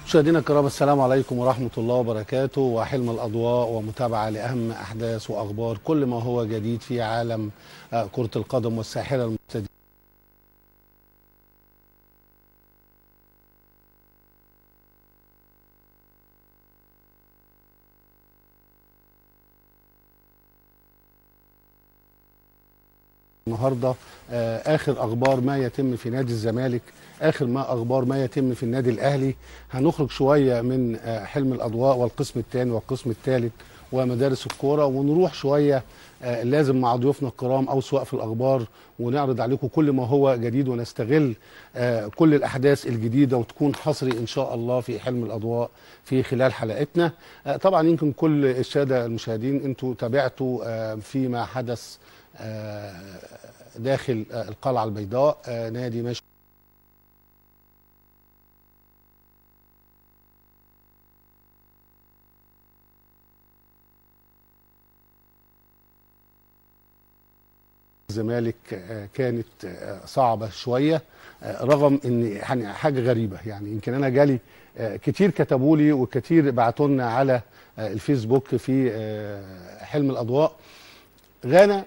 مشاهدينا الكرام السلام عليكم ورحمة الله وبركاته وحلم الأضواء ومتابعة لأهم أحداث وأخبار كل ما هو جديد في عالم آه، كرة القدم والساحرة المبتدئة النهارده آه، اخر اخبار ما يتم في نادي الزمالك اخر ما اخبار ما يتم في النادي الاهلي هنخرج شويه من آه، حلم الاضواء والقسم الثاني والقسم الثالث ومدارس الكوره ونروح شويه آه، لازم مع ضيوفنا الكرام او سواء في الاخبار ونعرض عليكم كل ما هو جديد ونستغل آه، كل الاحداث الجديده وتكون حصري ان شاء الله في حلم الاضواء في خلال حلقتنا آه، طبعا يمكن كل الساده المشاهدين انتوا تابعتوا آه، فيما حدث آه، داخل آه، القلعه البيضاء آه، نادي ماشي الزمالك آه، كانت آه، صعبه شويه آه، رغم ان يعني حاجه غريبه يعني يمكن انا جالي آه، كتير كتبوا لي وكتير بعتوا لنا على آه، الفيسبوك في آه، حلم الاضواء غانا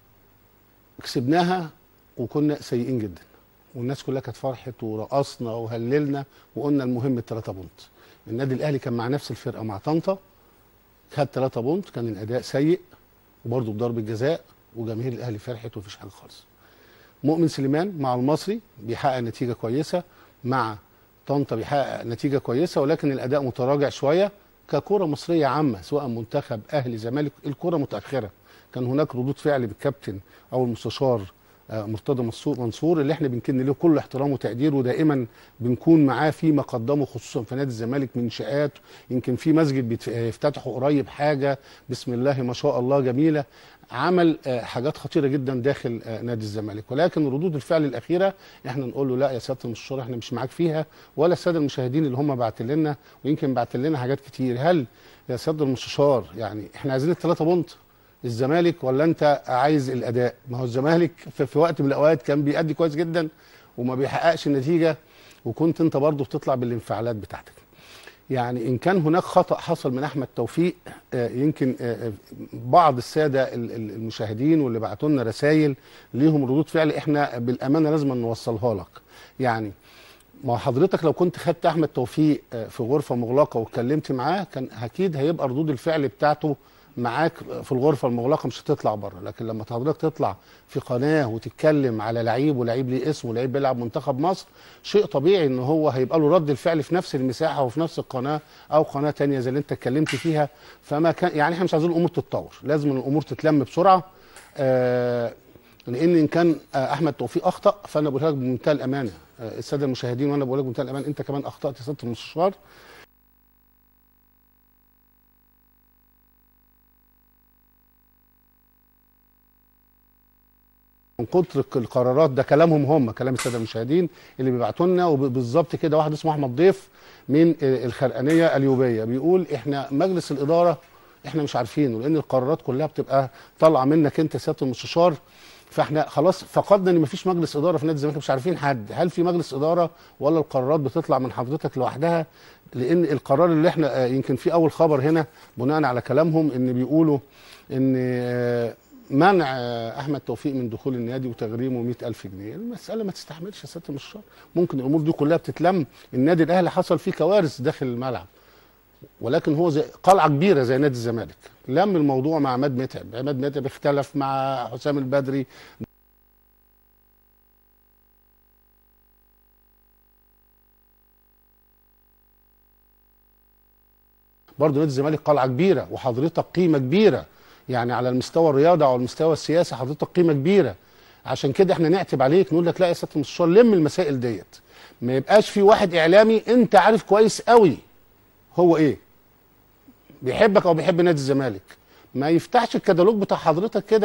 كسبناها وكنا سيئين جدا والناس كلها كانت فرحت ورقصنا وهللنا وقلنا المهم الثلاثه بونت النادي الاهلي كان مع نفس الفرقه مع طنطا خد ثلاثه بونت كان الاداء سيء وبرضه بضربه جزاء وجماهير الاهلي فرحت ومفيش حاجه خالص مؤمن سليمان مع المصري بيحقق نتيجه كويسه مع طنطا بيحقق نتيجه كويسه ولكن الاداء متراجع شويه ككره مصريه عامه سواء منتخب اهلي زمالك الكره متاخره كان هناك ردود فعل بالكابتن او المستشار آه، مرتضى منصور منصور اللي احنا بنكن له كل احترام وتقدير ودائما بنكون معاه فيما قدمه خصوصا في نادي الزمالك من انشاءات يمكن في مسجد بيتف- يفتتحوا قريب حاجه بسم الله ما شاء الله جميله عمل آه، حاجات خطيره جدا داخل آه، نادي الزمالك ولكن ردود الفعل الاخيره احنا نقول له لا يا سياده المستشار احنا مش معاك فيها ولا الساده المشاهدين اللي هم بعت لنا ويمكن بعت لنا حاجات كتير هل يا سياده المستشار يعني احنا عايزين الثلاثه بونت الزمالك ولا انت عايز الاداء ما هو الزمالك في, في وقت من الاوقات كان بيأدي كويس جدا وما بيحققش النتيجه وكنت انت برضه بتطلع بالانفعالات بتاعتك يعني ان كان هناك خطا حصل من احمد توفيق آه، يمكن آه، آه، بعض الساده ال- ال- المشاهدين واللي بعتوا لنا رسائل ليهم ردود فعل احنا بالامانه لازم نوصلها لك يعني ما هو حضرتك لو كنت خدت احمد توفيق آه، في غرفه مغلقه واتكلمت معاه كان اكيد هيبقى ردود الفعل بتاعته معاك في الغرفه المغلقه مش هتطلع بره لكن لما حضرتك تطلع في قناه وتتكلم على لعيب ولعيب ليه اسم ولعيب بيلعب منتخب مصر شيء طبيعي ان هو هيبقى له رد الفعل في نفس المساحه وفي نفس القناه او قناه تانية زي اللي انت اتكلمت فيها فما كان يعني احنا مش عايزين الامور تتطور لازم الامور تتلم بسرعه آه لان ان كان آه، احمد توفيق اخطا فانا بقول لك بمنتهى الامانه آه، الساده المشاهدين وانا بقول لك بمنتهى الامانه انت كمان اخطات يا سياده المستشار من كتر القرارات ده كلامهم هم كلام الساده المشاهدين اللي بيبعتوا لنا وبالظبط كده واحد اسمه احمد ضيف من آه، الخرقانيه اليوبيه بيقول احنا مجلس الاداره احنا مش عارفينه لان القرارات كلها بتبقى طالعه منك انت يا سياده المستشار فاحنا خلاص فقدنا ان مفيش مجلس اداره في نادي الزمالك مش عارفين حد هل في مجلس اداره ولا القرارات بتطلع من حضرتك لوحدها لان القرار اللي احنا آه، يمكن في اول خبر هنا بناء على كلامهم ان بيقولوا ان آه، منع آه، احمد توفيق من دخول النادي وتغريمه 100000 جنيه المساله ما تستحملش يا سياده المستشار ممكن الامور دي كلها بتتلم النادي الاهلي حصل فيه كوارث داخل الملعب ولكن هو زي قلعه كبيره زي نادي الزمالك لم الموضوع مع عماد متعب عماد متعب اختلف مع حسام البدري برضه نادي الزمالك قلعه كبيره وحضرتك قيمه كبيره يعني على المستوى الرياضي او المستوى السياسي حضرتك قيمه كبيره عشان كده احنا نعتب عليك نقول لك لا يا سياده المستشار لم المسائل ديت ما يبقاش في واحد اعلامي انت عارف كويس قوي هو ايه بيحبك او بيحب نادي الزمالك ما يفتحش الكتالوج بتاع حضرتك كده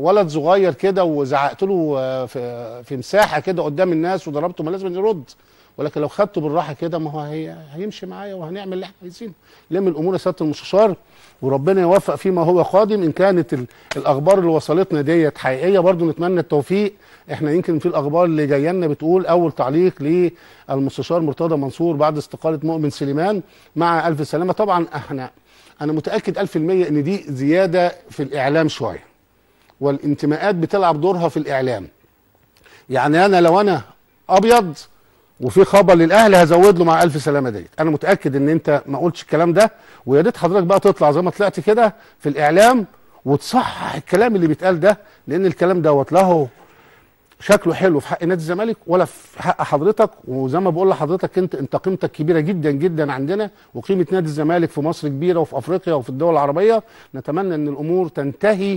ولد صغير كده وزعقت له آه، في في مساحه كده قدام الناس وضربته ما لازم يرد ولكن لو خدته بالراحه كده ما هو هي هيمشي معايا وهنعمل اللي احنا عايزينه لم الامور يا سياده المستشار وربنا يوفق فيما هو قادم ان كانت ال- الاخبار اللي وصلتنا ديت حقيقيه برضو نتمنى التوفيق احنا يمكن في الاخبار اللي جايه لنا بتقول اول تعليق للمستشار مرتضى منصور بعد استقاله مؤمن سليمان مع الف سلامه طبعا احنا انا متاكد 1000% ان دي زياده في الاعلام شويه والانتماءات بتلعب دورها في الاعلام يعني انا لو انا ابيض وفي خبر للاهلي هزود له مع الف سلامه ديت انا متاكد ان انت ما قلتش الكلام ده ويا ريت حضرتك بقى تطلع زي ما طلعت كده في الاعلام وتصحح الكلام اللي بيتقال ده لان الكلام دوت له شكله حلو في حق نادي الزمالك ولا في حق حضرتك وزي ما بقول لحضرتك انت انت قيمتك كبيره جدا جدا عندنا وقيمه نادي الزمالك في مصر كبيره وفي افريقيا وفي الدول العربيه نتمنى ان الامور تنتهي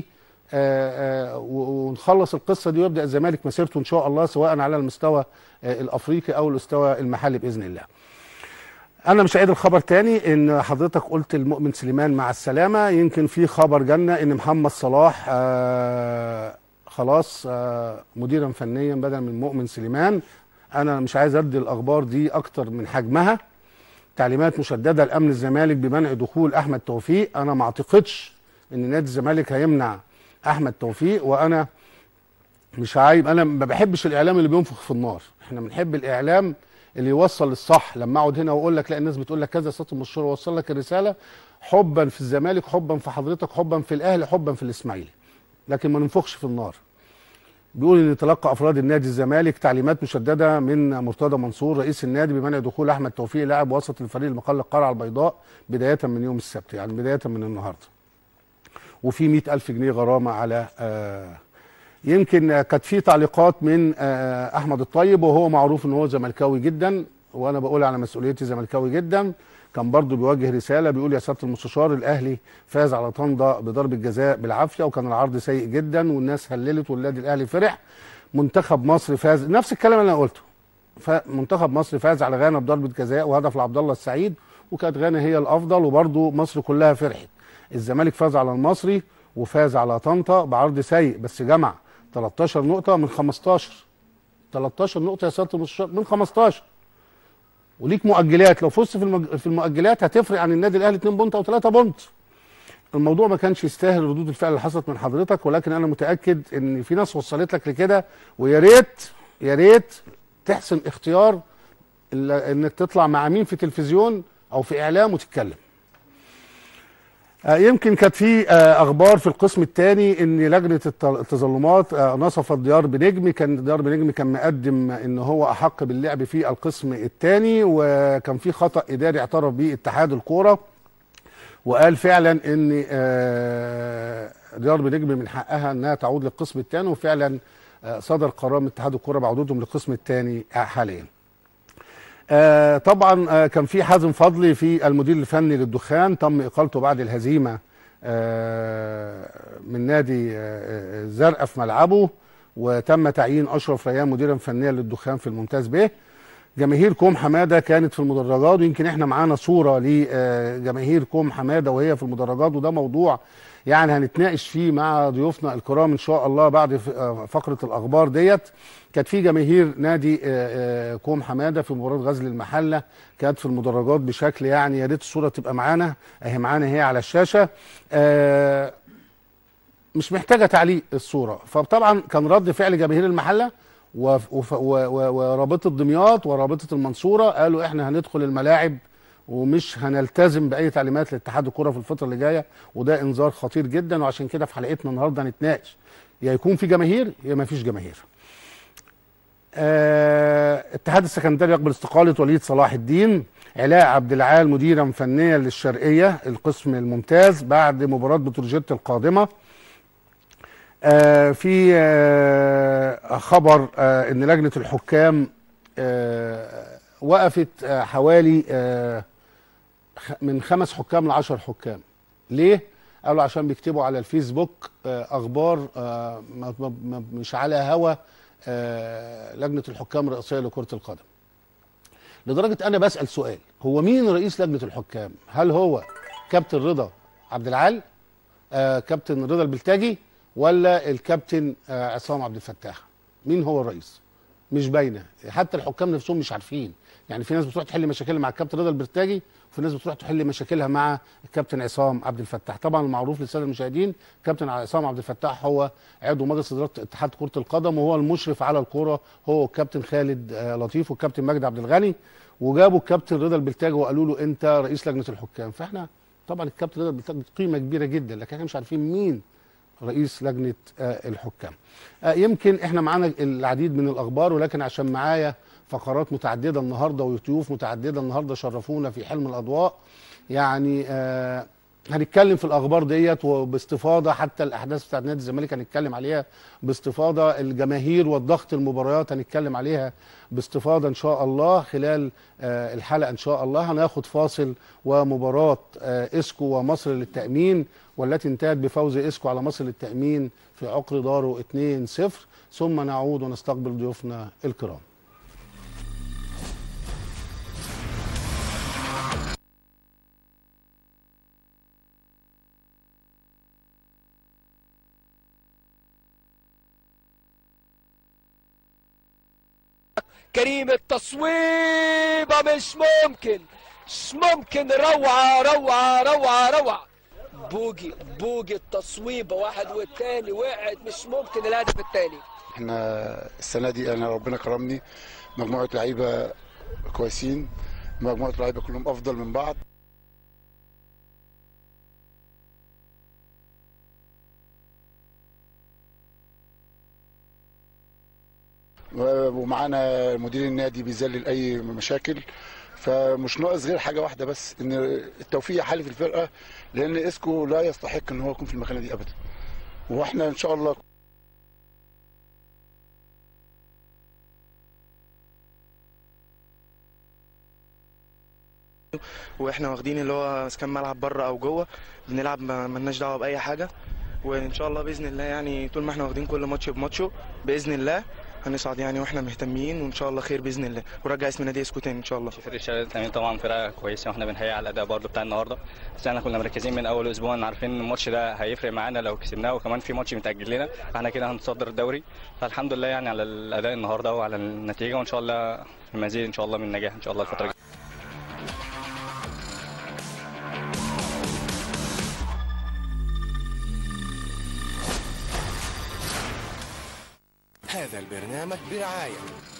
آه، آه، و- ونخلص القصه دي ويبدا الزمالك مسيرته ان شاء الله سواء على المستوى آه، الافريقي او المستوى المحلي باذن الله. انا مش عيد الخبر تاني ان حضرتك قلت المؤمن سليمان مع السلامه يمكن في خبر جالنا ان محمد صلاح آه خلاص آه مديرا فنيا بدل من مؤمن سليمان انا مش عايز ادي الاخبار دي اكتر من حجمها تعليمات مشدده لامن الزمالك بمنع دخول احمد توفيق انا ما اعتقدش ان نادي الزمالك هيمنع احمد توفيق وانا مش عايب انا ما بحبش الاعلام اللي بينفخ في النار احنا بنحب الاعلام اللي يوصل الصح لما اقعد هنا واقول لك لا الناس بتقول لك كذا صوت المشهور وصل لك الرساله حبا في الزمالك حبا في حضرتك حبا في الاهلي حبا في الاسماعيلي لكن ما ننفخش في النار بيقول ان تلقى افراد النادي الزمالك تعليمات مشدده من مرتضى منصور رئيس النادي بمنع دخول احمد توفيق لاعب وسط الفريق المقل القلعه البيضاء بدايه من يوم السبت يعني بدايه من النهارده وفي مئة ألف جنيه غرامة على آه يمكن آه، كانت في تعليقات من آه أحمد الطيب وهو معروف إن هو زملكاوي جدا وأنا بقول على مسؤوليتي زملكاوي جدا كان برضه بيوجه رسالة بيقول يا سيادة المستشار الأهلي فاز على طنطا بضربة جزاء بالعافية وكان العرض سيء جدا والناس هللت والنادي الأهلي فرح منتخب مصر فاز نفس الكلام اللي أنا قلته فمنتخب مصر فاز على غانا بضربة جزاء وهدف لعبد الله السعيد وكانت غانا هي الأفضل وبرضه مصر كلها فرحت الزمالك فاز على المصري وفاز على طنطا بعرض سيء بس جمع 13 نقطة من 15 13 نقطة يا سيادة المستشار من 15 وليك مؤجلات لو فزت في المج... في المؤجلات هتفرق عن النادي الاهلي 2 بونت او 3 بونت الموضوع ما كانش يستاهل ردود الفعل اللي حصلت من حضرتك ولكن انا متاكد ان في ناس وصلت لك لكده ويا ريت يا ريت تحسن اختيار ال- انك تطلع مع مين في تلفزيون او في اعلام وتتكلم آه، يمكن كانت في آه، اخبار في القسم الثاني ان لجنه الت- التظلمات آه، نصفت ديار بنجم كان ديار بنجم كان مقدم ان هو احق باللعب في القسم الثاني وكان في خطا اداري اعترف به اتحاد الكوره وقال فعلا ان آه، ديار بنجم من حقها انها تعود للقسم الثاني وفعلا آه، صدر قرار من اتحاد الكوره بعودتهم للقسم الثاني حاليا. آه طبعا آه كان في حازم فضلي في المدير الفني للدخان تم اقالته بعد الهزيمه آه من نادي آه الزرقاء في ملعبه وتم تعيين اشرف ريان مديرا فنيا للدخان في الممتاز به جماهير كوم حماده كانت في المدرجات ويمكن احنا معانا صوره لجماهير كوم حماده وهي في المدرجات وده موضوع يعني هنتناقش فيه مع ضيوفنا الكرام ان شاء الله بعد ف- آه، فقره الاخبار ديت كانت في جماهير نادي آه، آه، كوم حماده في مباراه غزل المحله كانت في المدرجات بشكل يعني يا ريت الصوره تبقى معانا اهي معانا هي على الشاشه آه، مش محتاجه تعليق الصوره فطبعا كان رد فعل جماهير المحله وف- وف- و- و- ورابطه دمياط ورابطه المنصوره قالوا احنا هندخل الملاعب ومش هنلتزم باي تعليمات لاتحاد الكره في الفتره اللي جايه وده انذار خطير جدا وعشان كده في حلقتنا النهارده هنتناقش يا يكون في جماهير يا ما فيش جماهير. آه، اتحاد السكندري يقبل استقاله وليد صلاح الدين علاء عبد العال مديرا فنيا للشرقيه القسم الممتاز بعد مباراه بتروجيت القادمه آه، في آه، خبر آه، ان لجنه الحكام آه، وقفت آه، حوالي آه، خ- من خمس حكام لعشر حكام ليه قالوا عشان بيكتبوا على الفيسبوك آه، اخبار آه، ما- ما- ما- مش على هوا آه، لجنه الحكام الرئيسيه لكره القدم لدرجه انا بسال سؤال هو مين رئيس لجنه الحكام هل هو كابتن رضا عبد العال آه كابتن رضا البلتاجي ولا الكابتن آه، عصام عبد الفتاح مين هو الرئيس مش باينه حتى الحكام نفسهم مش عارفين يعني في ناس بتروح تحل مشاكلها مع الكابتن رضا البرتاجي وفي ناس بتروح تحل مشاكلها مع الكابتن عصام عبد الفتاح طبعا المعروف للساده المشاهدين كابتن عصام عبد الفتاح هو عضو مجلس اداره اتحاد كره القدم وهو المشرف على الكره هو والكابتن خالد آه، لطيف والكابتن مجدي عبد الغني وجابوا الكابتن رضا البلتاجي وقالوا له انت رئيس لجنه الحكام فاحنا طبعا الكابتن رضا البلتاجي قيمه كبيره جدا لكن احنا مش عارفين مين رئيس لجنه آه، الحكام آه، يمكن احنا معانا العديد من الاخبار ولكن عشان معايا فقرات متعدده النهارده وضيوف متعدده النهارده شرفونا في حلم الاضواء يعني آه هنتكلم في الاخبار ديت وباستفاضه حتى الاحداث بتاعت نادي الزمالك هنتكلم عليها باستفاضه الجماهير والضغط المباريات هنتكلم عليها باستفاضه ان شاء الله خلال آه الحلقه ان شاء الله هناخد فاصل ومباراه آه اسكو ومصر للتامين والتي انتهت بفوز اسكو على مصر للتامين في عقر داره 2-0 ثم نعود ونستقبل ضيوفنا الكرام كريم التصويبة مش ممكن مش ممكن روعة روعة روعة روعة بوجي بوجي التصويبة واحد والتاني وقعت مش ممكن الهدف التاني احنا السنه دي انا ربنا كرمني مجموعه لعيبه كويسين مجموعه لعيبه كلهم افضل من بعض و- ومعانا مدير النادي بيذلل اي مشاكل فمش ناقص غير حاجه واحده بس ان التوفيق حالي في الفرقه لان اسكو لا يستحق ان هو يكون في المكانه دي ابدا واحنا ان شاء الله واحنا واخدين اللي هو اذا كان ملعب بره او جوه بنلعب ما ملناش دعوه باي حاجه وان شاء الله باذن الله يعني طول ما احنا واخدين كل ماتش بماتشه باذن الله هنصعد يعني واحنا مهتمين وان شاء الله خير باذن الله ورجع اسم نادي اسكو تاني ان شاء الله فريق الشباب التأمين طبعا فرقه كويسه واحنا بنهيئ على الاداء برضه بتاع النهارده بس احنا كنا مركزين من اول اسبوع عارفين ان الماتش ده هيفرق معانا لو كسبناه وكمان في ماتش متاجل لنا فاحنا كده هنتصدر الدوري فالحمد لله يعني على الاداء النهارده وعلى النتيجه وان شاء الله المزيد ان شاء الله من النجاح ان شاء الله الفتره الجايه هذا البرنامج برعاية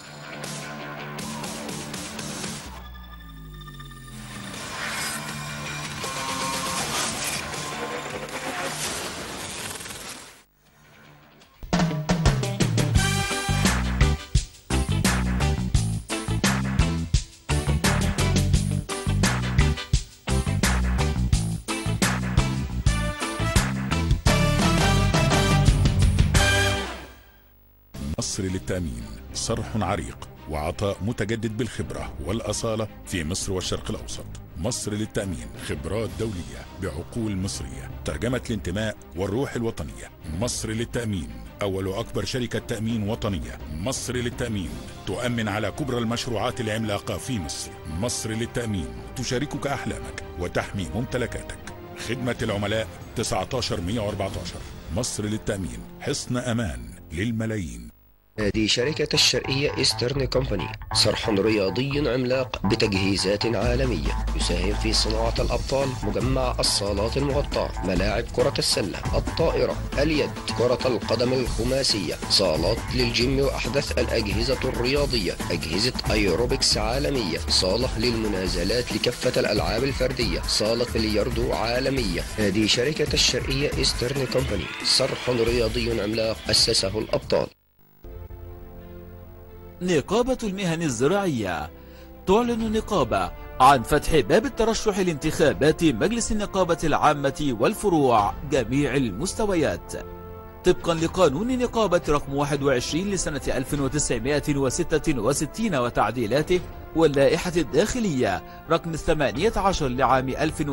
مصر للتأمين صرح عريق وعطاء متجدد بالخبرة والأصالة في مصر والشرق الأوسط مصر للتأمين خبرات دولية بعقول مصرية ترجمة الانتماء والروح الوطنية مصر للتأمين أول وأكبر شركة تأمين وطنية مصر للتأمين تؤمن على كبرى المشروعات العملاقة في مصر مصر للتأمين تشاركك أحلامك وتحمي ممتلكاتك خدمة العملاء 19114 مصر للتأمين حصن أمان للملايين هذه شركة الشرقية إيسترن كومباني صرح رياضي عملاق بتجهيزات عالمية يساهم في صناعة الأبطال مجمع الصالات المغطاة ملاعب كرة السلة الطائرة اليد كرة القدم الخماسية صالات للجيم وأحدث الأجهزة الرياضية أجهزة أيروبكس عالمية صالة للمنازلات لكافة الألعاب الفردية صالة بلياردو عالمية هذه شركة الشرقية إيسترن كومباني صرح رياضي عملاق أسسه الأبطال نقابة المهن الزراعية تعلن النقابة عن فتح باب الترشح لانتخابات مجلس النقابة العامة والفروع جميع المستويات طبقا لقانون نقابة رقم 21 لسنة 1966 وتعديلاته واللائحة الداخلية رقم 18 لعام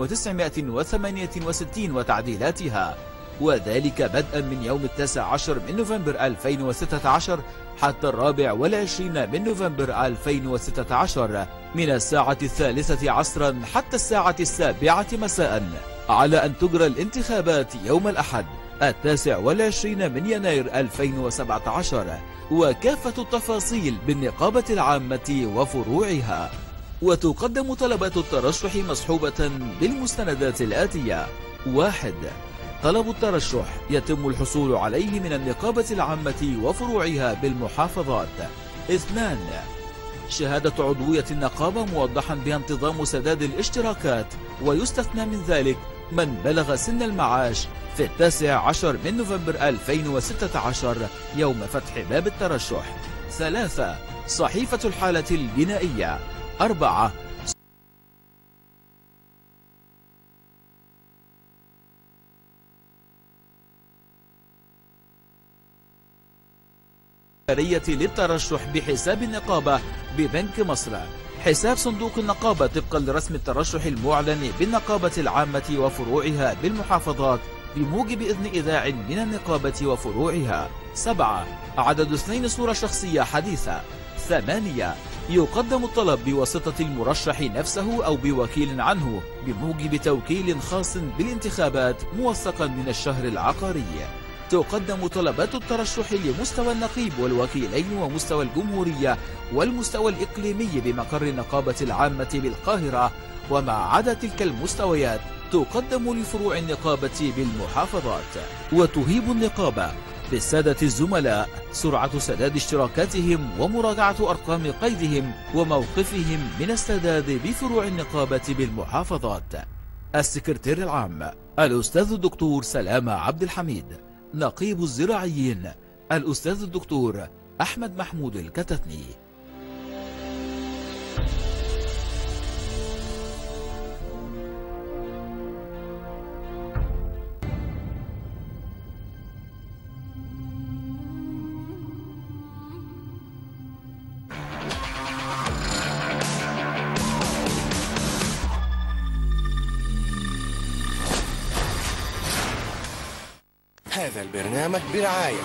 1968 وتعديلاتها وذلك بدءا من يوم التاسع عشر من نوفمبر 2016 حتى الرابع والعشرين من نوفمبر 2016 من الساعة الثالثة عصرا حتى الساعة السابعة مساء على أن تجرى الانتخابات يوم الأحد التاسع والعشرين من يناير 2017 وكافة التفاصيل بالنقابة العامة وفروعها وتقدم طلبات الترشح مصحوبة بالمستندات الآتية واحد طلب الترشح يتم الحصول عليه من النقابة العامة وفروعها بالمحافظات اثنان شهادة عضوية النقابة موضحا بها انتظام سداد الاشتراكات ويستثنى من ذلك من بلغ سن المعاش في التاسع عشر من نوفمبر 2016 يوم فتح باب الترشح ثلاثة صحيفة الحالة الجنائية أربعة الإدارية للترشح بحساب النقابة ببنك مصر حساب صندوق النقابة طبقا لرسم الترشح المعلن بالنقابة العامة وفروعها بالمحافظات بموجب إذن إذاع من النقابة وفروعها سبعة عدد اثنين صورة شخصية حديثة ثمانية يقدم الطلب بواسطة المرشح نفسه أو بوكيل عنه بموجب توكيل خاص بالانتخابات موثقا من الشهر العقاري تقدم طلبات الترشح لمستوى النقيب والوكيلين ومستوى الجمهورية والمستوى الإقليمي بمقر النقابة العامة بالقاهرة وما عدا تلك المستويات تقدم لفروع النقابة بالمحافظات وتهيب النقابة بالسادة الزملاء سرعة سداد اشتراكاتهم ومراجعة أرقام قيدهم وموقفهم من السداد بفروع النقابة بالمحافظات السكرتير العام الأستاذ الدكتور سلامة عبد الحميد نقيب الزراعيين الأستاذ الدكتور أحمد محمود الكتتني هذا البرنامج برعاية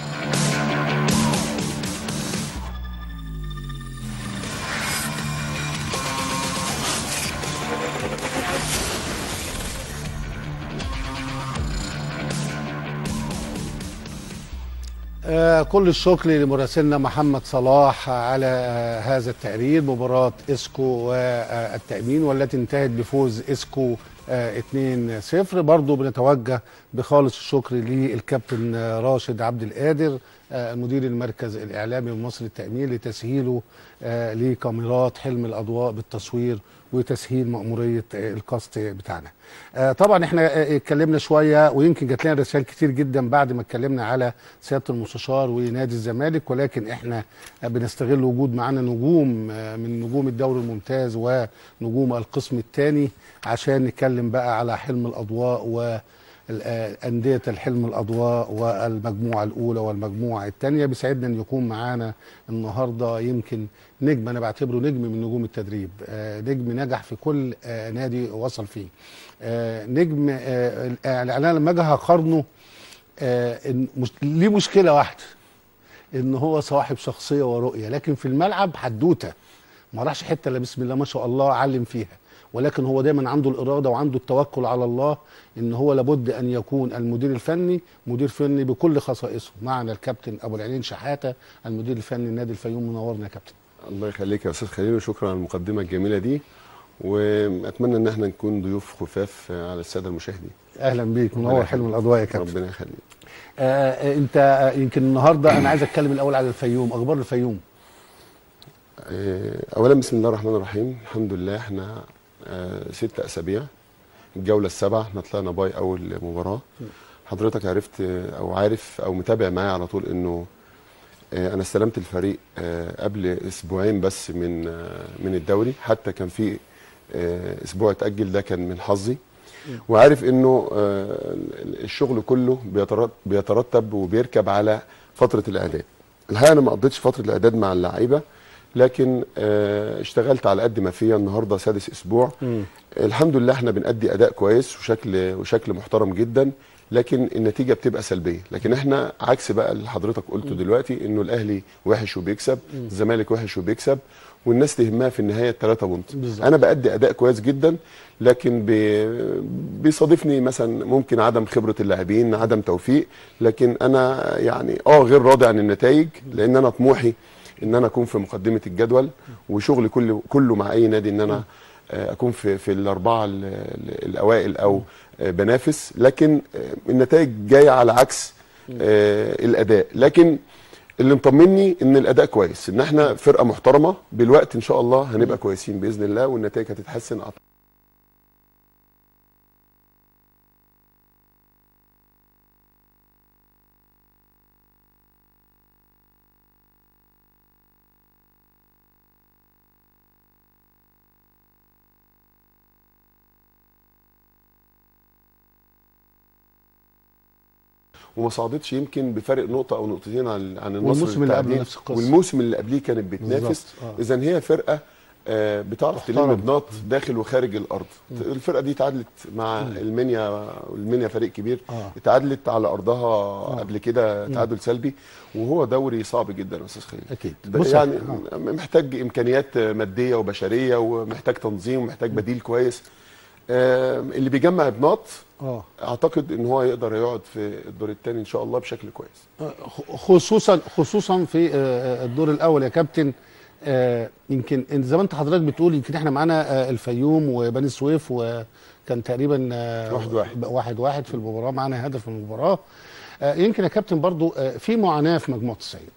آه كل الشكر لمراسلنا محمد صلاح على آه هذا التقرير مباراة اسكو والتأمين والتي انتهت بفوز اسكو آه 2-0 برضو بنتوجه بخالص الشكر للكابتن آه، راشد عبد القادر آه، مدير المركز الإعلامي بمصر التأمين لتسهيله آه، لكاميرات حلم الأضواء بالتصوير وتسهيل مأمورية آه، الكاست بتاعنا آه، طبعا احنا آه، اتكلمنا شوية ويمكن جات لنا رسائل كتير جدا بعد ما اتكلمنا على سيادة المستشار ونادي الزمالك ولكن احنا آه، بنستغل وجود معانا نجوم آه، من نجوم الدوري الممتاز ونجوم القسم الثاني عشان نتكلم بقى على حلم الأضواء و أندية الحلم الأضواء والمجموعة الأولى والمجموعة الثانية بيسعدنا أن يكون معانا النهاردة يمكن نجم أنا بعتبره نجم من نجوم التدريب آه، نجم نجح في كل آه، نادي وصل فيه آه، نجم آه، أنا لما أجي هقارنه آه، إن- مش- ليه مشكلة واحدة ان هو صاحب شخصيه ورؤيه لكن في الملعب حدوته ما راحش حته الا بسم الله ما شاء الله علم فيها ولكن هو دايما عنده الاراده وعنده التوكل على الله ان هو لابد ان يكون المدير الفني مدير فني بكل خصائصه معنا الكابتن ابو العينين شحاته المدير الفني لنادي الفيوم منورنا يا كابتن الله يخليك يا استاذ خليل وشكرا على المقدمه الجميله دي واتمنى ان احنا نكون ضيوف خفاف على الساده المشاهدين اهلا بيك منور ربنا حلم يخليك. الاضواء يا كابتن ربنا يخليك آه آه، انت آه، يمكن النهارده انا عايز اتكلم الاول على الفيوم اخبار الفيوم آه، اولا بسم الله الرحمن الرحيم الحمد لله احنا آه، ست اسابيع الجوله السابعه احنا طلعنا باي اول مباراه حضرتك عرفت آه، او عارف او متابع معايا على طول انه آه، انا استلمت الفريق آه، قبل اسبوعين بس من آه، من الدوري حتى كان في آه، اسبوع اتاجل ده كان من حظي وعارف انه آه، الشغل كله بيترت- بيترتب وبيركب على فتره الاعداد الحقيقه انا ما قضيتش فتره الاعداد مع اللعيبه لكن آه، اشتغلت على قد ما فيا النهارده سادس اسبوع الحمد لله احنا بنأدي اداء كويس وشكل وشكل محترم جدا لكن النتيجه بتبقى سلبيه لكن احنا عكس بقى اللي حضرتك قلته دلوقتي انه الاهلي وحش وبيكسب الزمالك وحش وبيكسب والناس تهمها في النهايه الثلاثه بونت بالظبط. انا بأدي اداء كويس جدا لكن بي- بيصادفني مثلا ممكن عدم خبره اللاعبين عدم توفيق لكن انا يعني اه غير راضي عن النتائج لان انا طموحي ان انا اكون في مقدمه الجدول وشغلي كله كله مع اي نادي ان انا آه، اكون في في الاربعه ال- ال- الاوائل او آه، بنافس لكن آه، النتائج جايه على عكس آه، الاداء لكن اللي مطمني ان الاداء كويس ان احنا فرقه محترمه بالوقت ان شاء الله هنبقى كويسين باذن الله والنتائج هتتحسن أعتقد. وما صعدتش يمكن بفرق نقطه او نقطتين عن عن النصر والموسم اللي قبله بالتحديد. نفس القصة. والموسم اللي قبليه كانت بتنافس بالظبط، آه. اذا هي فرقه آه، بتعرف تلم محترم. بناط داخل وخارج الارض الفرقه دي تعادلت مع المنيا المنيا فريق كبير آه. اتعادلت على ارضها قبل كده تعادل سلبي وهو دوري صعب جدا يا استاذ خالد اكيد ب- بص يعني آه. محتاج امكانيات ماديه وبشريه ومحتاج تنظيم ومحتاج بديل كويس آه، اللي بيجمع بناط اه اعتقد ان هو يقدر يقعد في الدور الثاني ان شاء الله بشكل كويس خصوصا خصوصا في آه، الدور الاول يا كابتن آه، يمكن إن زي ما انت حضرتك بتقول يمكن احنا معانا آه، الفيوم وبني سويف وكان تقريبا آه، واحد واحد. واحد واحد في المباراه معانا هدف في المباراه آه، يمكن يا كابتن برضو آه، في معاناه في مجموعه الصعيد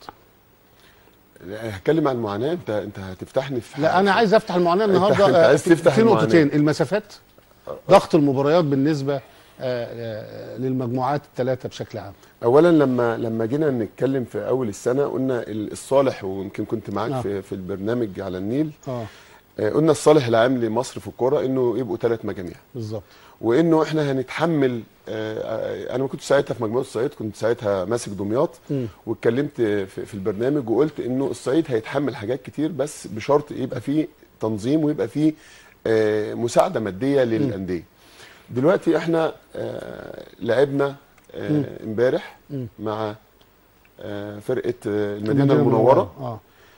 هتكلم عن المعاناه انت انت هتفتحني في لا انا عايز افتح المعاناه أنت- النهارده أنت آه، عايز في- تفتح في المعاناة. نقطتين المسافات ضغط المباريات بالنسبه آه، آه، للمجموعات الثلاثه بشكل عام اولا لما لما جينا نتكلم في اول السنه قلنا ال- الصالح ويمكن كنت معاك آه. في في البرنامج على النيل اه آه، قلنا الصالح العام لمصر في الكوره انه يبقوا ثلاث مجاميع بالظبط وانه احنا هنتحمل آه، آه، انا ما كنتش ساعتها في مجموعه الصعيد كنت ساعتها ماسك دمياط مم. واتكلمت في, في البرنامج وقلت انه الصعيد هيتحمل حاجات كتير بس بشرط يبقى فيه تنظيم ويبقى فيه آه، مساعده ماديه للانديه دلوقتي احنا آه، لعبنا آه، امبارح مم. مع آه، فرقه آه، المدينه المنوره اه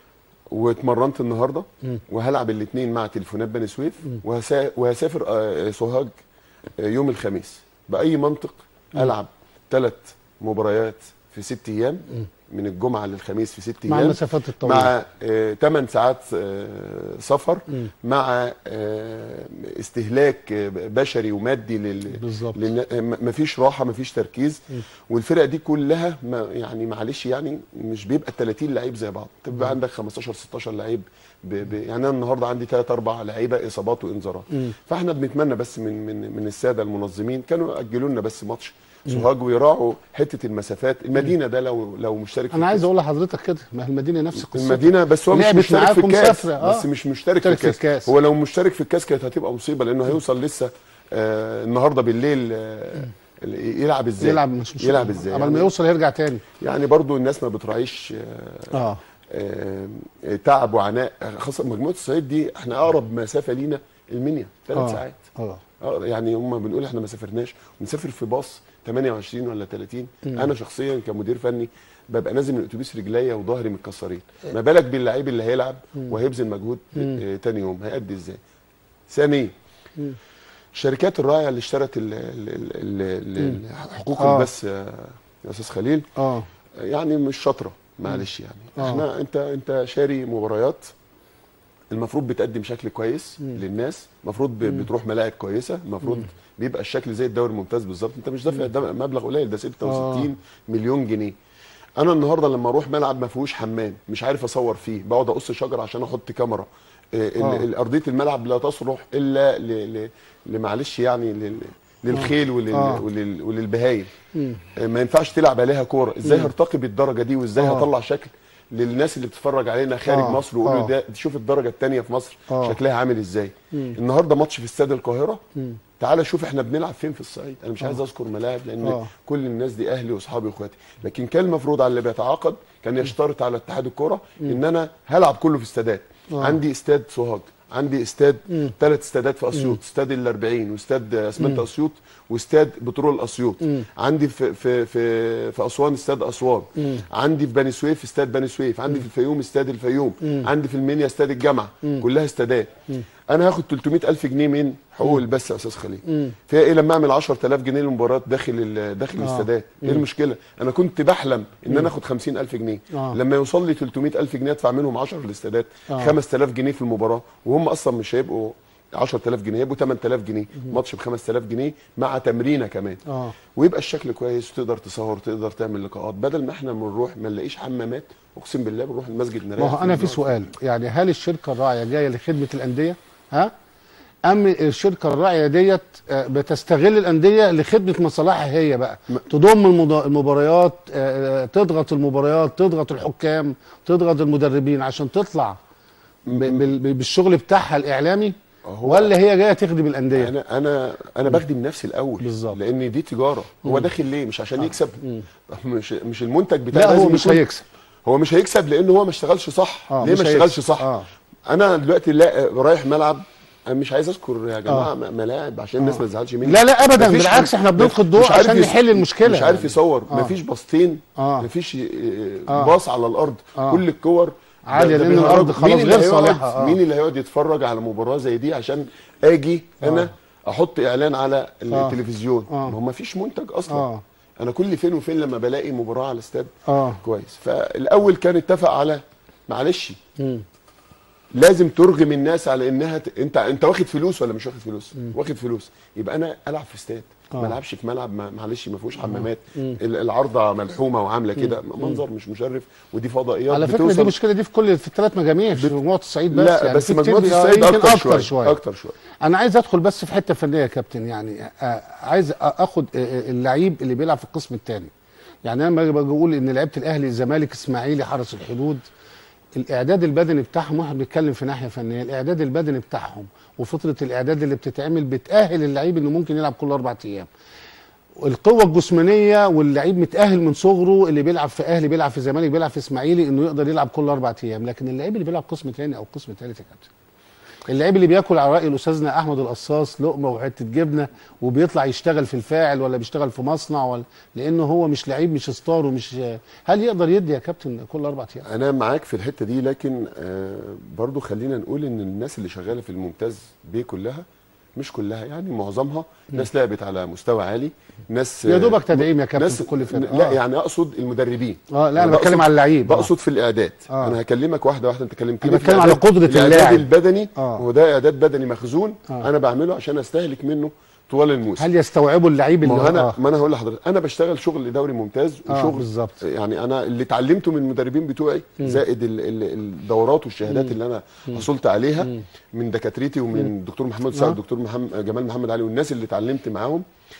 واتمرنت النهارده مم. وهلعب الاثنين مع تليفونات بني سويف مم. وهسا- وهسافر آه، سوهاج آه، يوم الخميس باي منطق العب ثلاث مباريات في ست ايام من الجمعه للخميس في ست مع ايام المسافات الطويله مع ثمان ساعات آه، سفر مم. مع آه، استهلاك آه، بشري ومادي لل بالظبط لان م- مفيش راحه مفيش تركيز مم. والفرق دي كلها ما يعني معلش يعني مش بيبقى 30 لعيب زي بعض تبقى عندك 15 16 لعيب ب... ب... يعني انا النهارده عندي 3 4 لعيبه اصابات وانذارات مم. فاحنا بنتمنى بس من من من الساده المنظمين كانوا ياجلوا لنا بس ماتش سوهاج ويراعوا حته المسافات المدينه ده لو لو مشترك في انا عايز الكاس. اقول لحضرتك كده ما هي المدينه نفس القصه المدينه بس هو مش لعبت مشترك في معاكم الكاس سافرة، آه. بس مش مشترك في مشترك في الكاس. الكاس. هو لو مشترك في الكاس كانت هتبقى مصيبه لانه هيوصل لسه آه النهارده بالليل آه يلعب ازاي يلعب مش مش يلعب ازاي قبل ما يعني- يوصل يرجع تاني يعني برضو الناس ما بتراعيش آه اه آه تعب وعناء خاصه مجموعه الصعيد دي احنا اقرب مسافه لينا المنيا ثلاث آه. ساعات اه آه، يعني هم بنقول احنا ما سافرناش بنسافر في باص 28 ولا 30 مم. انا شخصيا كمدير فني ببقى نازل من الاتوبيس رجليا وظهري متكسرين ما بالك باللعيب اللي هيلعب وهيبذل مجهود مم. آه، تاني يوم هيأدي ازاي ثانيا مم. الشركات الراعيه اللي اشترت ال- ال- ال- ال- ال- حقوق آه. البث آه، يا استاذ خليل اه يعني مش شاطره معلش يعني آه. احنا انت انت شاري مباريات المفروض بتقدم شكل كويس مم. للناس المفروض ب- بتروح ملاعب كويسه المفروض بيبقى الشكل زي الدوري الممتاز بالظبط انت مش دافع ده مبلغ قليل ده 66 آه. مليون جنيه انا النهارده لما اروح ملعب ما فيهوش حمام مش عارف اصور فيه بقعد اقص شجر عشان احط كاميرا آه، ال- آه. ال- ارضيه الملعب لا تصلح الا ل- ل- لمعلش يعني لل- للخيل ولل آه. ولل وللبهايم مم. ما ينفعش تلعب عليها كوره ازاي مم. هرتقي بالدرجه دي وازاي آه. هطلع شكل للناس اللي بتتفرج علينا خارج آه، مصر ويقولوا آه. ده شوف الدرجه الثانيه في مصر آه. شكلها عامل ازاي مم. النهارده ماتش في استاد القاهره مم. تعالى شوف احنا بنلعب فين في الصعيد انا مش آه. عايز اذكر ملاعب لان آه. كل الناس دي اهلي واصحابي واخواتي لكن كان المفروض على اللي بيتعاقد كان يشترط على اتحاد الكره ان انا هلعب كله في استادات آه. عندي استاد سوهاج عندي استاد مم. ثلاث استادات في اسيوط استاد ال 40 واستاد اسمنت اسيوط واستاد بترول اسيوط مم. عندي في في في في اسوان استاد اسوان مم. عندي في بني سويف استاد بني سويف عندي في الفيوم استاد الفيوم مم. عندي في المنيا استاد الجامعه مم. كلها استادات مم. انا هاخد 300 الف جنيه من حقوق البث يا استاذ خليل مم. فيها ايه لما اعمل 10000 جنيه للمباريات داخل ال- داخل آه. الاستادات ايه مم. المشكله انا كنت بحلم ان مم. انا اخد 50000 جنيه آه. لما يوصل لي 300000 جنيه ادفع منهم 10 للاستادات آه. 5000 جنيه في المباراه وهم اصلا مش هيبقوا 10000 جنيه هيبقوا 8000 جنيه ماتش ب 5000 جنيه مع تمرينه كمان اه ويبقى الشكل كويس وتقدر تصور تقدر تعمل لقاءات بدل ما احنا بنروح ما نلاقيش حمامات اقسم بالله بنروح المسجد نريح ما هو فيه انا في ونقعد. سؤال يعني هل الشركه الراعيه جايه لخدمه الانديه ها ام الشركه الراعيه ديت آه، بتستغل الانديه لخدمه مصالحها هي بقى تضم المضا- المباريات آه، آه، تضغط المباريات تضغط الحكام تضغط المدربين عشان تطلع ب- بال- بالشغل بتاعها الاعلامي هو- ولا هي جايه تخدم الانديه انا انا انا بخدم نفسي الاول بالظبط. لان دي تجاره هو مم. داخل ليه مش عشان يكسب مم. مش مش المنتج بتاعه لا هو لازم مش يكون- هيكسب هو مش هيكسب لان هو ما اشتغلش صح آه، ليه مش ما اشتغلش هيكسب. صح آه. انا دلوقتي لا رايح ملعب انا مش عايز اذكر يا جماعه آه. م- ملاعب عشان الناس ما تزعلش مني لا، لا، أبداً، مفيش- بالعكس، إحنا بنلقي الضوء مش عارف عشان يص- نحل المشكلة مش عارف يعني. يصور آه. مفيش باصتين آه. مفيش آه، آه. باص على الارض آه. كل الكور عالية ده- ده لأن بيهرج. الأرض خلاص مين اللي غير هيقعد- صالحة، آه. مين اللي هيقعد يتفرج على مباراه زي دي عشان اجي انا احط اعلان على آه. التلفزيون آه. ما هو مفيش منتج اصلا آه. انا كل فين وفين لما بلاقي مباراه على استاد اه كويس فالاول كان اتفق على معلش مم. لازم ترغم الناس على انها ت... انت انت واخد فلوس ولا مش واخد فلوس واخد فلوس يبقى انا العب في استاد آه. ما العبش في ملعب ما- معلش ما فيهوش حمامات مم. ال- العارضه ملحومه وعامله كده منظر مش مشرف ودي فضائيات على فكره دي بتوصل- المشكله دي في كل في الثلاث مجاميع في مجموعه الصعيد بس لا يعني بس في كتير مجموعه بي- آه، الصعيد يمكن اكتر, اكتر شويه شويه اكتر شويه انا عايز ادخل بس في حته فنيه يا كابتن يعني آه، عايز أ- اخد آه، آه، اللعيب اللي بيلعب في القسم الثاني يعني انا لما باجي بقول ان لعيبه الاهلي الزمالك اسماعيلي حرس الحدود الاعداد البدني بتاعهم واحد بيتكلم في ناحيه فنيه الاعداد البدني بتاعهم وفتره الاعداد اللي بتتعمل بتاهل اللعيب انه ممكن يلعب كل اربع ايام القوه الجسمانيه واللعيب متاهل من صغره اللي بيلعب في اهلي بيلعب في زمالك بيلعب في اسماعيلي انه يقدر يلعب كل اربع ايام لكن اللعيب اللي بيلعب قسم ثاني او قسم ثالث يا كابتن اللعيب اللي بياكل على راي الاستاذنا احمد القصاص لقمه وحته جبنه وبيطلع يشتغل في الفاعل ولا بيشتغل في مصنع ولا لانه هو مش لعيب مش ستار ومش هل يقدر يدي يا كابتن كل اربع ايام انا معاك في الحته دي لكن آه برضو خلينا نقول ان الناس اللي شغاله في الممتاز بيه كلها مش كلها يعني معظمها ناس لعبت على مستوى عالي ناس يا دوبك تدعيم يا كابتن ناس في كل فرقه لا آه. يعني اقصد المدربين اه لا انا بقصد- بتكلم على اللعيب آه. بقصد في الاعداد آه. انا هكلمك واحده واحده انت كلمتني أنا في بتكلم على الإعداد. قدرة الاعداد اللاعب. البدني آه. هو ده اعداد بدني مخزون آه. انا بعمله عشان استهلك منه طوال الموسم هل يستوعبوا اللعيب اللي ما هو انا آه. ما انا هقول لحضرتك انا بشتغل شغل دوري ممتاز آه، وشغل بالظبط. يعني انا اللي اتعلمته من المدربين بتوعي زائد ال ال الدورات والشهادات اللي انا حصلت عليها من دكاترتي ومن الدكتور محمد سعد آه. والدكتور محمد جمال محمد علي والناس اللي اتعلمت معاهم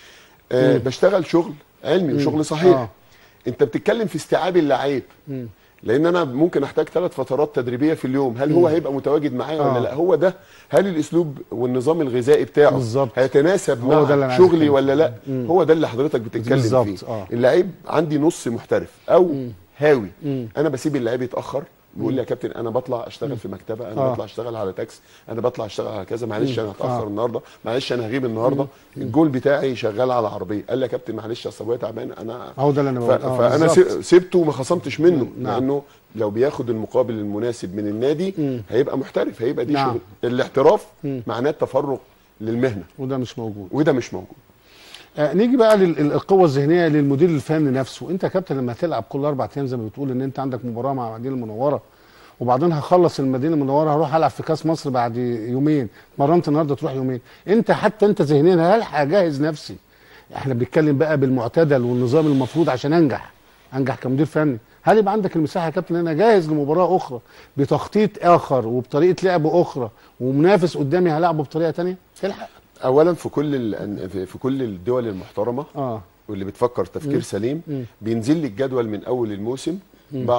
آه بشتغل شغل علمي وشغل صحيح آه. انت بتتكلم في استيعاب اللعيب مم. لان انا ممكن احتاج ثلاث فترات تدريبيه في اليوم هل هو هيبقى متواجد معايا آه. ولا لا هو ده هل الاسلوب والنظام الغذائي بتاعه بالظبط. هيتناسب هو ده اللي مع أنا عايز شغلي أتكلم ولا لا مم. هو ده اللي حضرتك بتتكلم بالظبط، فيه آه. اللعيب عندي نص محترف او هاوي مم. انا بسيب اللعيب يتاخر بيقول لي يا كابتن انا بطلع اشتغل في مكتبه انا آه. بطلع اشتغل على تاكس انا بطلع اشتغل على كذا معلش انا هتاخر آه. النهارده معلش انا هغيب النهارده الجول بتاعي شغال على عربيه قال لي يا كابتن معلش اصل ابويا تعبان انا هو ده اللي انا ف... بقول آه، فانا بالظبط. سي- سبته وما خصمتش منه نعم. لانه لو بياخد المقابل المناسب من النادي مم. هيبقى محترف هيبقى دي نعم. شغل الاحتراف مم. معناه التفرغ للمهنه وده مش موجود وده مش موجود آه نيجي بقى للقوه الذهنيه للمدير الفني نفسه انت يا كابتن لما هتلعب كل اربع ايام زي ما بتقول ان انت عندك مباراه مع المدينه المنوره وبعدين هخلص المدينه المنوره هروح العب في كاس مصر بعد يومين مرنت النهارده تروح يومين انت حتى انت ذهنيا هل هجهز نفسي احنا بنتكلم بقى بالمعتدل والنظام المفروض عشان انجح انجح كمدير فني هل يبقى عندك المساحه يا كابتن ان انا جاهز لمباراه اخرى بتخطيط اخر وبطريقه لعب اخرى ومنافس قدامي هلعبه بطريقه تانية تلحق اولا في كل ال... في- في كل الدول المحترمه اه واللي بتفكر تفكير سليم مم. بينزل لي الجدول من اول الموسم بعرف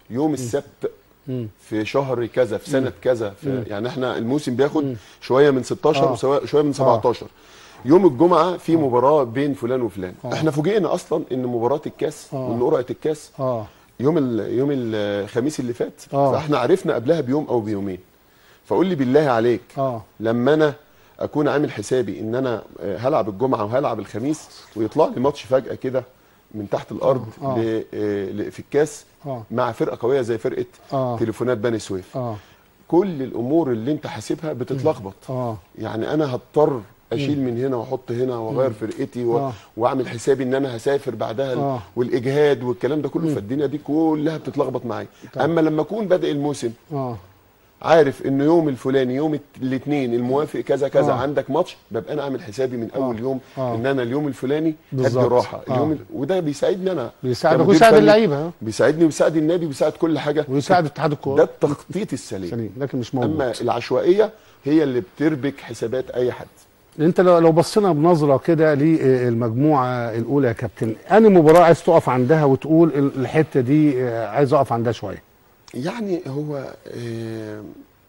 يوم السبت مم. في شهر كذا في سنه مم. كذا في مم. يعني احنا الموسم بياخد شويه من 16 آه. وشويه من 17 يوم الجمعه في مباراه بين فلان وفلان احنا فوجئنا اصلا ان مباراه الكاس آه. وان قرعه الكاس اه يوم ال- يوم الخميس اللي فات آه. فاحنا عرفنا قبلها بيوم او بيومين فقول لي بالله عليك اه لما انا اكون عامل حسابي ان انا آه، هلعب الجمعه وهلعب الخميس ويطلع لي ماتش فجاه كده من تحت الارض آه. ل- آه، ل- في الكاس اه مع فرقه قويه زي فرقه اه تليفونات بني سويف اه كل الامور اللي انت حاسبها بتتلخبط اه يعني انا هضطر اشيل من هنا واحط هنا واغير فرقتي و... آه. واعمل حسابي ان انا هسافر بعدها ال- آه. والاجهاد والكلام ده كله فالدنيا دي كلها بتتلخبط معايا اما لما اكون بادئ الموسم اه عارف ان يوم الفلاني يوم الاثنين الموافق كذا كذا آه. عندك ماتش ببقى انا عامل حسابي من اول يوم آه. ان انا اليوم الفلاني هدي بالظبط. راحه اليوم آه. ال... وده بيساعدني انا بيساعدك كمدير ويساعد فني. اللعيبه ها؟ بيساعدني ويساعد النادي ويساعد كل حاجه ويساعد اتحاد ده الكوره التخطيط السليم سليم لكن مش موجود اما العشوائيه هي اللي بتربك حسابات اي حد انت لو لو بصينا بنظره كده للمجموعه الاولى يا كابتن انهي مباراه عايز تقف عندها وتقول ال- الحته دي آه، عايز اقف عندها شويه يعني هو آه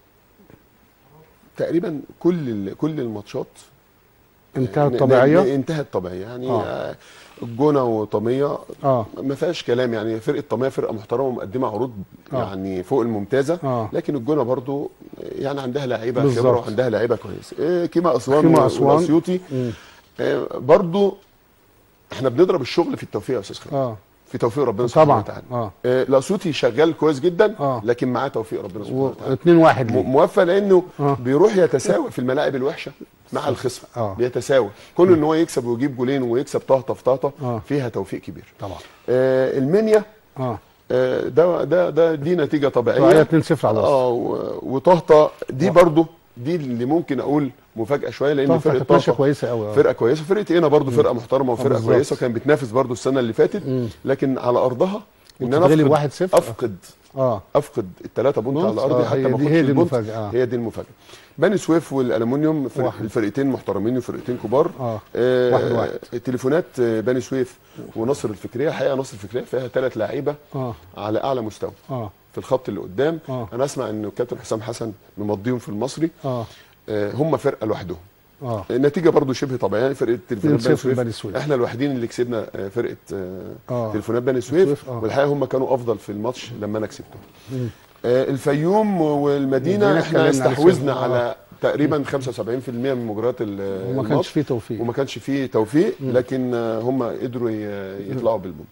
تقريبا كل ال- كل الماتشات انتهت ن- طبيعيه ن- انتهت طبيعيه يعني آه. آه. الجونه وطميه اه ما فيهاش كلام يعني فرقه طميه فرقه محترمه ومقدمه عروض آه. يعني فوق الممتازه اه لكن الجونه برضو يعني عندها لعيبه بالظبط. خبره وعندها لعيبه كويسه إيه كيما اسوان كيما و- أسوان. والاسيوطي مم. إيه برضو احنا بنضرب الشغل في التوفيق يا استاذ خالد اه في توفيق ربنا سبحانه طبعا وتعالى اه إيه الاسيوطي شغال كويس جدا آه. لكن معاه توفيق ربنا سبحانه و- وتعالى اتنين واحد م- ليه موفق لانه آه. بيروح يتساوى في الملاعب الوحشه مع الخصم آه. بيتساوى كون ان هو يكسب ويجيب جولين ويكسب طهطه في طهطه آه. فيها توفيق كبير طبعا آه المنيا اه آه ده ده ده دي نتيجه طبيعيه طبيعيه 2 0 على الوصل اه و- وطهطه دي برضو دي اللي ممكن اقول مفاجاه شويه لان طبعا فرقه كانت ماشيه طهطه كويسه قوي فرقه كويسه فرقه هنا برضو فرقه محترمه وفرقه بالظبط. كويسه وكانت بتنافس برضو السنه اللي فاتت مم. لكن على ارضها ان انا وتتغلب افقد 1-0 افقد اه افقد الثلاثه بونت بونت؟ على ارضي آه، حتى هي ما دي- اخدش هي دي البونت المفاجأة، آه. هي دي المفاجاه بني سويف والالومنيوم فرق واحد. الفرقتين محترمين وفرقتين كبار اه آه، واحد واحد. التليفونات آه، بني سويف ونصر الفكريه الحقيقه نصر الفكريه فيها ثلاث لعيبه اه على اعلى مستوى اه في الخط اللي قدام آه. انا اسمع ان الكابتن حسام حسن ممضيهم في المصري اه آه، هم فرقه لوحدهم اه النتيجه برضو شبه طبيعيه يعني فرقه تليفونات 2-0 بني سويف بني سويف. احنا الوحيدين اللي كسبنا آه، فرقه آه، اه تليفونات بني سويف سويف، آه. والحقيقه هم كانوا افضل في الماتش لما انا كسبتهم مم. آه، الفيوم والمدينه المدينة احنا اتكلمنا على استحوذنا الفيوم، على تقريبا 75% من مجريات ال- وما كانش الماتش فيه توفيق وما كانش فيه توفيق لكن آه، هم قدروا ي- يطلعوا بالبونت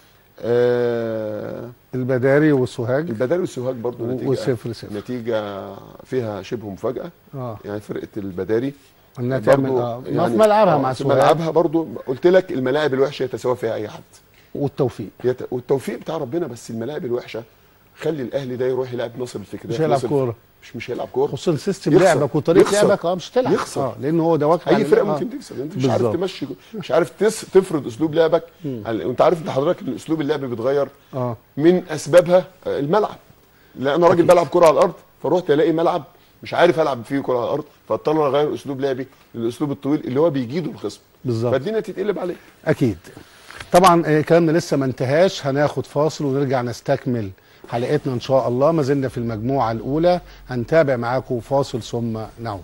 آه، البداري والسوهاج البداري والسوهاج برضو نتيجه وصفر صفر نتيجه فيها شبه مفاجاه اه يعني فرقه البداري انها تعمل برضو اه ما في ملعبها آه، مع في السوهاج ملعبها برضو قلت لك الملاعب الوحشه يتساوى فيها اي حد والتوفيق يت... والتوفيق بتاع ربنا بس الملاعب الوحشه خلي الاهلي ده يروح يلعب نصر الفكريه مش هيلعب نصر- كوره مش مش هيلعب كوره خصوصا سيستم يخسر. لعبك وطريقه يخسر. لعبك اه مش تلعب يخسر. اه لان هو ده واقع اي فرقه آه. ممكن تكسب انت مش عارف بالظبط. تمشي مش عارف تس... تفرض اسلوب لعبك على- وانت عارف انت حضرتك ان اسلوب اللعب بيتغير اه من اسبابها آه، الملعب لا انا راجل بلعب كره على الارض فروحت الاقي ملعب مش عارف العب فيه كره على الارض فاضطر اغير اسلوب لعبي للاسلوب الطويل اللي هو بيجيده الخصم بالظبط فالدنيا تتقلب عليه اكيد طبعا آه، كلامنا لسه ما انتهاش هناخد فاصل ونرجع نستكمل حلقتنا ان شاء الله ما زلنا في المجموعه الاولى هنتابع معاكم فاصل ثم نعود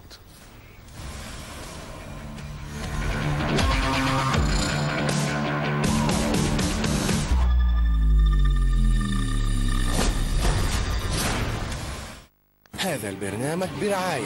هذا البرنامج برعاية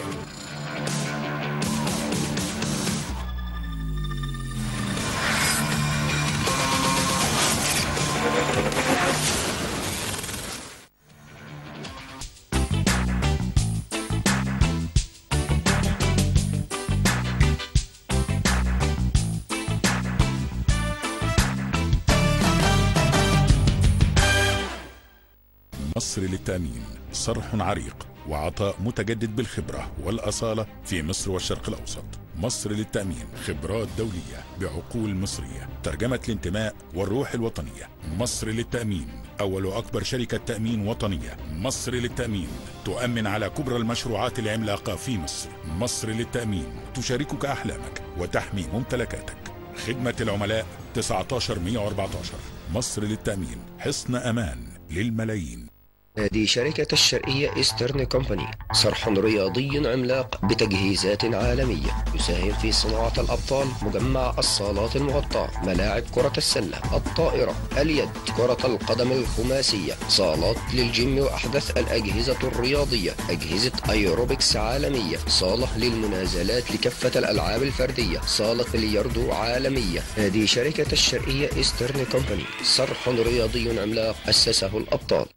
مصر للتأمين صرح عريق وعطاء متجدد بالخبرة والأصالة في مصر والشرق الأوسط مصر للتأمين خبرات دولية بعقول مصرية ترجمة الانتماء والروح الوطنية مصر للتأمين أول وأكبر شركة تأمين وطنية مصر للتأمين تؤمن على كبرى المشروعات العملاقة في مصر مصر للتأمين تشاركك أحلامك وتحمي ممتلكاتك خدمة العملاء 19114 مصر للتأمين حصن أمان للملايين نادي شركة الشرقية إيسترن كومباني صرح رياضي عملاق بتجهيزات عالمية يساهم في صناعة الأبطال مجمع الصالات المغطاة ملاعب كرة السلة الطائرة اليد كرة القدم الخماسية صالات للجيم وأحدث الأجهزة الرياضية أجهزة أيروبكس عالمية صالة للمنازلات لكافة الألعاب الفردية صالة بلياردو عالمية نادي شركة الشرقية إيسترن كومباني صرح رياضي عملاق أسسه الأبطال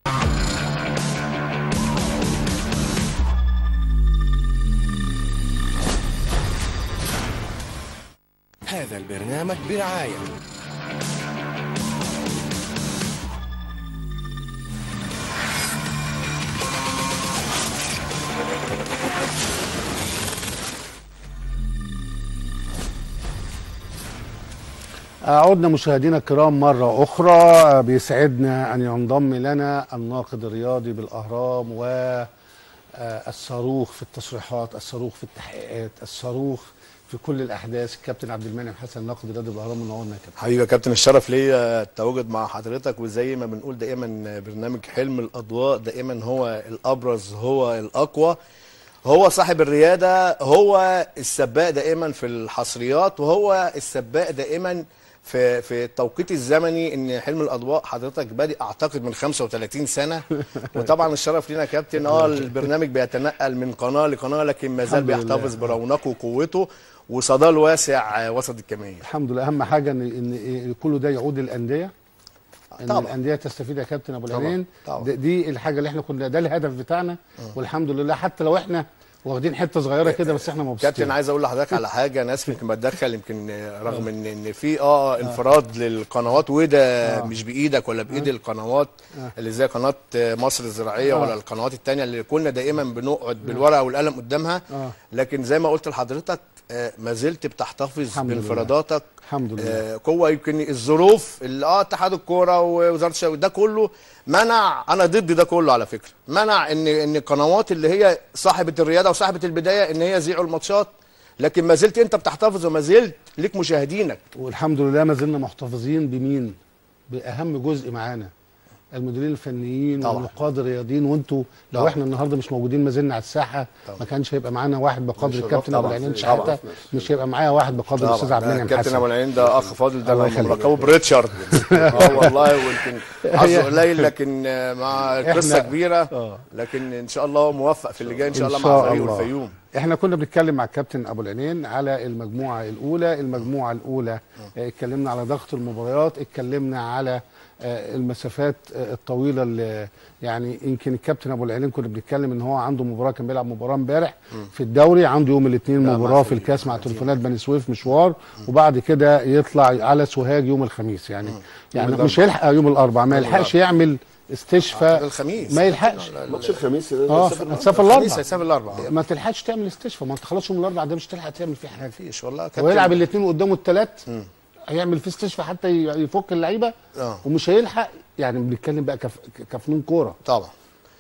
هذا البرنامج برعاية عدنا مشاهدينا الكرام مرة أخرى بيسعدنا أن ينضم لنا الناقد الرياضي بالأهرام والصاروخ في التصريحات الصاروخ في التحقيقات الصاروخ في كل الأحداث الكابتن عبد المنعم حسن ناقد الرياضي بالأهرام منورنا يا كابتن حبيبي يا كابتن الشرف ليا التواجد مع حضرتك وزي ما بنقول دائما برنامج حلم الاضواء دائما هو الابرز هو الاقوى هو صاحب الرياده هو السباق دائما في الحصريات وهو السباق دائما في في التوقيت الزمني ان حلم الاضواء حضرتك بادئ اعتقد من 35 سنه وطبعا الشرف لينا يا كابتن اه البرنامج بيتنقل من قناه لقناه لكن ما زال الحمد لله. بيحتفظ برونقه وقوته وصداه الواسع وسط الجماهير الحمد لله أهم حاجة إن إن كله ده يعود للأندية ان طبعا. الانديه تستفيد يا كابتن ابو طبعا، العينين طبعا. دي, دي الحاجه اللي احنا كنا ده الهدف بتاعنا والحمد لله حتى لو احنا واخدين حته صغيره كده بس احنا مبسوطين كابتن عايز اقول لحضرتك على حاجه ناس يمكن بتدخل يمكن رغم ان ان في اه انفراد للقنوات وده مش بايدك ولا بايد القنوات اللي زي قناه مصر الزراعيه آه. ولا القنوات التانية اللي كنا دائما بنقعد بالورقه والقلم قدامها آه. لكن زي ما قلت لحضرتك آه، ما زلت بتحتفظ الحمد لله. بانفراداتك الحمد لله آه، قوه يمكن الظروف اللي اه اتحاد الكوره ووزاره الشباب ده كله منع انا ضد ده كله على فكره منع ان ان القنوات اللي هي صاحبه الرياده وصاحبه البدايه ان هي يذيعوا الماتشات لكن ما زلت انت بتحتفظ وما زلت ليك مشاهدينك والحمد لله ما زلنا محتفظين بمين باهم جزء معانا المديرين الفنيين طبعا. والنقاد الرياضيين وانتوا لو طبعا. احنا النهارده مش موجودين ما زلنا على الساحه ما كانش هيبقى معانا واحد بقدر شرفت الكابتن ابو طبعا. العينين طبعا. شحاته مش هيبقى معايا واحد بقدر الاستاذ عبد ده المنعم كابتن ابو حسن العين ده اخ فاضل ده الله انا يخليك. مركبه بريتشارد اه والله ويمكن حظه قليل لكن آه، مع قصه إحنا- كبيره آه. لكن ان شاء الله هو موفق في اللي جاي ان شاء إن الله شاء مع فريق الله. الفيوم احنا كنا بنتكلم مع الكابتن ابو العينين على المجموعه الاولى المجموعه الاولى آه، اتكلمنا على ضغط المباريات اتكلمنا على آه، المسافات آه، الطويله اللي يعني يمكن الكابتن ابو العينين كنا بنتكلم ان هو عنده مباراه كان بيلعب مباراه امبارح في الدوري عنده يوم الاثنين لا، مباراه مع في فريق. الكاس مع تليفونات بني سويف مشوار وبعد كده يطلع على سوهاج يوم الخميس يعني يعني الأربعاء. مش هيلحق يوم الاربعاء ما يوم يلحقش الأربعاء. يعمل استشفاء الخميس ما يلحقش ماتش الخميس ده اه مسافر هتسافر الخميس الاربعاء هيسافر الاربعاء ما تلحقش تعمل استشفاء ما انت خلاص يوم الاربعاء ده مش تلحق تعمل فيه حاجه مفيش والله هو كابتن يلعب الاثنين قدامه الثلاث هيعمل فيه استشفاء حتى ي- يفك اللعيبه اه ومش هيلحق يعني بنتكلم بقى كف... كفنون كوره طبعا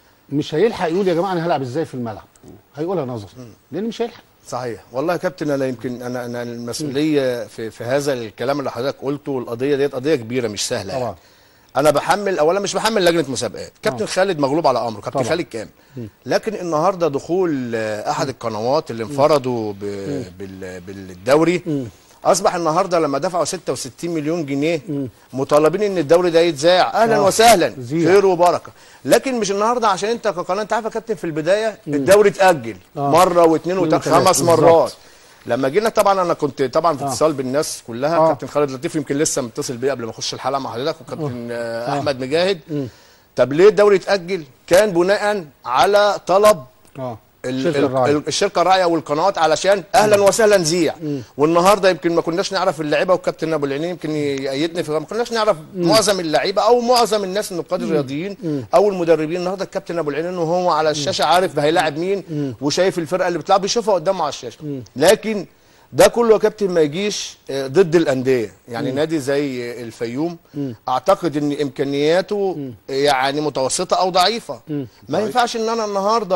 مش هيلحق يقول يا جماعه انا هلعب ازاي في الملعب هيقولها نظر لان مش هيلحق صحيح والله يا كابتن انا يمكن انا انا المسؤوليه في في هذا الكلام اللي حضرتك قلته القضيه ديت قضيه كبيره مش سهله طبعا يعني. انا بحمل اولا مش بحمل لجنه مسابقات كابتن آه. خالد مغلوب على امره كابتن طبعا. خالد كامل لكن النهارده دخول آه، احد القنوات اللي انفردوا ب- بال- بالدوري اصبح النهارده لما دفعوا 66 مليون جنيه مطالبين ان الدوري ده يتذاع اهلا آه. وسهلا زيع. خير وبركه لكن مش النهارده عشان انت كقناه انت عارف يا كابتن في البدايه الدوري اتاجل آه. مره واثنين اتنين وثلاث وتلاتة. خمس بالظبط. مرات لما جينا طبعا انا كنت طبعا في آه. اتصال بالناس كلها آه. كابتن خالد لطيف يمكن لسه متصل بيا قبل ما اخش الحلقه مع حضرتك وكابتن آه. احمد مجاهد طب ليه الدوري اتاجل كان بناء على طلب اه ال- الشركة ال- الراعية. ال- الشركه الراعيه والقنوات علشان اهلا وسهلا نذيع والنهارده يمكن ما كناش نعرف اللعيبه والكابتن ابو العينين يمكن يأيدني في ما كناش نعرف معظم اللعيبه او معظم الناس النقاد الرياضيين او المدربين النهارده الكابتن ابو العينين وهو على الشاشه عارف هيلاعب مين وشايف الفرقه اللي بتلعب بيشوفها قدامه على الشاشه لكن ده كله يا كابتن ما يجيش آه، ضد الانديه يعني نادي زي الفيوم اعتقد ان امكانياته يعني متوسطه او ضعيفه ما ينفعش ان انا النهارده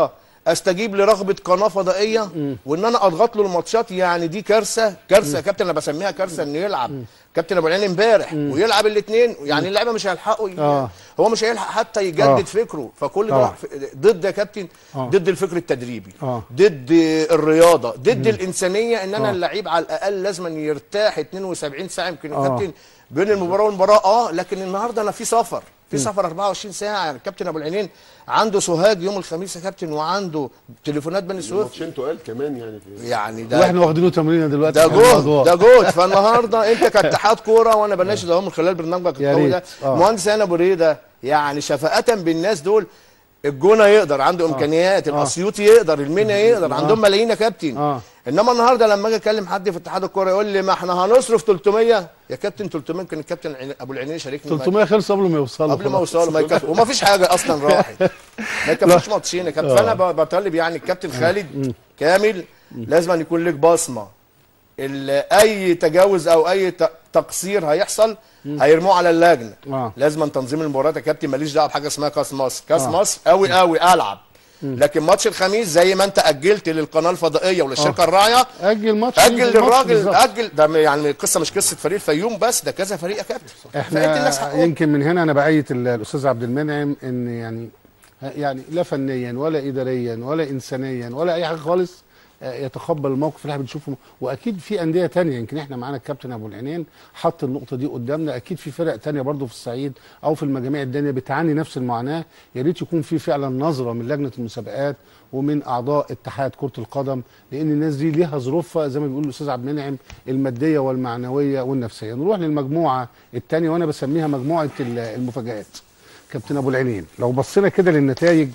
استجيب لرغبه قناه فضائيه وان انا اضغط له الماتشات يعني دي كارثه كارثه يا كابتن انا بسميها كارثه انه يلعب كابتن ابو العين امبارح ويلعب الاثنين يعني اللعيبه مش هيلحقوا ي- آه. هو مش هيلحق حتى يجدد آه. فكره فكل ده آه. راح في- ضد يا كابتن آه. ضد الفكر التدريبي آه. ضد الرياضه ضد الانسانيه ان انا آه. اللعيب على الاقل لازم يرتاح 72 ساعه يمكن يا آه. كابتن بين المباراه والمباراه اه لكن النهارده انا في سفر في سفر 24 ساعه يعني الكابتن ابو العينين عنده سوهاج يوم الخميس يا كابتن وعنده تليفونات بني سويف ماتشين تقال كمان يعني في يعني ده واحنا واخدينه تمرينه دلوقتي ده في جهد الأضواء. ده جهد فالنهارده انت كاتحاد كوره وانا بناشد اهو من خلال برنامجك يا القوي ريت. ده آه. مهندس هاني ابو ريده يعني شفقه بالناس دول الجونه يقدر عنده امكانيات الاسيوطي يقدر المنيا يقدر عندهم ملايين يا كابتن آه. انما النهارده لما اجي اكلم حد في اتحاد الكوره يقول لي ما احنا هنصرف 300 يا كابتن 300 كان الكابتن عين- ابو العينين شاركني معاك. 300 خلص قبل ما يوصلوا قبل ما خلاص. يوصلوا ما يكفي وما فيش حاجه اصلا راحت ما يكفيش ماتشين يا كابتن آه. فانا ب- بطالب يعني الكابتن خالد كامل لازم أن يكون لك بصمه ال- اي تجاوز او اي ت- تقصير هيحصل هيرموه على اللجنه آه. لازم تنظيم المباريات يا كابتن ماليش دعوه بحاجه اسمها كاس مصر كاس آه. مصر قوي قوي العب لكن ماتش الخميس زي ما انت اجلت للقناه الفضائيه وللشركه الراعيه اجل ماتش اجل ينزل ماتش للراجل بالظبط. اجل ده م- يعني القصه مش قصه فريق الفيوم بس ده كذا فريق يا كابتن فادي الناس احنا حقهم يمكن من هنا انا بايد ال- الاستاذ عبد المنعم ان يعني يعني لا فنيا ولا اداريا ولا انسانيا ولا اي حاجه خالص آه، يتقبل الموقف اللي احنا بنشوفه واكيد في انديه تانية يمكن احنا معانا الكابتن ابو العينين حط النقطه دي قدامنا اكيد في فرق تانية برضو في الصعيد او في المجاميع الدنيا بتعاني نفس المعاناه يا ريت يكون في فعلا نظره من لجنه المسابقات ومن اعضاء اتحاد كره القدم لان الناس دي ليها ظروفها زي ما بيقول الاستاذ عبد المنعم الماديه والمعنويه والنفسيه نروح للمجموعه الثانيه وانا بسميها مجموعه ال- المفاجات كابتن ابو العينين لو بصينا كده للنتائج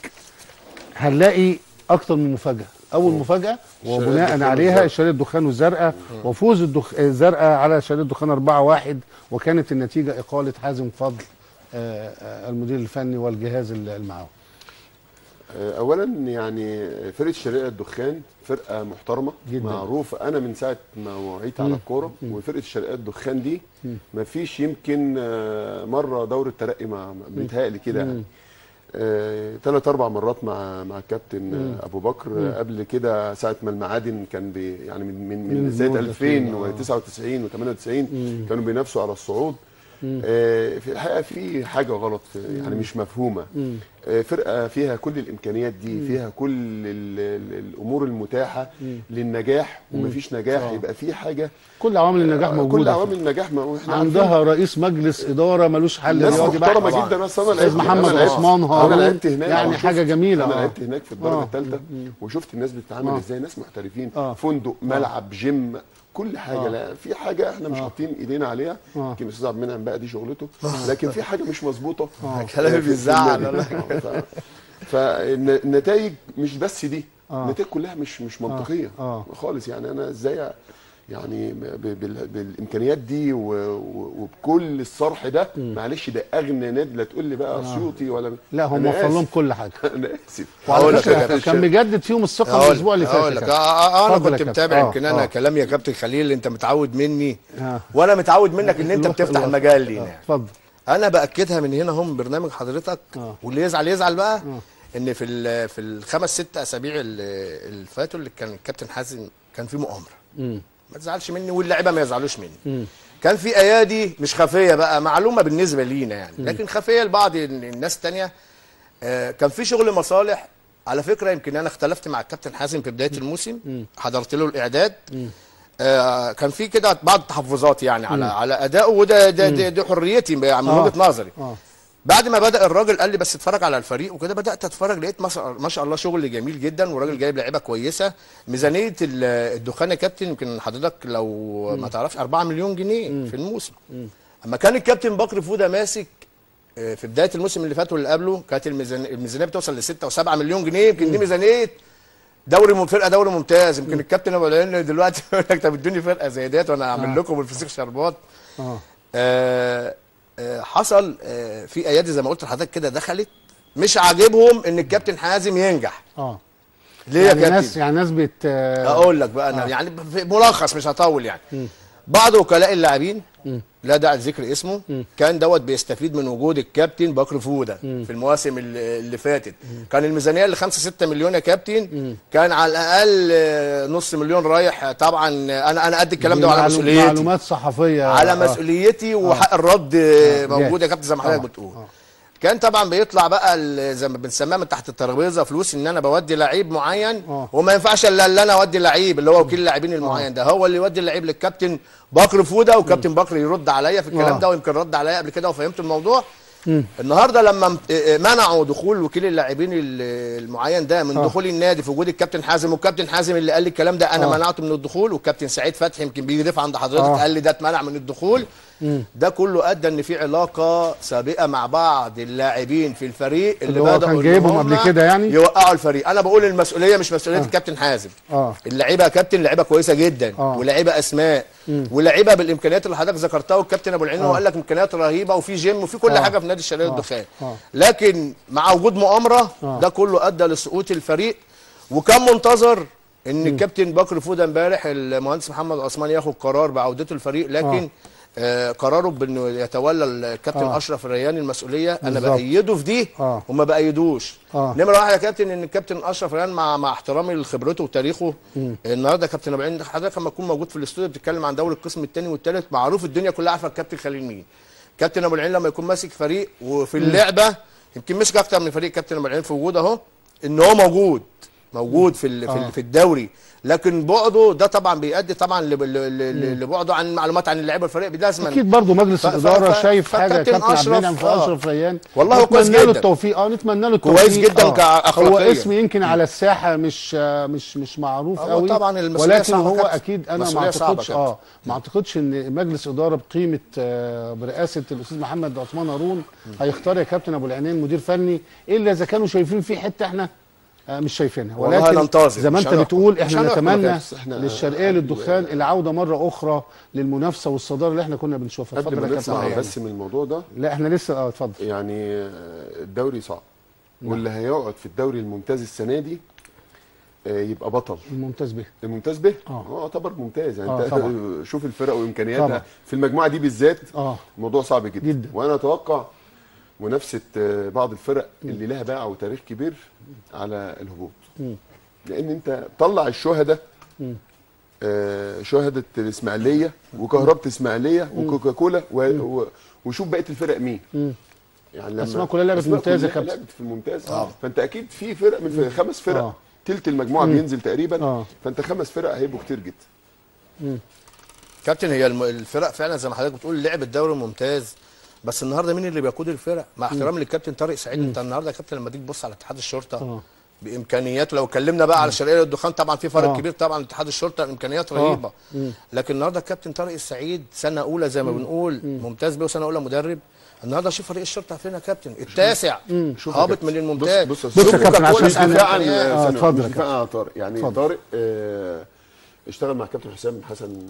هنلاقي اكتر من مفاجاه اول مفاجاه شرقية وبناء الدخان عليها والزرقاء. شريط الدخان والزرقاء وفوز الدخ... الزرقاء على شريط الدخان 4-1 وكانت النتيجه اقاله حازم فضل آه، آه، المدير الفني والجهاز ال- المعاون آه، اولا يعني فرقه شرقية الدخان فرقه محترمه جداً. معروفه انا من ساعه ما وعيت على الكوره وفرقه شرقية الدخان دي ما فيش يمكن آه، مره دوره ترقي مع بيتهيألي كده يعني ثلاث اربع مرات مع مع الكابتن آه، ابو بكر آه، قبل كده ساعه ما المعادن كان بي يعني من من, من من سنه المدة فين، آه. 2099 و98 كانوا بينافسوا على الصعود آه، في الحقيقه في حاجه غلط آه، يعني مش مفهومه آه، فرقه فيها كل الامكانيات دي فيها كل ال- ال- الامور المتاحه للنجاح ومفيش نجاح آه. يبقى في حاجه كل عوامل النجاح آه، موجوده كل عوامل النجاح ما احنا عندها رئيس مجلس اداره ملوش حل ناس رياضي محترمه بحت. جدا اصل انا استاذ لعبت محمد أنا لعبت- عثمان انا هارون لعبت هناك يعني وشفت- حاجه جميله انا آه. لعبت هناك في الدرجه آه. الثالثه وشفت الناس بتتعامل آه. ازاي ناس محترفين آه. فندق ملعب جيم كل حاجه آه. لا في حاجه احنا مش حاطين ايدينا عليها آه. يمكن الاستاذ عبد المنعم بقى دي شغلته لكن في حاجه مش مظبوطه كلامي في- في بيزعل النادي. والله. آه، ف- فالنتائج مش بس دي آه. النتائج كلها مش مش منطقيه آه. خالص يعني انا ازاي يعني ب- بال- بالامكانيات دي و- و- وبكل الصرح ده معلش ده اغنى نادي لا تقول لي بقى اسيوطي ولا لا هم أنا وفر لهم آسف. كل حاجه انا اسف هقول وعلى لك يا فكره كابتن كان مجدد فيهم الثقه هقول الاسبوع اللي فات هقول يا لك كابتن. آه، آه، انا اتفضل يا كنت كابتن. متابع آه، يمكن انا آه. كلامي يا كابتن خليل اللي انت متعود مني آه. وانا متعود منك ان انت الوقت- بتفتح الوقت. المجال لينا آه، يعني. اتفضل انا باكدها من هنا هم برنامج حضرتك آه. واللي يزعل يزعل بقى ان في ال- في الخمس ست اسابيع اللي اللي فاتوا اللي كان الكابتن حازم كان في مؤامره مم. ما تزعلش مني واللعيبه ما يزعلوش مني كان في ايادي مش خفيه بقى معلومه بالنسبه لينا يعني لكن خفيه لبعض ال- الناس التانية آه، كان في شغل مصالح على فكره يمكن انا اختلفت مع الكابتن حازم في بدايه الموسم حضرت له الاعداد آه كان في كده بعض التحفظات يعني على على ادائه وده ده, ده, ده حريتي يعني من آه. وجهه نظري آه. بعد ما بدا الراجل قال لي بس اتفرج على الفريق وكده بدات اتفرج لقيت ما شاء- ما شاء الله شغل جميل جدا وراجل جايب لعيبه كويسه ميزانيه ال- الدخان يا كابتن يمكن حضرتك لو ما تعرفش 4 مليون جنيه في الموسم اما كان الكابتن بكر فوده ماسك آه، في بدايه الموسم اللي فات واللي قبله كانت الميزان- الميزانيه بتوصل ل 6 و7 مليون جنيه يمكن دي ميزانيه دوري من فرقه دوري ممتاز يمكن الكابتن ابو العين دلوقتي يقول لك طب ادوني فرقه زي ديت وانا اعمل لكم الفسيخ شربات اه آه، آه، حصل آه، في ايادي زي ما قلت لحضرتك كده دخلت مش عاجبهم ان الكابتن حازم ينجح اه ليه يا يعني كابتن ناس يعني ناس بت اقول لك بقى انا يعني في ملخص مش هطول يعني بعض وكلاء اللاعبين لا داعي لذكر اسمه كان دوت بيستفيد من وجود الكابتن بكر فوده في المواسم اللي اللي فاتت كان الميزانيه اللي 5 6 مليون يا كابتن كان على الاقل آه، نص مليون رايح طبعا آه، انا انا قد الكلام دي ده على معلو- مسؤوليتي معلومات صحفيه على آه. مسؤوليتي وحق الرد آه. موجود يا جاهز. كابتن زي ما حضرتك آه. بتقول كان طبعا بيطلع بقى ال- زي ما بنسميها من تحت الترابيزه فلوس ان انا بودي لعيب معين وما ينفعش الا اللي انا اودي لعيب اللي هو وكيل اللاعبين المعين ده هو اللي يودي اللعيب للكابتن بكر فوده وكابتن بكر يرد عليا في الكلام آه. ده ويمكن رد عليا قبل كده وفهمت الموضوع النهارده لما م- اه- اه منعوا دخول وكيل اللاعبين ال- المعين ده من آه. دخول النادي في وجود الكابتن حازم والكابتن حازم اللي قال لي الكلام ده انا آه. منعته من الدخول والكابتن سعيد فتحي يمكن بيضيف عند حضرتك آه. قال لي ده اتمنع من الدخول مم. ده كله ادى ان في علاقه سابقه مع بعض اللاعبين في الفريق اللي, اللي هو بدأوا كان إن جايبهم هم قبل كده يعني؟ يوقعوا الفريق انا بقول المسؤوليه مش مسؤوليه آه. الكابتن حازم اه اللعيبه يا كابتن لعيبه كويسه جدا آه. ولاعيبه اسماء مم. ولاعيبه بالامكانيات اللي حضرتك ذكرتها والكابتن ابو العين آه. هو قال لك امكانيات رهيبه وفي جيم وفي كل آه. حاجه في نادي الشرقيه آه. للدخان آه. لكن مع وجود مؤامره آه. ده كله ادى لسقوط الفريق وكان منتظر ان الكابتن بكر فوده امبارح المهندس محمد عثمان ياخد قرار بعودته الفريق لكن آه قراره بانه يتولى الكابتن آه. اشرف الرياني المسؤوليه انا بالظبط. بايده في دي آه. وما بايدوش آه. نمره واحد يا كابتن ان الكابتن اشرف ريان مع مع احترامي لخبرته وتاريخه مم. النهارده كابتن ابو العين حضرتك لما تكون موجود في الاستوديو بتتكلم عن دوري القسم الثاني والثالث معروف الدنيا كلها عارفه الكابتن خليل مين كابتن ابو العين لما يكون ماسك فريق وفي اللعبه يمكن مسك اكتر من فريق كابتن ابو العين في وجود اهو ان هو موجود موجود في ال- في, آه. ال- في الدوري لكن بعده ده طبعا بيؤدي طبعا لب- ل- ل- لبعده عن معلومات عن اللعيبه الفريق لازما اكيد برضه مجلس ف- ف- الاداره ف- شايف حاجه فكابتن كابتن عبد أشرف، المنعم في آه. اشرف ريان والله هو كويس نتمنى له جدا. التوفيق اه نتمنى له التوفيق كويس جدا آه. كأخلاقيا. هو اسم يمكن على الساحه مش آه، مش مش معروف هو قوي طبعا المسؤولية ولكن صعبة هو كابتن. اكيد انا ما مسؤولية صعبة اعتقدش كابتن. اه ما اعتقدش ان مجلس اداره بقيمه آه، برئاسه الاستاذ محمد عثمان هارون هيختار يا كابتن ابو العينين مدير فني الا اذا كانوا شايفين فيه حته احنا آه، مش شايفينها والله ولكن هننتظر، زي ما مش انت هنحكم. بتقول مش احنا هنحكم يا نتمنى كابتن. احنا- للشرقيه للدخان العوده مره اخرى للمنافسه والصداره اللي احنا كنا بنشوفها قبل اتفضل ما يا كابتن نطلع أبو بس من الموضوع ده لا احنا لسه اه اتفضل يعني آه، الدوري صعب واللي هيقعد في الدوري الممتاز السنه دي آه، يبقى بطل الممتاز به الممتاز به آه. هو يعتبر ممتاز يعني آه، انت طبعا. شوف الفرق وامكانياتها طبعا. في المجموعه دي بالذات اه الموضوع صعب جدا, جدا. وانا اتوقع منافسه آه، بعض الفرق اللي لها باع وتاريخ كبير على الهبوط مم. لان انت طلع الشهداء مم. آه، شهدة الإسماعيلية وكهربة إسماعيلية وكوكاكولا و... و... وشوف بقية الفرق مين مم. يعني لما أسماء كلها لعبت أسماء ممتاز يا كلها كابتن. لعبت في الممتاز آه. فأنت أكيد في فرق من فرق خمس فرق آه. تلت المجموعة مم. بينزل تقريبا آه. فأنت خمس فرق هيبقوا كتير جدا مم. كابتن هي الم- الفرق فعلا زي ما حضرتك بتقول لعب الدوري ممتاز بس النهارده مين اللي بيقود الفرق مع احترامي للكابتن طارق سعيد انت النهارده يا كابتن لما تيجي تبص على اتحاد الشرطه اه بامكانياته لو اتكلمنا بقى على شرقيه الدخان طبعا في فرق آه. كبير طبعا اتحاد الشرطه امكانيات آه. رهيبه مم. لكن النهارده الكابتن طارق السعيد سنه اولى زي ما بنقول ممتاز بيه وسنه اولى مدرب النهارده شوف فريق الشرطه فين يا كابتن التاسع شوف يا هابط كابتن. من الممتاز بص بص بص يا كابتن، عشان مش أنا- دفاعا آه، آه، اتفضل مش يا دفاعا عن طارق يعني اتفضل. طارق آه اشتغل مع كابتن حسام حسن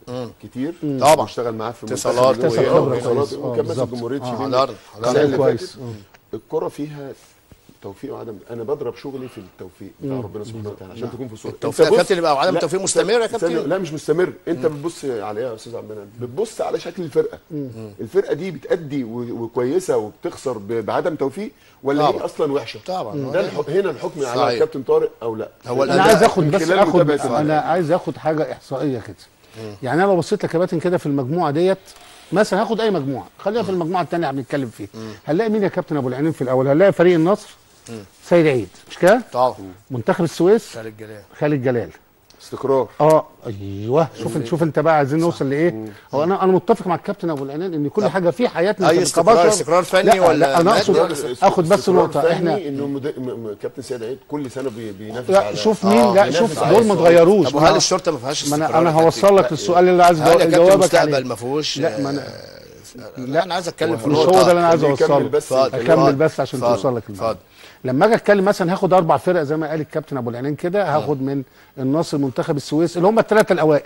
كتير طبعا. واشتغل معاه في منتخب اتصالات الجمهورية واتصالات واتصالات كويس. آه، وكان ماسك بالظبط. جمهوريه آه، شبين حضرت السنة حضرت اللي كويس. فاتت. آه. الكرة فيها توفيق وعدم انا بضرب شغلي في التوفيق بتاع ربنا سبحانه وتعالى عشان تكون في الصوره التوفيق أنت يا بص- كابتن يبقى وعدم لا، توفيق مستمر يا ثانية- كابتن؟ لا مش مستمر انت بتبص على ايه يا استاذ عبد المنعم بتبص على شكل الفرقه الفرقه دي بتأدي و- وكويسه وبتخسر ب- بعدم توفيق ولا هي طبعا. اصلا وحشه طبعا. ده الح- هنا الحكم على صحيح. الكابتن طارق او لا هو انا الأداء عايز اخد من بس خلال اخد متابعة انا عايز اخد حاجه احصائيه كده يعني انا لو بصيت لك يا كابتن كده في المجموعه ديت مثلا هاخد اي مجموعه خلينا في المجموعه الثانيه اللي بنتكلم فيها هنلاقي مين يا كابتن ابو العينين في الاول هنلاقي فريق النصر سيد عيد مش كده طبعا منتخب السويس خالد جلال خالد جلال استقرار اه ايوه شوف انت شوف انت بقى عايزين نوصل لايه هو انا انا متفق مع الكابتن ابو العنان ان كل حاجه في حياتنا أي كبشر- استقرار- استقرار فني لا ولا لا انا اقصد مادي؟ اخد بس استقرار نقطه فني احنا انه مد... م... م... كابتن سيد عيد كل سنه بي... بينافس لا على شوف آه، مين لا بينافس شوف على دول ما الصعود. اتغيروش طب ما وهل أنا- الشرطه ما فيهاش ما استقرار انا يا انا كابتن؟ هوصل لك للسؤال اللي عايز هل يا جو- كابتن جوابك المستقبل عليه ما فيهوش لا، ما أنا- لا انا عايز اتكلم في مش النقطة. هو ده اللي انا عايز اللي يكمل اوصله بس اتفضل. اكمل بس عشان اتفضل. توصل لك المعلومة. اتفضل. لما اجي اتكلم مثلا هاخد اربع فرق زي ما قال الكابتن ابو العنان كده هاخد من النصر منتخب السويس اللي هم الثلاثه الاوائل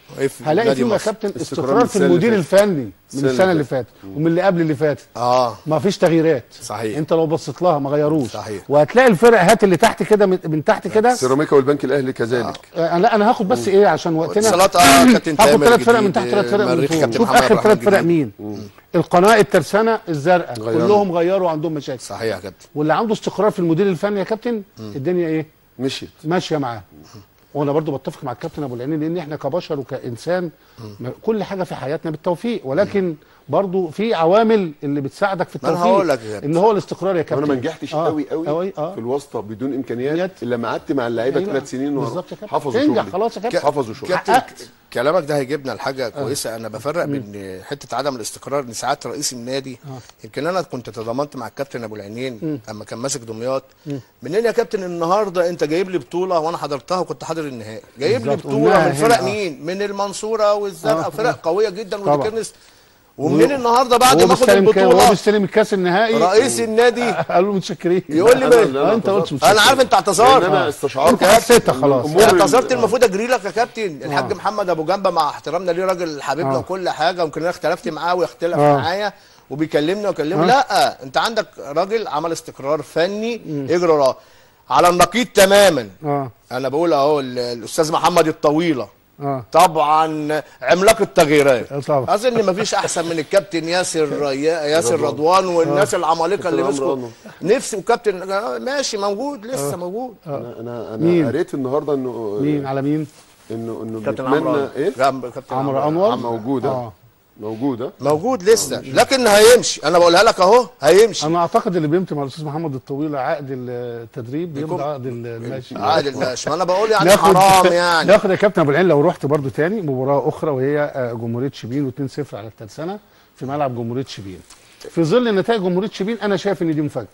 وقف هلاقي نادي فيه يا مصر. كابتن استقرار استقرار من في السنة اللي المدير فاتت. الفني من السنة السنه اللي اللي فاتت ومن اللي قبل اللي فاتت اه ما فيش تغييرات صحيح. انت لو بصيت لها ما غيروش صحيح. وهتلاقي الفرق هات اللي تحت كده من, من تحت كده سيراميكا والبنك الاهلي كذلك آه لا انا هاخد بس ايه عشان وقتنا اتصالات اه كابتن هاخد تامر ثلاث فرق من جديد، تحت ثلاث فرق من مريخ فوق كابتن شوف محمد اخر عبد الرحمن ثلاث فرق جديد. مين القناه الترسانه الزرقاء غيروا. كلهم غيروا عندهم مشاكل صحيح يا كابتن واللي عنده استقرار في المدير الفني يا كابتن الدنيا ايه مشيت ماشيه معاه وانا برضو بتفق مع الكابتن ابو العينين لان احنا كبشر وكانسان ما- كل حاجه في حياتنا بالتوفيق ولكن برضو في عوامل اللي بتساعدك في ما أنا التوفيق هقول لك يا كابتن. ان هو الاستقرار يا كابتن وانا ما نجحتش آه. قوي قوي أوي آه. في الواسطه بدون امكانيات إمكانيات. الا ما قعدت مع اللعيبه أيوة. ثلاث سنين ورا بالظبط يا كابتن. حفظوا تنجح شغلي خلاص يا كابتن. حفظوا شغلي كابتن حققت. كلامك ده هيجيبنا لحاجه كويسه انا بفرق بين حته عدم الاستقرار ان ساعات رئيس النادي يمكن انا كنت تضامنت مع الكابتن ابو العينين اما كان ماسك دمياط منين يا كابتن النهارده انت جايب لي بطوله وانا حضرتها وكنت حاضر النهائي جايب لي بالظبط. بطوله قلناها من فرق هنا، آه. مين من المنصوره والزرقاء آه. فرق قويه جدا طبعا. وديكنس ومنين النهارده بعد هو ما اخد بيستلم كا- هو البطوله بيستلم الكاس النهائي رئيس النادي قال له متشكرين يقول لي أنا- بيه لا، آه، انت قلت اعتذرت. متشكرين انا عارف انت اعتذرت لان انا استشعرت انت حسيتها خلاص. الأمور ال- اعتذرت آه. المفروض اجري لك يا كابتن الحاج محمد ابو جنبه مع احترامنا ليه راجل حبيبنا آه. وكل حاجه يمكن انا اختلفت معاه ويختلف آه. معايا وبيكلمني واكلمه آه. لا انت عندك راجل عمل استقرار فني اجري وراه على النقيض تماما اه انا بقول اهو ال- الاستاذ محمد الطويله اه طبعا عملاق التغييرات آه، طبعا اظن مفيش احسن من الكابتن ياسر ريا- ياسر رضوان والناس العمالقه اللي كابتن مسكوا عمرو نفسي وكابتن آه، ماشي موجود لسه موجود انا انا مين؟ انا قريت النهارده انه مين على مين انه انه كابتن عمرو بيتمنى ايه جنب كابتن عمرو انور موجوده اه موجوده موجود لسه لكن هيمشي انا بقولها لك اهو هيمشي انا اعتقد اللي بيمضي مع الاستاذ محمد الطويل عقد التدريب بيمضي عقد الماشي عادل ماشي ما انا بقول يعني ناخد حرام يعني ناخد يا كابتن ابو العين لو رحت برضو تاني مباراه اخرى وهي آه، جمهوريه شبين و2-0 على الترسانه في ملعب جمهوريه شبين في ظل نتائج جمهوريه شبين انا شايف ان دي مفاجاه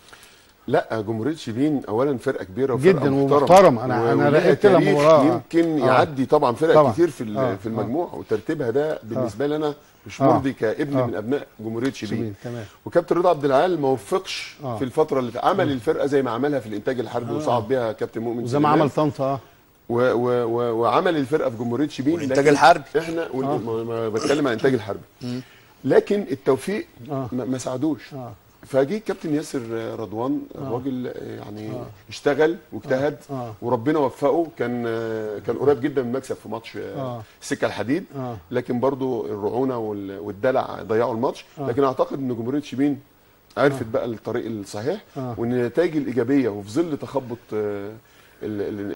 لا جمهوريه شبين اولا فرقه كبيره وفرقه جدا محترمه ومحترمة. أنا- أنا وليها راقبت لها تاريخ مباراة. يمكن آه. يعدي طبعا فرق طبعا. كتير في ال- آه. في المجموعه وترتيبها ده بالنسبه لي انا مش آه. مرضي كابن آه. من ابناء جمهوريه شبين شبين تمام وكابتن رضا عبد العال ما وفقش آه. في الفتره اللي عمل الفرقه زي ما عملها في الانتاج الحربي وصعد بيها كابتن مؤمن وزي ما سليمان. عمل طنطا اه و و و وعمل الفرقه في جمهوريه شبين والإنتاج لكن الحربي. احنا وال- ما- ما بتكلم عن الانتاج الحربي لكن التوفيق آه. ما ما ساعدوش آه. فجي كابتن ياسر رضوان الراجل يعني اشتغل واجتهد آه. وربنا وفقه كان كان قريب جدا من المكسب في ماتش آه. السكه الحديد آه. لكن برضو الرعونه وال- والدلع ضيعوا الماتش لكن اعتقد ان جمهوريه شبين عرفت بقى الطريق الصحيح آه. وان النتائج الايجابيه وفي ظل تخبط آه، ال- ال-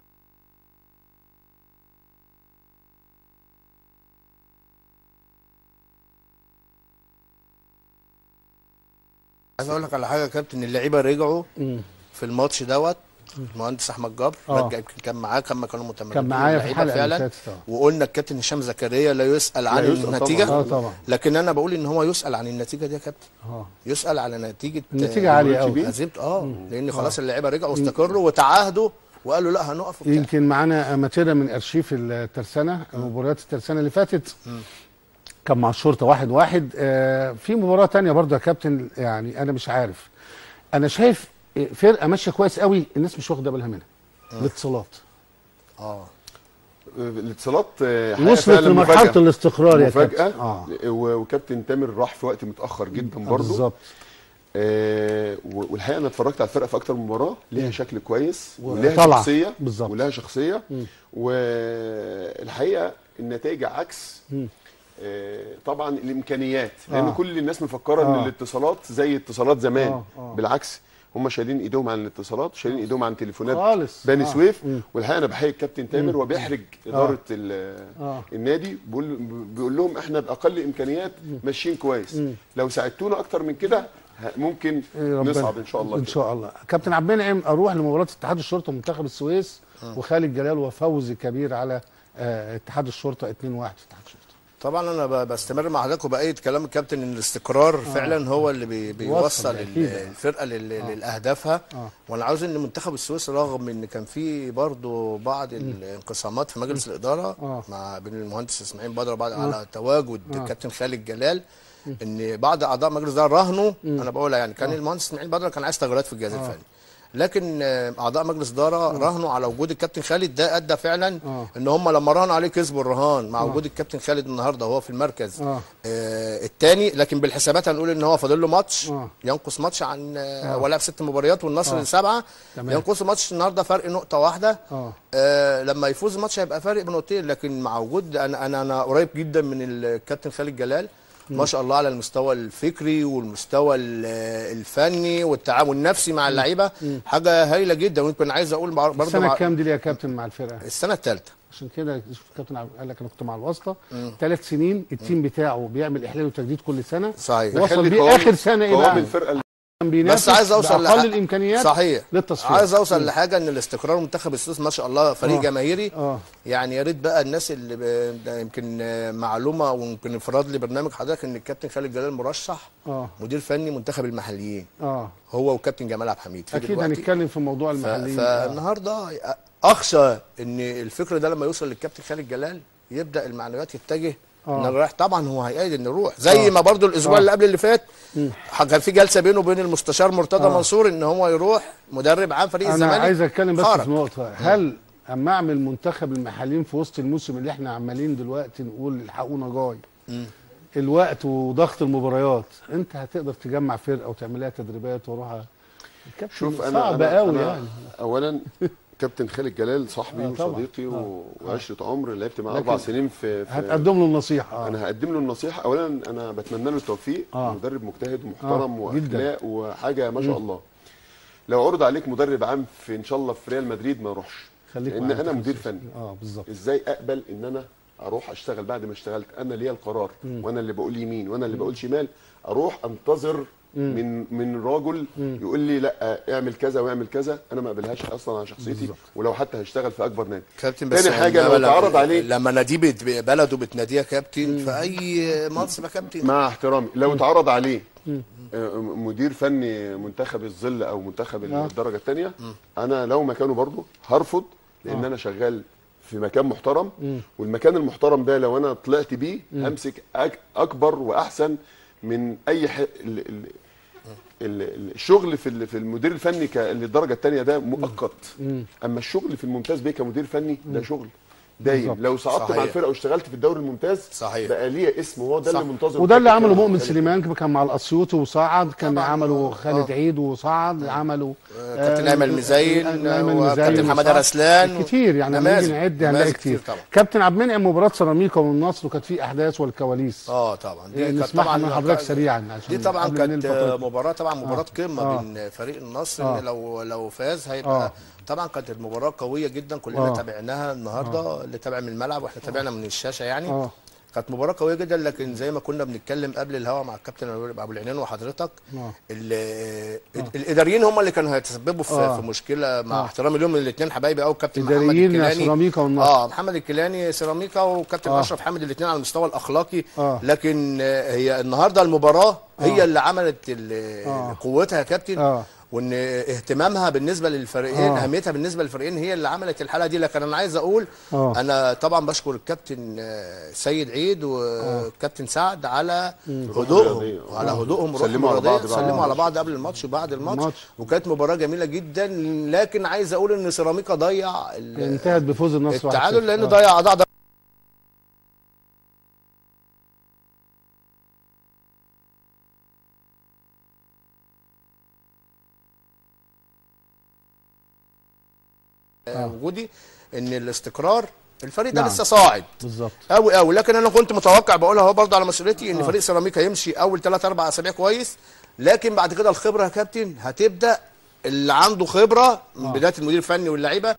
عايز اقول لك على حاجه يا كابتن اللعيبه رجعوا مم. في الماتش دوت المهندس احمد جبر آه. رجع يمكن كان معاه كان كانوا متمرنين كان معايا في اللعيبة الحلقه اللي فعلا فاتت آه. وقلنا الكابتن هشام زكريا لا يسال عن لا يسأل النتيجه طبعاً. اه طبعا لكن انا بقول ان هو يسال عن النتيجه دي يا كابتن اه يسال على نتيجه النتيجة عالية آه، أوي. هزيمه اه لان خلاص اللعيبه رجعوا واستقروا وتعاهدوا وقالوا لا هنقف وبتاع. يمكن معانا ماتيريا من ارشيف الترسانه مباريات الترسانه اللي فاتت كان مع الشرطه واحد واحد آه في مباراه تانية برضه يا كابتن يعني انا مش عارف انا شايف فرقه ماشيه كويس قوي الناس مش واخده بالها منها الاتصالات اه الاتصالات آه، حقيقة وصلت فعلاً لمرحله مفاجأة. الاستقرار يا مفاجأة كابتن اه و- وكابتن تامر راح في وقت متأخر جدا برضه بالظبط آه و- والحقيقة أنا اتفرجت على الفرقة في أكتر من مباراة ليها شكل كويس وليها طلع. شخصية بالظبط. ولها شخصية والحقيقة النتائج عكس مم. آه طبعا الإمكانيات لأن آه. كل الناس مفكرة إن آه. الاتصالات زي اتصالات زمان آه، آه. بالعكس هم شايلين ايديهم عن الاتصالات شايلين ايديهم عن تليفونات خالص. بني آه. سويف مم. والحقيقه انا بحيي الكابتن تامر وبيحرج اداره ال- آه. النادي بيقول بيقول لهم احنا باقل امكانيات ماشيين كويس لو ساعدتونا اكتر من كده ه- ممكن إيه ربنا- نصعد ان شاء الله ان كده. شاء الله كابتن عبد المنعم اروح لمباراه اتحاد الشرطه ومنتخب السويس وخالد جلال وفوز كبير على آه اتحاد الشرطه 2-1 في اتحاد الشرطه طبعا انا ب- بستمر مع حضرتك وبأيد كلام الكابتن ان الاستقرار فعلا هو اللي بي بيوصل ال- أكيد. الفرقه لل- لاهدافها آه. وانا عاوز ان منتخب السويس رغم ان كان في برضه بعض الانقسامات في مجلس الاداره آه. مع بين المهندس اسماعيل بدر بعد على تواجد آه. الكابتن خالد جلال ان بعض اعضاء مجلس الاداره راهنوا انا بقولها يعني كان المهندس اسماعيل بدر كان عايز تغييرات في الجهاز الفني لكن آه، اعضاء مجلس اداره راهنوا على وجود الكابتن خالد ده ادى فعلا آه. ان هم لما راهنوا عليه كسبوا الرهان مع آه. وجود الكابتن خالد النهارده وهو في المركز اه آه الثاني لكن بالحسابات هنقول ان هو فاضل له ماتش آه. ينقص ماتش عن آه آه. هو لعب ست مباريات والنصر آه. سبعه تمام. ينقص ماتش النهارده فرق نقطه واحده اه آه لما يفوز الماتش هيبقى فارق بنقطتين لكن مع وجود انا انا انا قريب جدا من الكابتن خالد جلال ما شاء الله على المستوى الفكري والمستوى ال- الفني والتعاون النفسي مع اللعيبه حاجه هايله جدا ويمكن عايز اقول مع- برضه السنه مع كام دي ليه يا كابتن مع الفرقه السنه الثالثه عشان كده شوف الكابتن عب- قال لك انا كنت مع الواسطه ثلاث سنين التيم بتاعه بيعمل احلال وتجديد كل سنه صحيح وصل بيخلي بيه قوام- اخر سنه ايه قوام بقى الفرقه اللي كان بينافس بس عايز اوصل باقل لح- الامكانيات صحيح للتصفيات عايز اوصل مم. لحاجه ان الاستقرار منتخب السويس ما شاء الله فريق آه. جماهيري اه يعني يا ريت بقى الناس اللي ب- ده يمكن آه، معلومه ويمكن انفراد لبرنامج حضرتك ان الكابتن خالد جلال مرشح اه مدير فني منتخب المحليين اه هو وكابتن جمال عبد الحميد في اكيد دلوقتي. هنتكلم في موضوع ف- المحليين آه. فالنهارده اخشى ان الفكر ده لما يوصل للكابتن خالد جلال يبدا المعنويات يتجه آه. ان رايح طبعا هو هيأيد ان يروح زي آه. ما برضو الاسبوع آه. اللي قبل اللي فات مم. كان في جلسه بينه وبين المستشار مرتضى آه. منصور ان هو يروح مدرب عام فريق انا الزمالك عايز اتكلم بس خرج. في نقطه هل اما اعمل منتخب المحليين في وسط الموسم اللي احنا عمالين دلوقتي نقول الحقونا جاي مم. الوقت وضغط المباريات انت هتقدر تجمع فرقه وتعمل لها تدريبات وروحها الكابتن شوف انا صعب أنا قوي أنا يعني اولا كابتن خالد جلال صاحبي آه طبعا. وصديقي و- آه. وعشره عمر لعبت معاه لكن اربع سنين في, في هتقدم له النصيحه آه. انا هقدم له النصيحه اولا انا بتمنى له التوفيق آه. مدرب مجتهد ومحترم آه، جداً. واخلاق وحاجه ما شاء مم. الله لو عرض عليك مدرب عام في ان شاء الله في ريال مدريد ما اروحش خليك لان معايا انا في مدير الخمسة. فني اه بالظبط ازاي اقبل ان انا اروح اشتغل بعد ما اشتغلت انا ليا القرار مم. وانا اللي بقول يمين وانا اللي بقول شمال اروح انتظر مم. من من راجل مم. يقول لي لا اعمل كذا واعمل كذا انا ما اقبلهاش اصلا على شخصيتي بالظبط. ولو حتى هشتغل في اكبر نادي كابتن بس تاني حاجه إنما لو اتعرض لما- عليه لما ناديه بت- بلده بتناديه يا كابتن في اي منصب يا كابتن مع احترامي لو اتعرض عليه مم. آه، مدير فني منتخب الظل او منتخب آه. الدرجه الثانيه انا لو مكانه برضه هرفض لان آه. انا شغال في مكان محترم مم. والمكان المحترم ده لو انا طلعت بيه همسك أك اكبر واحسن من اي ح... ال... ال... ال... ال- الشغل في ال- في المدير الفني ك... للدرجه الثانيه ده مؤقت مم. اما الشغل في الممتاز بيه كمدير فني ده شغل دايم بالظبط. لو صعدت مع صحيح. الفرقه واشتغلت في الدوري الممتاز صحيح. بقى ليا اسم وهو ده صح. اللي منتظر وده اللي كابتن عمله مؤمن خالد. سليمان كان مع الاسيوطي وصعد كان طبعاً. عمله آه. خالد آه. عيد وصعد عملوا كابتن ايمن مزين أيمن وكابتن مزين حماده وصعد. رسلان كتير يعني لما نماذج. نيجي نعد هنلاقي نماذج كتير طبعا كابتن عبد المنعم مباراه سيراميكا والنصر وكانت فيه احداث والكواليس اه طبعا إيه، كانت نسمعها من حضرتك كان- سريعا عشان دي طبعا قبل ما كانت ننهي الفترة دي. مباراه طبعا مباراه قمه آه. بين فريق النصر آه. إن لو لو فاز هيبقى آه. طبعا كانت المباراه قويه جدا كلنا آه. تابعناها النهارده اللي تابع من الملعب واحنا تابعنا من الشاشه يعني اه كانت مباراه قويه جدا لكن زي ما كنا بنتكلم قبل الهوا مع الكابتن ابو العنين وحضرتك اه ال- الاداريين هم اللي كانوا هيتسببوا في, آه. في مشكله مع آه. احترامي لهم الاثنين حبايبي قوي الكابتن محمد اداريين الكيلاني سيراميكا والنصر اه محمد الكيلاني سيراميكا وكابتن آه. اشرف حامد الاثنين على المستوى الاخلاقي آه. لكن آه، هي النهارده المباراه هي آه. اللي عملت ال- آه. قوتها يا كابتن اه وان اهتمامها بالنسبه للفريقين آه. اهميتها بالنسبه للفريقين هي اللي عملت الحاله دي لكن انا عايز اقول آه. انا طبعا بشكر الكابتن آه، سيد عيد والكابتن سعد على رياضية. هدوءهم على آه. هدوءهم سلموا على روحهم بعض الرياضية. بعد سلموا على الماتش. بعض قبل الماتش وبعد الماتش الماتش. وكانت مباراه جميله جدا لكن عايز اقول ان سيراميكا ضيع ال- انتهت بفوز النصر التعادل 1-0. لانه آه. ضيع ضيع آه. وجودي ان الاستقرار الفريق ده نعم. لسه صاعد بالظبط قوي قوي لكن انا كنت متوقع بقولها اهو برضه على مسؤوليتي ان آه. فريق سيراميكا يمشي اول 3 4 اسابيع كويس لكن بعد كده الخبره يا كابتن هتبدا اللي عنده خبره من آه. بدايه المدير الفني واللعيبه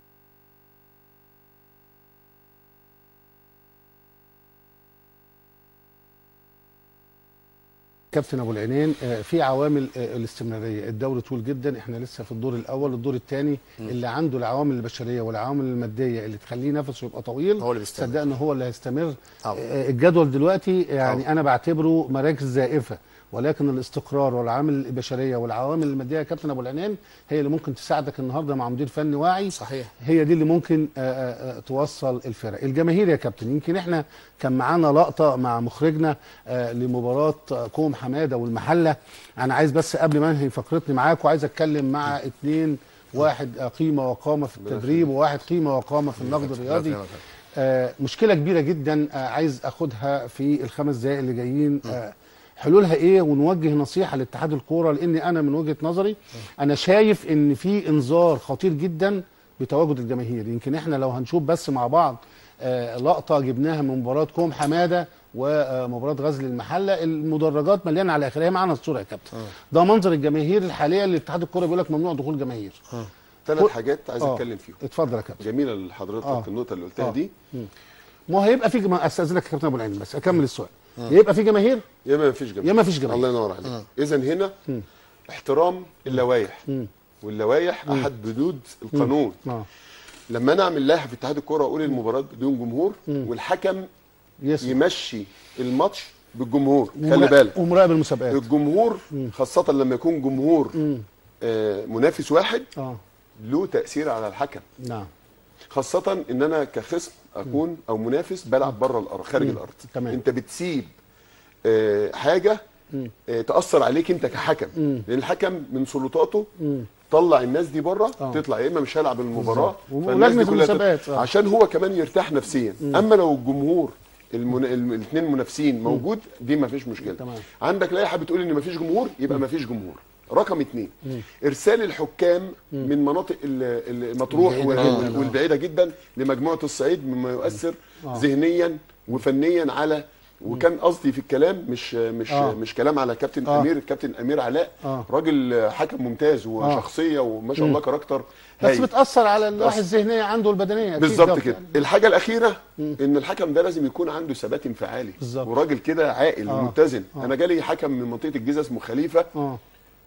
كابتن ابو العينين آه، في عوامل آه، الاستمراريه الدوري طويل جدا احنا لسه في الدور الاول الدور الثاني اللي عنده العوامل البشريه والعوامل الماديه اللي تخليه نفسه يبقى طويل هو اللي بيستمر. صدقني هو اللي هيستمر طبعا. آه، الجدول دلوقتي يعني طبعا. انا بعتبره مراكز زائفه ولكن الاستقرار والعوامل البشريه والعوامل الماديه يا كابتن ابو العنان هي اللي ممكن تساعدك النهارده مع مدير فني واعي صحيح هي دي اللي ممكن آه، آه، آه، توصل الفرق الجماهير يا كابتن يمكن احنا كان معانا لقطه مع مخرجنا آه، لمباراه آه، كوم حماده والمحله انا عايز بس قبل ما انهي فقرتني معاك وعايز اتكلم مع اتنين واحد آه، قيمه وقامه في التدريب وواحد قيمه وقامه في النقد الرياضي يخليك. آه، مشكله كبيره جدا آه، عايز اخدها في الخمس دقائق اللي جايين آه، حلولها ايه ونوجه نصيحه لاتحاد الكوره لان انا من وجهه نظري انا شايف ان في انذار خطير جدا بتواجد الجماهير يمكن احنا لو هنشوف بس مع بعض آه، لقطه جبناها من مباراه كوم حماده ومباراه غزل المحله المدرجات مليانه على اخرها معانا الصوره يا كابتن ده منظر الجماهير الحاليه اللي اتحاد الكوره بيقول لك ممنوع دخول جماهير ثلاث كل- حاجات عايز آه. اتكلم فيهم اتفضل يا كابتن جميله لحضرتك آه. النقطه اللي قلتها آه. دي ما هو هيبقى في جما... استاذنك يا كابتن ابو العين بس اكمل السؤال يبقى في جماهير يا ما فيش جماهير يا ما فيش جماهير. الله ينور عليك اذا هنا احترام اللوائح واللوائح احد بنود القانون اه لما انا اعمل لائحه في اتحاد الكوره اقول المباراه بدون جمهور والحكم يس يمشي الماتش بالجمهور خلي ومراقب- بالك ومراقب المسابقات الجمهور خاصه لما يكون جمهور آه، منافس واحد اه له تاثير على الحكم نعم خاصة ان انا كخصم اكون او منافس بلعب بره الارض خارج الارض تمام. انت بتسيب آه، حاجة آه، تأثر عليك انت كحكم لان الحكم من سلطاته طلع الناس دي بره آه. تطلع يا اما مش هلعب المباراه بالظبط. فالناس دي ولجنة كلها المسابقات، تت- آه. عشان هو كمان يرتاح نفسيا اما لو الجمهور المن... الاثنين منافسين موجود دي ما فيش مشكله تمام. عندك لائحه بتقول ان ما فيش جمهور يبقى ما فيش جمهور رقم اثنين ارسال الحكام من مناطق ال- المطروح بعيدة وال- جداً، آه. والبعيده جدا لمجموعه الصعيد مما يؤثر آه. ذهنيا وفنيا على وكان قصدي في الكلام مش مش آه. مش كلام على كابتن آه. امير الكابتن امير علاء آه. راجل حكم ممتاز وشخصيه وما شاء الله كاركتر بس هايل. بتاثر على النواحي بس- الذهنيه عنده البدنيه أكيد بالظبط ده- كده الحاجه الاخيره ان الحكم ده لازم يكون عنده ثبات انفعالي بالظبط. وراجل كده عاقل آه. ومتزن آه. انا جالي حكم من منطقه الجيزه اسمه خليفه اه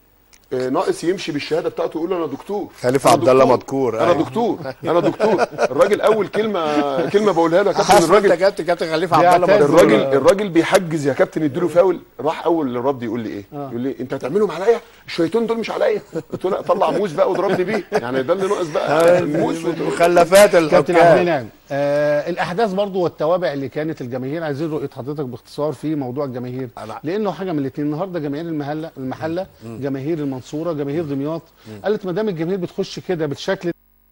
آه، ناقص يمشي بالشهاده بتاعته يقول انا دكتور خليفة أنا عبد الله دكتور. مدكور، انا أيوة. دكتور انا دكتور الراجل اول كلمه كلمه بقولها له يا كابتن حسب انت الراجل كابتن كابتن خليفه عبد الله بيعتز- مدكور. الراجل الراجل بيحجز يا كابتن يديله فاول راح اول للرد يقول لي ايه يقول لي انت هتعملهم عليا الشيطان دول مش عليا قلت له لا طلع موز بقى واضربني بيه يعني ده اللي ناقص بقى الموز وت- مخلفات كابتن عبد الحكام المنعم آه الاحداث برضو والتوابع اللي كانت الجماهير عايزين رؤيه حضرتك باختصار في موضوع الجماهير أنا- لانه حاجه من الاثنين النهارده جماهير المحله المحله جماهير المنصوره جماهير دمياط قالت ما دام الجماهير بتخش كده بالشكل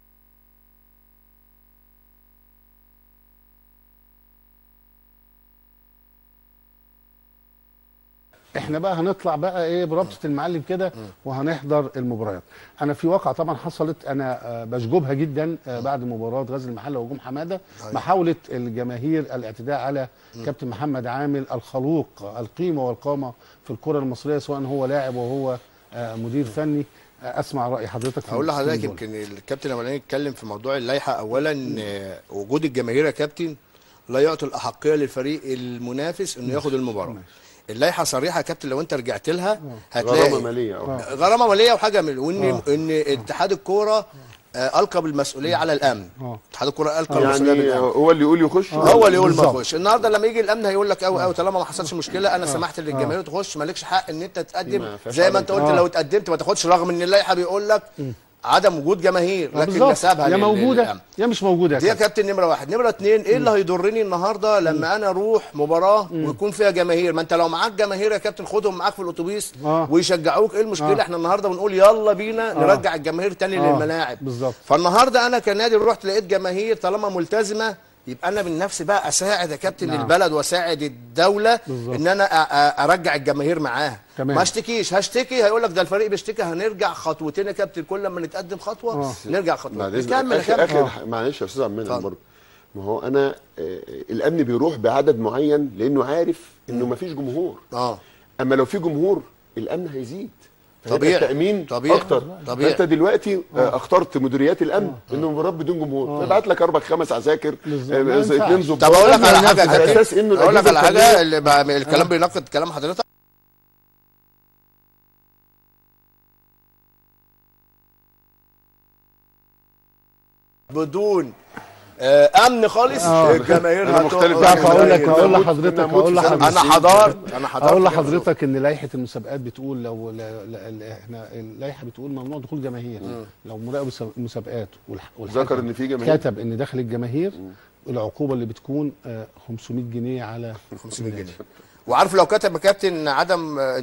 احنا بقى هنطلع بقى ايه بربطه المعلم كده وهنحضر المباريات انا في واقعه طبعا حصلت انا آه، بشجبها جدا آه، بعد مباراه غزل المحله وهجوم حماده محاوله الجماهير الاعتداء على كابتن محمد عامل الخلوق القيمه والقامه في الكره المصريه سواء هو لاعب وهو آه، مدير فني آه، اسمع راي حضرتك في هقول لحضرتك النقطتين دول. يمكن الكابتن الاولاني اتكلم في موضوع اللائحه اولا آه، وجود الجماهير يا كابتن لا يعطي الاحقيه للفريق المنافس انه ياخد المباراه اللائحه صريحه يا كابتن لو انت رجعت لها هتلاقي غرامه ماليه أو. غرامه ماليه وحاجه من وان آه. ان اتحاد الكوره آه، القى بالمسؤوليه على الامن آه. اتحاد الكوره القى بالمسؤوليه يعني بالامن هو اللي يقول يخش هو اللي يقول ما بالظبط. تخش النهارده لما يجي الامن هيقول لك قوي قوي طالما ما حصلش مشكله انا سمحت للجماهير تخش مالكش حق ان انت تقدم ما فيهاش زي ما حاجة. انت قلت آه. لو اتقدمت ما تاخدش رغم ان اللائحه بيقول لك عدم وجود جماهير آه، لكن بالظبط. نسبها يا لل- موجوده للأمن. يا مش موجوده دي يا يا كابتن كابتن نمره واحد نمره اتنين ايه اللي هيضرني النهارده لما انا اروح مباراه ويكون فيها جماهير ما انت لو معاك جماهير يا كابتن خدهم معاك في الاتوبيس آه. ويشجعوك ايه المشكله آه. احنا النهارده بنقول يلا بينا نرجع الجماهير تاني آه. للملاعب بالظبط. فالنهارده انا كنادي رحت لقيت جماهير طالما ملتزمه يبقى انا من نفسي بقى اساعد يا كابتن نعم. البلد واساعد الدوله بالظبط. ان انا أ- أ- ارجع الجماهير معاها تمام. ما اشتكيش هشتكي هيقول لك ده الفريق بيشتكي هنرجع خطوتين يا كابتن كل ما نتقدم خطوه آه. نرجع خطوه بعد اذنك نكمل يا اخر كابتن اخر معلش يا استاذ عبد المنعم اتفضل. برضه ما هو انا آه، الامن بيروح بعدد معين لانه عارف انه ما فيش جمهور اه اما لو في جمهور الامن هيزيد فيبقى طبيعي. التامين طبيعي. اكتر طبيعي. فانت دلوقتي آه، اخترت مديريات الامن انه مباراه بدون جمهور فبعت لك اربع خمس عساكر بالظبط. آه، ما ينفعش. اثنين ظباط طب اقول لك على حاجه يا على كابتن اساس انه اقول لك الأجهزة على حاجه الفنية- اللي بقى الكلام بيناقض كلام حضرتك بدون آه، امن خالص آه. الجماهير أنا هتقف. مختلف تعرف اقول لك كنا اقول نموت- لحضرتك كنا نموت اقول في سنة لحضرتك انا حضرت انا حضرت اقول كده لحضرتك ان لائحه المسابقات بتقول لو لا لا لا احنا اللائحه بتقول ممنوع دخول جماهير لو مراقب الس- المسابقات والح- والحكم ذكر ان في جماهير كتب ان داخل الجماهير العقوبه اللي بتكون آه، 500 جنيه على 500 جنيه وعارف لو كتب يا كابتن عدم آه،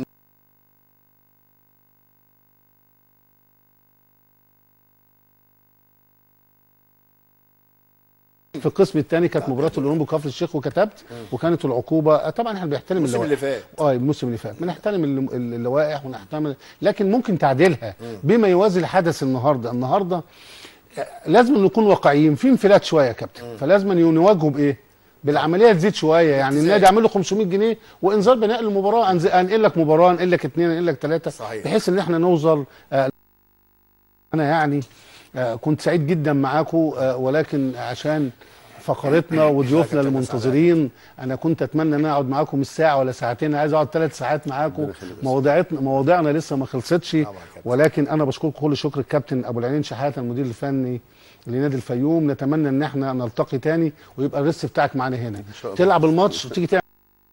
في القسم الثاني كانت مباراه الاولمبي كفر الشيخ وكتبت وكانت العقوبه آه، طبعا احنا بنحترم الموسم اللي اللوائح. فات اه الموسم اللي فات بنحترم الل- الل- اللوائح ونحترم لكن ممكن تعديلها بما يوازي الحدث النهارده النهارده آه، لازم نكون واقعيين في انفلات شويه يا كابتن فلازم نواجهه بايه بالعمليه تزيد شويه يعني النادي عامل له 500 جنيه وانذار بناء المباراه أنز- انقل لك مباراه انقل لك اثنين انقل لك ثلاثه صحيح. بحيث ان احنا نوصل آه، انا يعني آه، كنت سعيد جدا معاكم آه، ولكن عشان فقرتنا وضيوفنا المنتظرين انا كنت اتمنى ان أنا اقعد معاكم الساعه ولا ساعتين عايز اقعد ثلاث ساعات معاكم مواضيعتنا مواضيعنا لسه ما خلصتش ولكن انا بشكركم كل شكر الكابتن ابو العينين شحاته المدير الفني لنادي الفيوم نتمنى ان احنا نلتقي تاني ويبقى الريست بتاعك معانا هنا تلعب الماتش وتيجي تعمل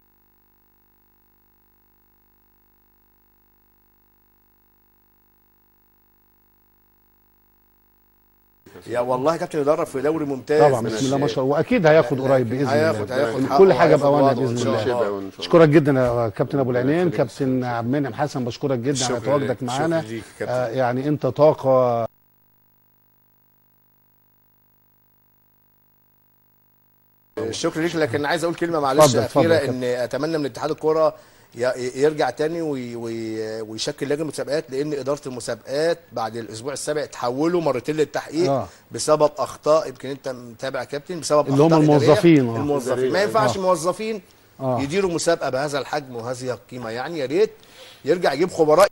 يا والله كابتن يدرب في دوري ممتاز طبعا بسم الله ما شاء الله واكيد هياخد قريب باذن هياخد- الله هياخد حقه كل حاجه وهياخد باوانها وضعه إن باذن شاء الله الله. اشكرك جدا يا كابتن ابو العينين كابتن عبد المنعم حسن بشكرك جدا شكرا على تواجدك ليك، معانا شكرا ليك يا كابتن. آه يعني انت طاقه الشكر ليك لكن عايز اقول كلمه معلش اتفضل، اتفضل اخيره يا ان اتمنى من اتحاد الكوره ي- يرجع تاني وي- وي- ويشكل لجنه مسابقات لان اداره المسابقات بعد الاسبوع السابع تحولوا مرتين للتحقيق آه. بسبب اخطاء يمكن انت متابع يا كابتن بسبب اللي هم أخطاء إدارية. الموظفين، آه. الموظفين ما ينفعش آه. موظفين آه. يديروا مسابقه بهذا الحجم وهذه القيمه يعني يا ريت يرجع يجيب خبراء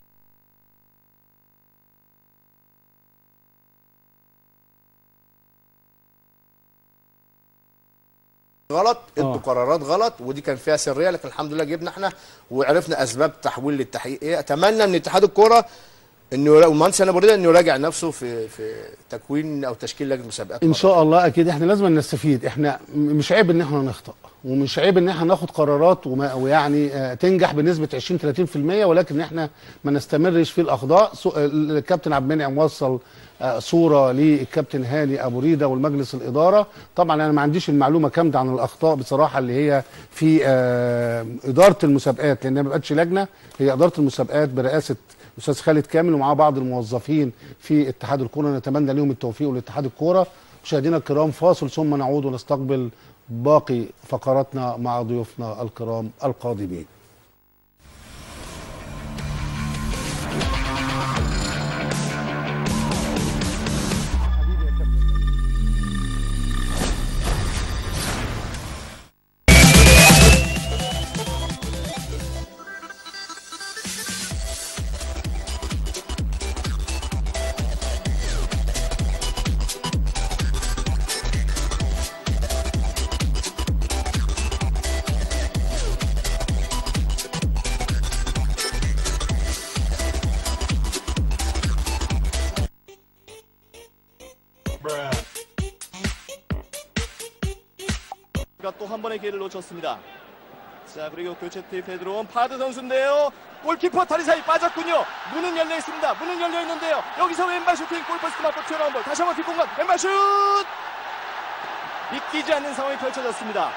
غلط ادوا آه. قرارات غلط ودي كان فيها سريه لكن الحمد لله جبنا احنا وعرفنا اسباب تحويل للتحقيق ايه اتمنى من اتحاد الكوره انه يرا- والمهندس انا بريده انه يراجع نفسه في في تكوين او تشكيل لجنه مسابقات ان شاء الله اكيد احنا لازم نستفيد احنا م- مش عيب ان احنا نخطا ومش عيب ان احنا ناخد قرارات وما ويعني آه، تنجح بنسبه 20 30% ولكن احنا ما نستمرش في الاخطاء سو- آه، الكابتن عبد المنعم وصل آه، صوره للكابتن هاني ابو ريده والمجلس الاداره طبعا انا ما عنديش المعلومه كامله عن الاخطاء بصراحه اللي هي في آه، اداره المسابقات لانها ما بقتش لجنه هي اداره المسابقات برئاسه الاستاذ خالد كامل ومعاه بعض الموظفين في اتحاد الكوره نتمنى لهم التوفيق ولاتحاد الكوره مشاهدينا الكرام فاصل ثم نعود ونستقبل باقي فقراتنا مع ضيوفنا الكرام القادمين 또 한 번의 기회를 놓쳤습니다. 자 그리고 교체 투입해 들어온 파드 선수인데요. 골키퍼 다리 사이 빠졌군요. 문은 열려 있습니다. 문은 열려 있는데요. 여기서 왼발 슈팅 골포스트 맞고 튀어나온 볼. 다시 한번 뒷공간 왼발 슛! 믿기지 않는 상황이 펼쳐졌습니다.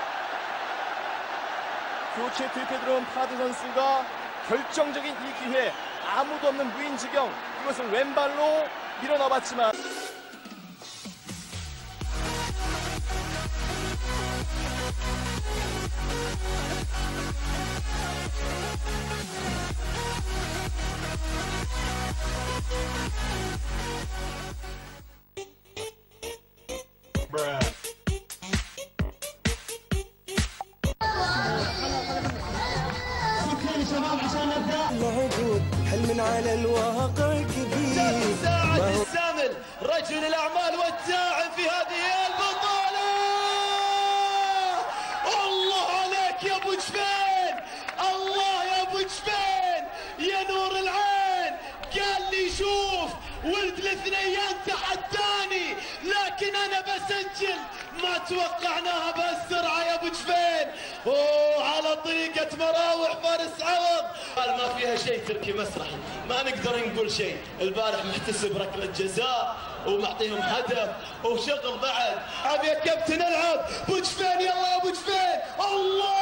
교체 투입해 들어온 파드 선수가 결정적인 이 기회 아무도 없는 무인 지경 이것을 왼발로 밀어넣어봤지만 موجود حلم على الواقع كبير ساعد السامل رجل الاعمال والداعم في هذه البطوله الله عليك يا ابو جفين الله يا ابو جفين يا نور العين قال لي شوف ولد الاثنيان تحداني لكن انا بسجل ما توقعناها بهالسرعه يا ابو جفين اوه على طريقه مراوح فارس عوض قال ما فيها شيء تركي مسرحي ما نقدر نقول شيء البارح محتسب ركله جزاء ومعطيهم هدف وشغل بعد العب يا كابتن العب ابو جفين يلا يا ابو جفين الله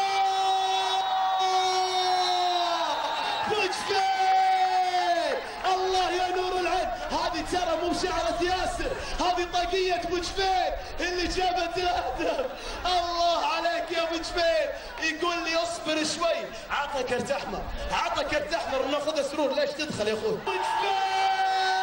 ابو جفين الله يا نور العين هذه ترى مو بشعرة ياسر هذه طاقية ابو جفين اللي جابت الهدف الله عليك يا ابو جفين يقول لي اصبر شوي عطى كرت احمر عطى كرت احمر وناخذ سرور ليش تدخل يا اخوي ابو جفين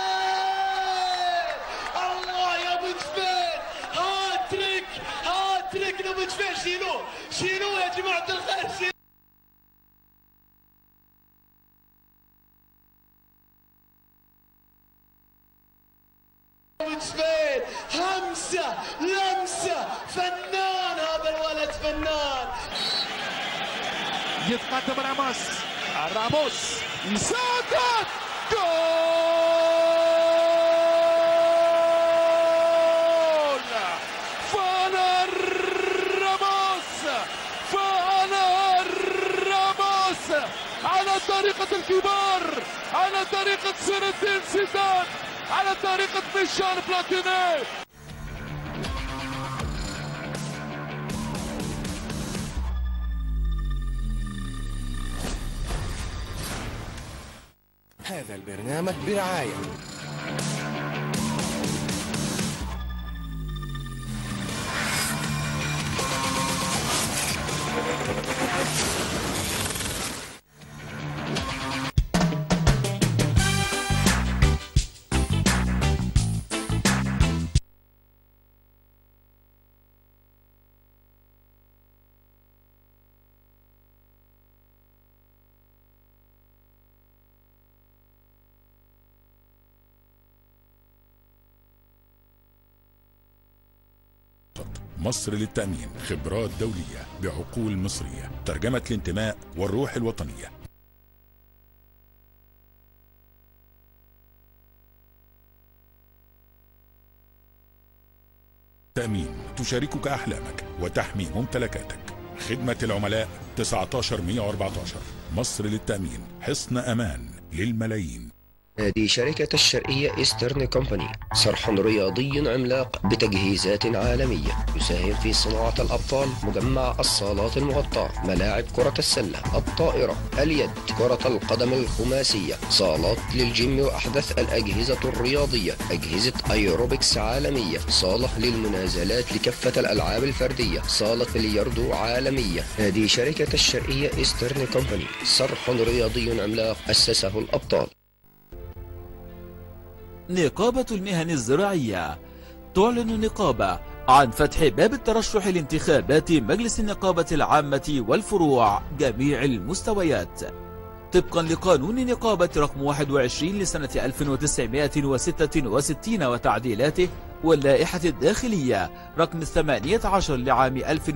الله يا ابو جفين هاتريك هاتريك لابو جفين شيلوه شيلوه يا جماعة الخير شيلوه جفين همسة لمسة فنان هذا الولد فنان يتقدم راموس راموس يسدد جول فانا راموس فانا راموس على طريقة الكبار على طريقة سير الدين زيدان على طريقة ميشيل بلاتيني هذا البرنامج برعاية مصر للتأمين خبرات دولية بعقول مصرية ترجمة الانتماء والروح الوطنية تأمين تشاركك أحلامك وتحمي ممتلكاتك خدمة العملاء 19114 مصر للتأمين حصن أمان للملايين هذه شركة الشرقية إيسترن كومباني صرح رياضي عملاق بتجهيزات عالمية يساهم في صناعة الأبطال مجمع الصالات المغطاة ملاعب كرة السلة الطائرة اليد كرة القدم الخماسية صالات للجيم وأحدث الأجهزة الرياضية أجهزة أيروبكس عالمية صالة للمنازلات لكافة الألعاب الفردية صالة بلياردو عالمية هذه شركة الشرقية إيسترن كومباني صرح رياضي عملاق أسسه الأبطال نقابة المهن الزراعية تعلن النقابة عن فتح باب الترشح لانتخابات مجلس النقابة العامة والفروع جميع المستويات طبقا لقانون نقابة رقم 21 لسنة 1966 وتعديلاته واللائحة الداخلية رقم 18 لعام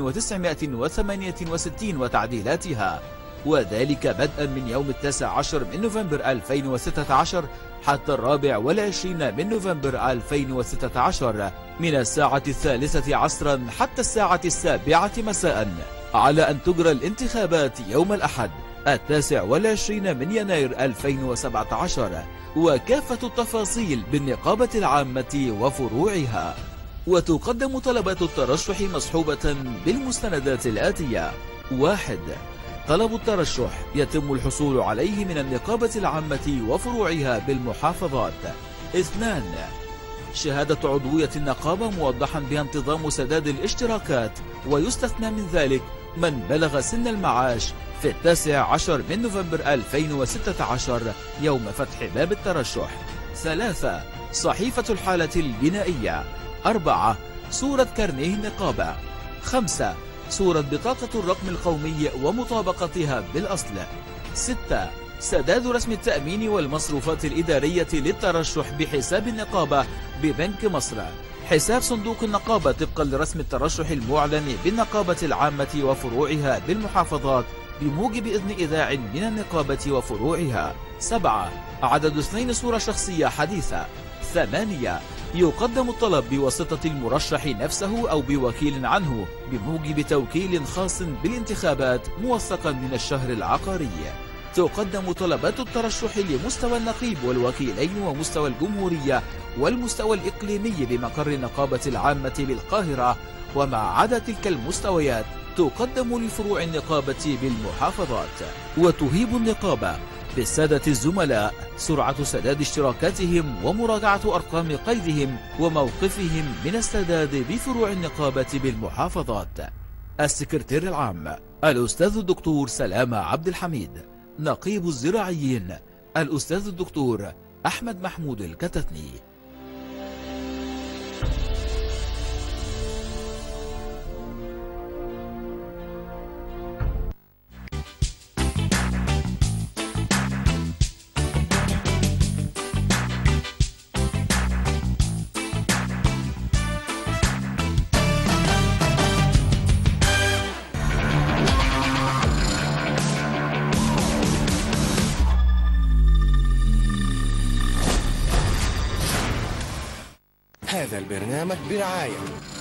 1968 وتعديلاتها وذلك بدءا من يوم التاسع عشر من نوفمبر 2016 حتى الرابع والعشرين من نوفمبر 2016 من الساعة الثالثة عصرا حتى الساعة السابعة مساء على أن تجرى الانتخابات يوم الأحد التاسع والعشرين من يناير 2017 وكافة التفاصيل بالنقابة العامة وفروعها وتقدم طلبات الترشح مصحوبة بالمستندات الآتية واحد طلب الترشح يتم الحصول عليه من النقابة العامة وفروعها بالمحافظات اثنان شهادة عضوية النقابة موضحا بها انتظام سداد الاشتراكات ويستثنى من ذلك من بلغ سن المعاش في التاسع عشر من نوفمبر 2016 يوم فتح باب الترشح ثلاثة صحيفة الحالة الجنائية أربعة صورة كارنيه النقابة خمسة صورة بطاقة الرقم القومي ومطابقتها بالأصل ستة سداد رسم التأمين والمصروفات الإدارية للترشح بحساب النقابة ببنك مصر حساب صندوق النقابة طبقا لرسم الترشح المعلن بالنقابة العامة وفروعها بالمحافظات بموجب إذن إذاع من النقابة وفروعها سبعة عدد اثنين صورة شخصية حديثة ثمانية يقدم الطلب بواسطة المرشح نفسه أو بوكيل عنه بموجب توكيل خاص بالانتخابات موثقا من الشهر العقاري تقدم طلبات الترشح لمستوى النقيب والوكيلين ومستوى الجمهورية والمستوى الإقليمي بمقر النقابة العامة بالقاهرة ومع عدا تلك المستويات تقدم لفروع النقابة بالمحافظات وتهيب النقابة بالسادة الزملاء سرعة سداد اشتراكاتهم ومراجعة أرقام قيدهم وموقفهم من السداد بفروع النقابة بالمحافظات السكرتير العام الأستاذ الدكتور سلامة عبد الحميد نقيب الزراعيين الأستاذ الدكتور أحمد محمود الكتتني هذا البرنامج برعاية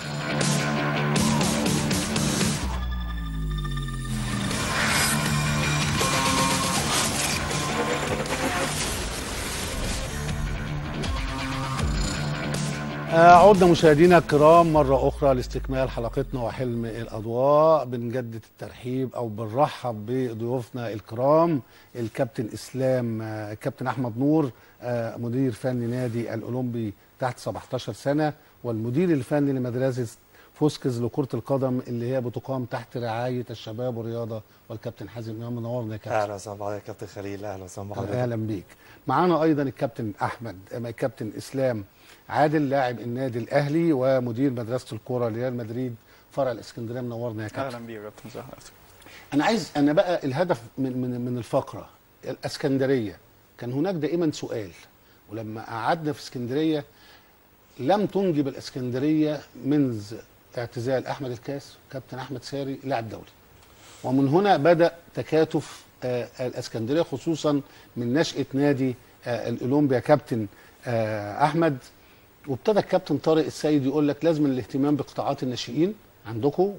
آه، عدنا مشاهدينا الكرام مرة أخرى لاستكمال حلقتنا وحلم الأضواء بنجدد الترحيب أو بنرحب بضيوفنا الكرام الكابتن إسلام آه، الكابتن أحمد نور آه، مدير فني نادي الأولمبي تحت 17 سنة والمدير الفني لمدرسة فوسكز لكرة القدم اللي هي بتقام تحت رعاية الشباب والرياضة والكابتن حازم إمام منورنا يا كابتن اهلا وسهلا بحضرتك يا كابتن خليل اهلا وسهلا بحضرتك اهلا بيك معانا ايضا الكابتن احمد أما الكابتن اسلام عادل لاعب النادي الاهلي ومدير مدرسه الكوره ريال مدريد فرع الاسكندريه منورنا يا كابتن اهلا بيك يا كابتن زهر انا عايز انا بقى الهدف من من من الفقره الاسكندريه كان هناك دائما سؤال ولما قعدنا في اسكندريه لم تنجب الاسكندريه منذ اعتزال احمد الكاس كابتن احمد ساري لاعب دولي ومن هنا بدا تكاتف آه، الاسكندريه خصوصا من نشاه نادي آه، الاولمبيا كابتن آه، احمد وابتدى الكابتن طارق السيد يقول لك لازم الاهتمام بقطاعات الناشئين عندكم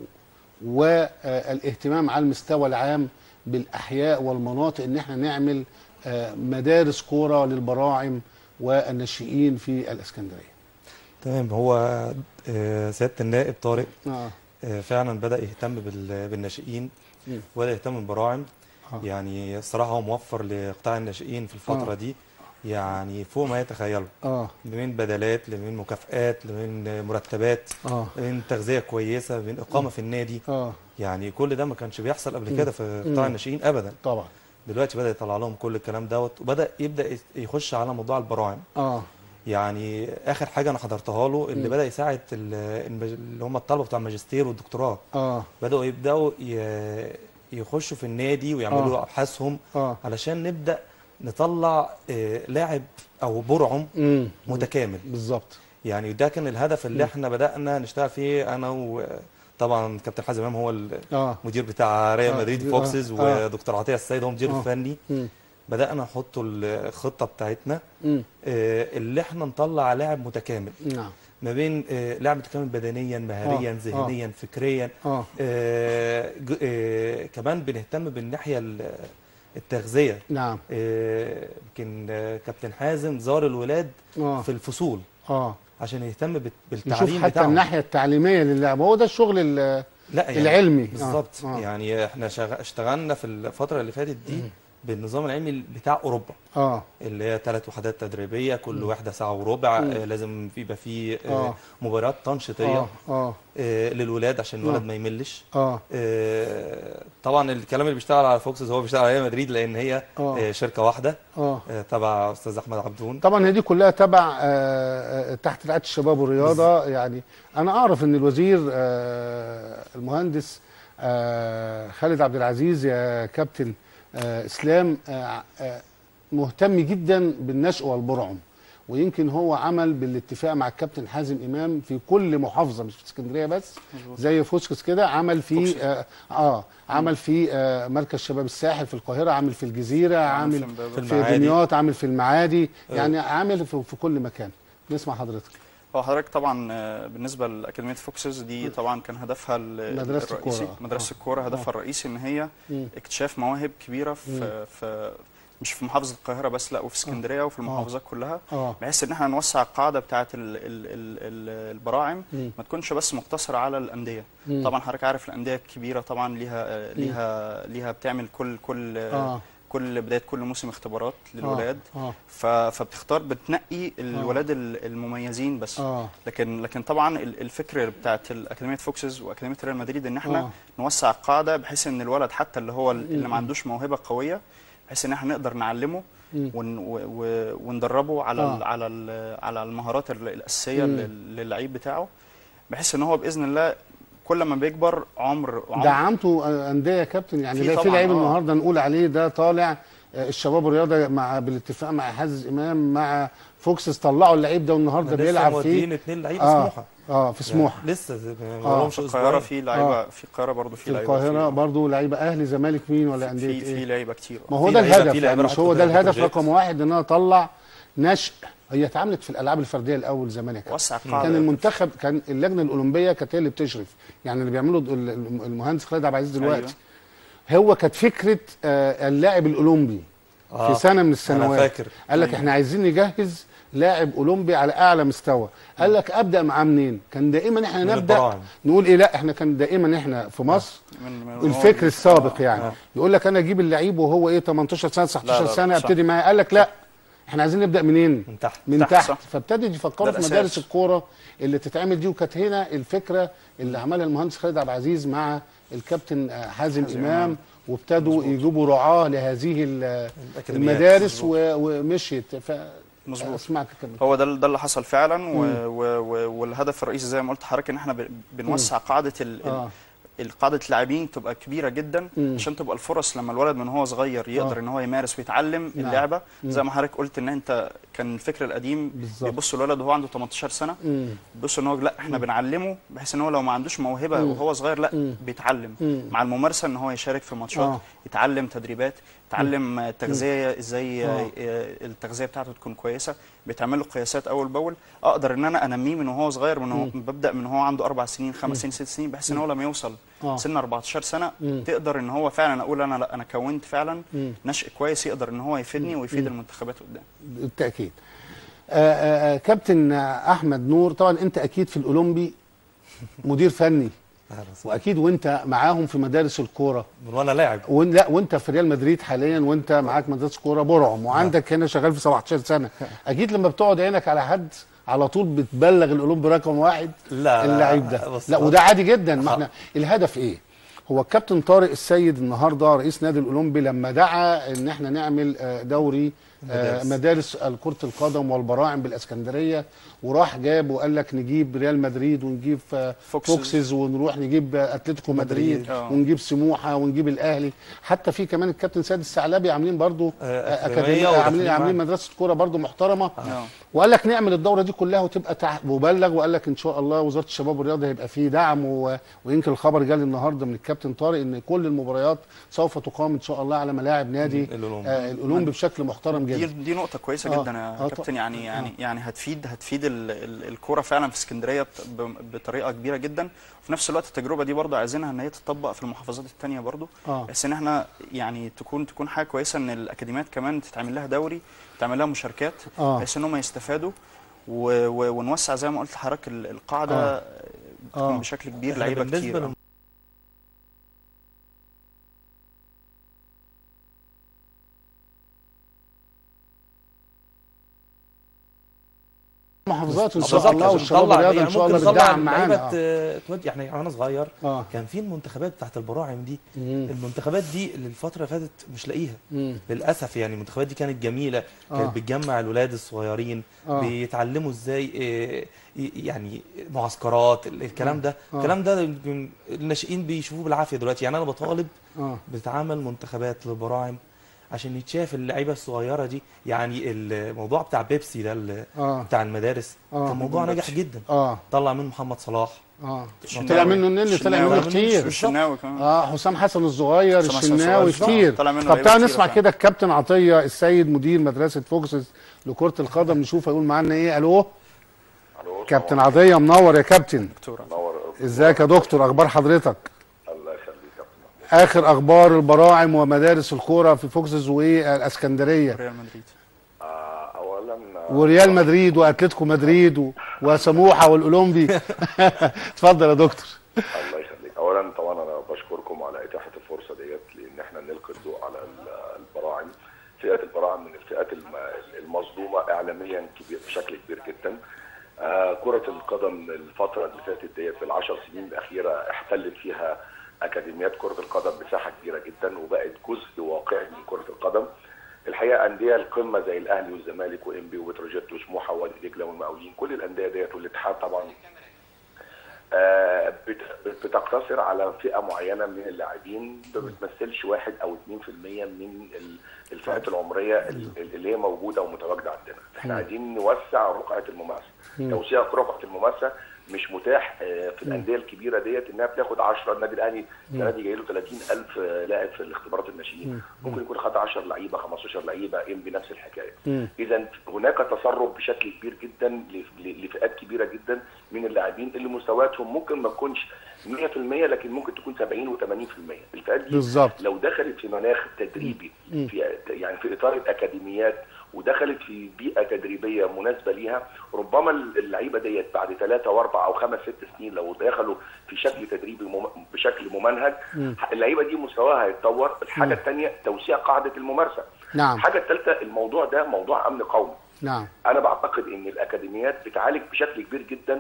والاهتمام على المستوى العام بالاحياء والمناطق ان احنا نعمل آه، مدارس كوره للبراعم والناشئين في الاسكندريه تمام هو آه، سياده النائب طارق اه آه، فعلا بدا يهتم بال- بالناشئين مم. وبدا يهتم بالبراعم آه. يعني الصراحه هو موفر لقطاع الناشئين في الفتره آه. دي يعني فوق ما يتخيلوا اه من بدلات لمن مكافآت لمن مرتبات اه من تغذيه كويسه من اقامه في النادي اه يعني كل ده ما كانش بيحصل قبل مم. كده في قطاع مم. الناشئين ابدا طبعا دلوقتي بدا يطلع لهم كل الكلام دوت وبدا يبدا يخش على موضوع البراعم اه يعني اخر حاجه انا حضرتها له اللي مم. بدا يساعد ال- المج- اللي هم الطلبه بتوع الماجستير والدكتوراه اه بداوا يبداوا ي- يخشوا في النادي ويعملوا آه. ابحاثهم اه علشان نبدا نطلع آه، لاعب او برعم امم متكامل بالظبط يعني ده كان الهدف اللي مم. احنا بدانا نشتغل فيه انا وطبعا كابتن حازم امام هو اه المدير بتاع ريال آه. مدريد آه. فوكسز آه. ودكتور عطيه السيد هو المدير آه. الفني مم. بدانا نحط الخطه بتاعتنا مم. آه، اللي احنا نطلع لاعب متكامل نعم ما بين آه، لاعب متكامل بدنيا مهاريا آه. ذهنيا فكريا اه آه، ج- آه، كمان بنهتم بالناحيه ال- التغذيه نعم آه، يمكن آه، كابتن حازم زار الولاد اه في الفصول اه عشان يهتم بال- نشوف بالتعليم حتى بتاعهم الناحيه التعليميه للعب هو ده الشغل ال- لا يعني العلمي بالظبط آه. آه. يعني احنا شغ- اشتغلنا في الفتره اللي فاتت دي بالنظام العلمي بتاع اوروبا اه اللي هي ثلاث وحدات تدريبيه كل واحده ساعه وربع مم. آه، لازم يبقى فيه آه. آه، مباريات تنشيطيه اه اه آه، للولاد عشان الولد آه. ما يملش اه آه، طبعا الكلام اللي بيشتغل على فوكسز هو بيشتغل على ريال مدريد لان هي آه. آه، شركه واحده اه آه، تبع استاذ احمد عبدون طبعا هي دي كلها تبع آه، آه، تحت رعايه الشباب والرياضه يعني انا اعرف ان الوزير آه، المهندس آه، خالد عبد العزيز يا كابتن آه، اسلام آه، آه، مهتم جدا بالنشء والبرعم ويمكن هو عمل بالاتفاق مع الكابتن حازم امام في كل محافظه مش في اسكندريه بس مظبوط. زي فوسكس كده عمل في فوكسس. اه, آه عمل في آه مركز شباب الساحل في القاهره عامل في الجزيره عامل عامل في إمبابة. في في المعادي. دمياط عامل في المعادي آه. يعني عامل في, في كل مكان نسمع حضرتك هو حضرتك طبعا آه، بالنسبه لاكاديميه فوكسز دي طبعا كان هدفها ال- مدرسة الرئيسي الكورة. مدرسه آه. الكوره هدفها آه. الرئيسي ان هي مم. اكتشاف مواهب كبيره في في مش في محافظه القاهره بس لا وفي اسكندريه وفي المحافظات كلها اه بحيث ان احنا نوسع القاعده بتاعه ال ال ال ال البراعم مم. ما تكونش بس مقتصره على الانديه مم. طبعا حضرتك عارف الانديه الكبيره طبعا ليها آه، ليها ليها بتعمل كل كل اه كل بدايه كل موسم اختبارات للولاد آه. ف- فبتختار بتنقي الولاد ال- المميزين بس آه. لكن لكن طبعا ال- الفكر بتاعت الاكاديميه فوكسز واكاديميه ريال مدريد ان احنا آه. نوسع القاعده بحيث ان الولد حتى اللي هو اللي ما عندوش موهبه قويه بحيث ان احنا نقدر نعلمه مم. ون و- و- وندربه على آه. ال على ال على المهارات ال- الاساسيه مم. لل- للعيب بتاعه بحيث ان هو باذن الله كل ما بيكبر عمر عمر دعمتوا آه، انديه يا كابتن يعني في ده في طبعاً، لعيب آه. النهارده نقول عليه ده طالع آه، الشباب الرياضه مع بالاتفاق مع حازم امام مع فوكسز طلعوا اللعيب ده والنهارده لسه بيلعب مودين فيه اتنين لعيبة اه سموحة. اه في سموحه يعني لسه زي- ما آه. لهمش في القاهره في لعيبه آه. في القاهره برضه في في لعيبه القاهره برضو لعيبه اهلي زمالك مين ولا انديه في ايه في لعيبه كتير ما هو في ده لعيبة- الهدف في يعني لعيبة مش راحت هو ده تدرب الهدف بروجيكت. رقم واحد ان انا اطلع نشء هي اتعملت في الالعاب الفرديه الاول زمان يا كابتن. وسع القاعدة. كان المنتخب كان اللجنه الاولمبيه كانت هي اللي بتشرف يعني اللي بيعمله ال- ال- المهندس خالد عبد العزيز دلوقتي هو كانت فكره آه، اللاعب الاولمبي آه، في سنه من أنا السنوات فاكر. قال لك أيوة. احنا عايزين نجهز لاعب اولمبي على اعلى مستوى قال لك ابدا معاه منين كان دائما احنا من نبدا البراعم. نقول ايه لا احنا كان دائما احنا في مصر من- من- الفكر آه، السابق آه، يعني آه. يقول لك انا اجيب اللعيب وهو ايه 18 سنه لا، 19 لا، سنه صح. ابتدي معاه قال لك لا احنا عايزين نبدا منين من تحت من تحت، تحت صح. فابتدوا ده يفكروا في الأساس. مدارس الكوره اللي تتعمل دي وكانت هنا الفكره اللي عملها المهندس خالد عبد العزيز مع الكابتن آه، حازم حازم امام إمام. وابتدوا يجيبوا رعاه لهذه ال- الأكاديميات. المدارس مظبوط. و- ومشيت ف مظبوط. اسمعك كمل هو ده ده اللي حصل فعلا و مم. و و والهدف الرئيسي زي ما قلت لحضرتك ان احنا ب- بنوسع قاعده ال آه. ال- قاعده اللاعبين تبقى كبيره جدا مم. عشان تبقى الفرص لما الولد من هو صغير يقدر آه. ان هو يمارس ويتعلم نعم. اللعبه مم. زي ما حضرتك قلت ان انت كان الفكر القديم بالظبط. بيبص الولد وهو عنده 18 سنه مم. بص ان هو لا احنا بنعلمه بحيث ان هو لو ما عندوش موهبه مم. وهو صغير لا مم. بيتعلم مم. مع الممارسه ان هو يشارك في ماتشات آه. يتعلم تدريبات يتعلم آه، تغذيه ازاي آه. آه، آه، التغذيه بتاعته تكون كويسه بيتعمل له قياسات اول باول اقدر ان انا انميه من وهو صغير من هو مم. ببدا من هو عنده اربع سنين خمس سنين ست سنين بحيث ان هو لما يوصل آه. سن 14 سنه مم. تقدر ان هو فعلا اقول انا لا انا كونت فعلا مم. نشء كويس يقدر ان هو يفيدني ويفيد مم. المنتخبات قدام بالتاكيد آه، آه، آه، كابتن آه، احمد نور طبعا انت اكيد في الاولمبي مدير فني واكيد وانت معاهم في مدارس الكوره من وانا لاعب وإن لا وانت في ريال مدريد حاليا وانت معاك مدرسه كوره برعم وعندك هنا شغال في 17 سنه اكيد لما بتقعد عينك على حد على طول بتبلغ الاولمبي رقم واحد لا، اللعيب ده بص- لا وده عادي جدا ما احنا الهدف ايه هو الكابتن طارق السيد النهارده رئيس نادي الاولمبي لما دعا ان احنا نعمل آه، دوري آه، مدارس. مدارس كرة القدم والبراعم بالاسكندريه وراح جاب وقال لك نجيب ريال مدريد ونجيب آه، فوكسز. فوكسز ونروح نجيب آه، اتلتيكو مدريد مدريد. آه. ونجيب سموحه ونجيب الاهلي حتى في كمان الكابتن سيد الثعلبي عاملين برضو آه، آه، أكاديمية اكاديميه وداخلين عاملين عاملين معانا. مدرسه كوره برضو محترمه آه. وقال لك نعمل الدوره دي كلها وتبقى تحت وبلغ وقال لك ان شاء الله وزاره الشباب والرياضه هيبقى فيه دعم و... ويمكن الخبر جالي النهارده من الكابتن طارق ان كل المباريات سوف تقام ان شاء الله على ملاعب نادي الأولمبي. آه الاولمبي بشكل محترم دي جدا دي نقطة كويسة آه، جدا يا آه، كابتن يعني يعني يعني هتفيد هتفيد ال- ال- الكورة فعلا في اسكندرية بت- ب- بطريقة كبيرة جدا وفي نفس الوقت التجربة دي برضو عايزينها ان هي تطبق في المحافظات التانية برضو اه بحيث ان احنا يعني تكون تكون حاجة كويسة ان الاكاديميات كمان تتعمل لها دوري تعمل لها مشاركات اه بحيث ان هم يستفادوا و- و- ونوسع زي ما قلت لحضرتك ال- القاعدة آه. تكون آه. بشكل كبير إحنا لعيبة بالنسبة كتير لل- محافظات ان شاء بالظبط، الله عشان والشباب نطلع- والرياضه ان يعني شاء الله ممكن نطلع بتدعم معانا لعيبة، آه. آه، تودي يعني وانا صغير اه كان في المنتخبات بتاعت البراعم دي مم. المنتخبات دي اللي الفتره اللي فاتت مش لاقيها مم. للاسف يعني المنتخبات دي كانت جميله آه. كانت بتجمع الولاد الصغيرين آه. بيتعلموا ازاي آه، ي- يعني معسكرات ال- الكلام ده آه. الكلام ده يمكن الناشئين بيشوفوه بالعافيه دلوقتي يعني انا بطالب اه بتتعمل منتخبات للبراعم عشان يتشاف اللعيبه الصغيره دي يعني الموضوع بتاع بيبسي ده ال- اه بتاع المدارس آه. كان موضوع ناجح جدا اه طلع منه محمد صلاح اه الشناوي. طلع منه النني طلع الشناوي. منه كتير والشناوي كمان اه حسام حسن الصغير حسام حسن الشناوي الصغير. كتير طلع منه طب لعيبة تعالى كتيرة نسمع فعلا. كده الكابتن عطيه السيد مدير مدرسه فوكسز لكره القدم نشوف هيقول معانا ايه الو كابتن عطيه منور يا كابتن دكتورة ازيك يا دكتور اخبار حضرتك الله يخليك يا أخونا. اخر اخبار البراعم ومدارس الكوره في فوكسز والاسكندريه ريال مدريد آه، اولا آه، وريال مدريد واتلتيكو مدريد و... وسموحه والاولمبي اتفضل يا دكتور الله يخليك اولا طبعا انا بشكركم على اتاحه الفرصه الفرصه ديت لان احنا نلقي الضوء على ال- البراعم فئه البراعم من الفئات الم- المظلومه اعلاميا كبير بشكل كبير جدا آه، كرة القدم الفترة اللي فاتت ديت في العشر سنين الأخيرة احتلت فيها أكاديميات كرة القدم مساحة كبيرة جدا وبقت جزء واقعي من كرة القدم. الحقيقة أندية القمة زي الأهلي والزمالك وإنبي وبتروجيت وسموحة ووادي دجلة والمقاولين كل الأندية ديت والاتحاد طبعا آه، بت- بتقتصر على فئة معينة من اللاعبين ما بتمثلش واحد أو 2% من ال- الفئات العمرية ال- اللي هي موجودة ومتواجدة عندنا. احنا مم. عايزين نوسع رقعة الممارسة. مم. توسيع رقعة الممارسة مش متاح آه، في الانديه الكبيره ديت انها بتاخد 10 النادي الاهلي السنه دي جاي له 30000 لاعب في الاختبارات الناشئين ممكن يكون خد 10 لعيبه 15 لعيبه ام بنفس الحكايه اذا هناك تسرب بشكل كبير جدا ل- ل- لفئات كبيره جدا من اللاعبين اللي مستوياتهم ممكن ما تكونش 100% لكن ممكن تكون 70 و80% الفئات دي بالظبط. لو دخلت في مناخ تدريبي مم. في يعني في اطار الاكاديميات ودخلت في بيئه تدريبيه مناسبه ليها ربما اللعيبه ديت بعد ثلاثة واربع او خمس ست سنين لو دخلوا في شكل تدريبي مم... بشكل ممنهج مم. اللعيبه دي مستواها هيتطور الحاجه الثانيه توسيع قاعده الممارسه نعم الحاجه الثالثه الموضوع ده موضوع امن قومي نعم انا بعتقد ان الاكاديميات بتعالج بشكل كبير جدا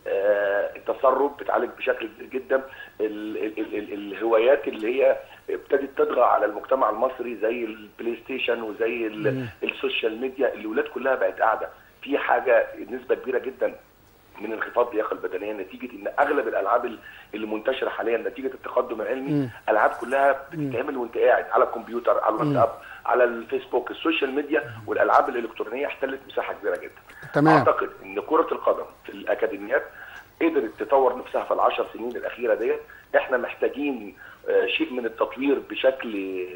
آه، التسرب بتعالج بشكل كبير جدا ال ال ال ال الهوايات اللي هي ابتدت تطغى على المجتمع المصري زي البلاي ستيشن وزي ال- مم. السوشيال ميديا الاولاد كلها بقت قاعده في حاجه نسبه كبيره جدا من انخفاض اللياقه البدنيه نتيجه ان اغلب الالعاب ال- اللي منتشره حاليا نتيجه التقدم العلمي مم. العاب كلها بتتعمل وانت قاعد على الكمبيوتر على الواتساب على الفيسبوك السوشيال ميديا والالعاب الالكترونيه احتلت مساحه كبيره جدا تمام. اعتقد ان كره القدم في الاكاديميات قدرت تطور نفسها في العشر سنين الاخيره ديت احنا محتاجين آه، شيء من التطوير بشكل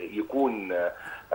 يكون آه،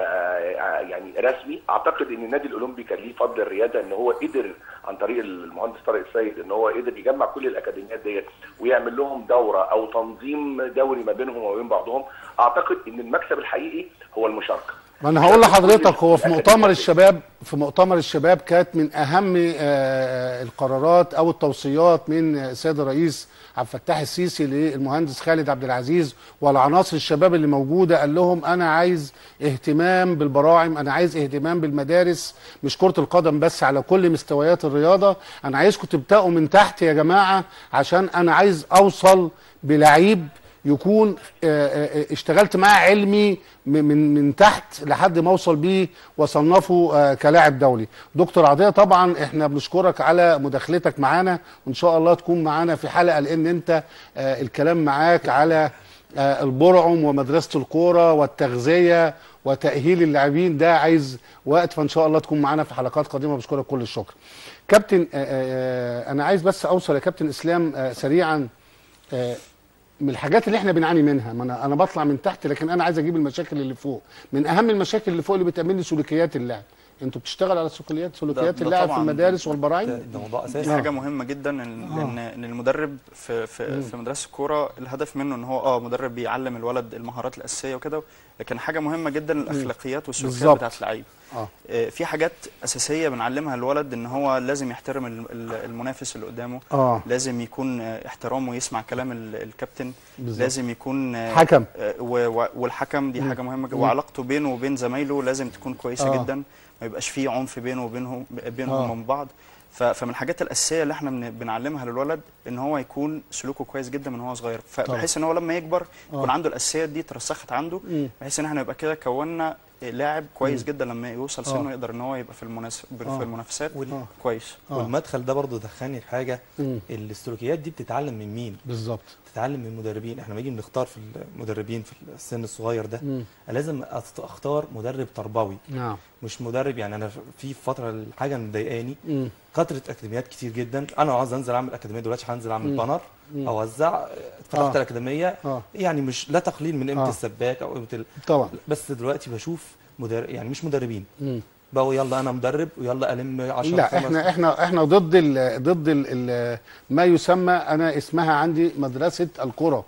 آه، يعني رسمي اعتقد ان النادي الاولمبي كان ليه فضل الرياده ان هو قدر عن طريق المهندس طارق السيد ان هو قدر يجمع كل الاكاديميات ديت ويعمل لهم دوره او تنظيم دوري ما بينهم وما بين بعضهم اعتقد ان المكسب الحقيقي هو المشاركه ما انا هقول لحضرتك هو في مؤتمر الشباب في مؤتمر الشباب كانت من اهم آه، القرارات او التوصيات من السيد الرئيس عبد الفتاح السيسي للمهندس خالد عبد العزيز والعناصر الشباب اللي موجوده قال لهم انا عايز اهتمام بالبراعم انا عايز اهتمام بالمدارس مش كره القدم بس على كل مستويات الرياضه انا عايزكم تبداوا من تحت يا جماعه عشان انا عايز اوصل بلعيب يكون آه، آه، اشتغلت معاه علمي من من من تحت لحد ما اوصل بيه واصنفه آه، كلاعب دولي دكتور عطيه طبعا احنا بنشكرك على مداخلتك معانا وان شاء الله تكون معانا في حلقه لان انت آه، الكلام معاك على آه، البرعم ومدرسه الكوره والتغذيه وتاهيل اللاعبين ده عايز وقت فان شاء الله تكون معانا في حلقات قادمه بشكرك كل الشكر كابتن آه، آه، انا عايز بس اوصل يا كابتن اسلام آه، سريعا آه، من الحاجات اللي احنا بنعاني منها ما انا انا بطلع من تحت لكن انا عايز اجيب المشاكل اللي فوق من اهم المشاكل اللي فوق اللي بتقابلني سلوكيات اللاعب انتوا بتشتغلوا على سلوكيات سلوكيات ده اللاعب في طبعاً المدارس والبراعم ده موضوع دي حاجه مهمه جدا ان آه. ان ان المدرب في في, مم. في مدرسه الكوره الهدف منه ان هو اه مدرب بيعلم الولد المهارات الاساسيه وكده لكن حاجه مهمه جدا الاخلاقيات والسلوكيات بالظبط. بتاعت اللعيب اه آه، في حاجات اساسيه بنعلمها الولد ان هو لازم يحترم ال- ال- المنافس اللي قدامه آه. لازم يكون آه، احترامه ويسمع كلام ال- الكابتن بالظبط. لازم يكون آه، حكم. آه، و- و- والحكم دي مم. حاجه مهمه جدا مم. وعلاقته بينه وبين زمايله لازم تكون كويسه آه. جدا ما يبقاش فيه عنف بينه وبينهم بينهم آه. وبين بعض ف- فمن الحاجات الاساسيه اللي احنا بن- بنعلمها للولد ان هو يكون سلوكه كويس جدا من هو صغير فبحيث ان هو لما يكبر يكون آه. عنده الاساسيات دي اترسخت عنده مم. بحيث ان احنا يبقى كده كونا لاعب كويس مم. جدا لما يوصل آه. سنه يقدر ان هو يبقى في المناس... آه. في المنافسات وال- كويس والمدخل ده برضو دخلني في حاجه مم. السلوكيات دي بتتعلم من مين بالظبط بتتعلم من المدربين احنا لما نيجي بنختار في المدربين في السن الصغير ده مم. لازم أست- اختار مدرب تربوي نعم مش مدرب يعني انا في فتره الحاجه اللي مضايقاني مم. كثره اكاديميات كتير جدا انا لو عايز انزل اعمل اكاديميه دلوقتي هنزل اعمل مم. بانر مم. اوزع فتحت آه. الاكاديميه آه. يعني مش لا تقليل من قيمه آه. السباك او قيمه ال... طبعا بس دلوقتي بشوف مدرب يعني مش مدربين مم. بقوا يلا انا مدرب ويلا الم 10 لا احنا احنا احنا ضد ال ضد ال ال ما يسمى انا اسمها عندي مدرسه الكره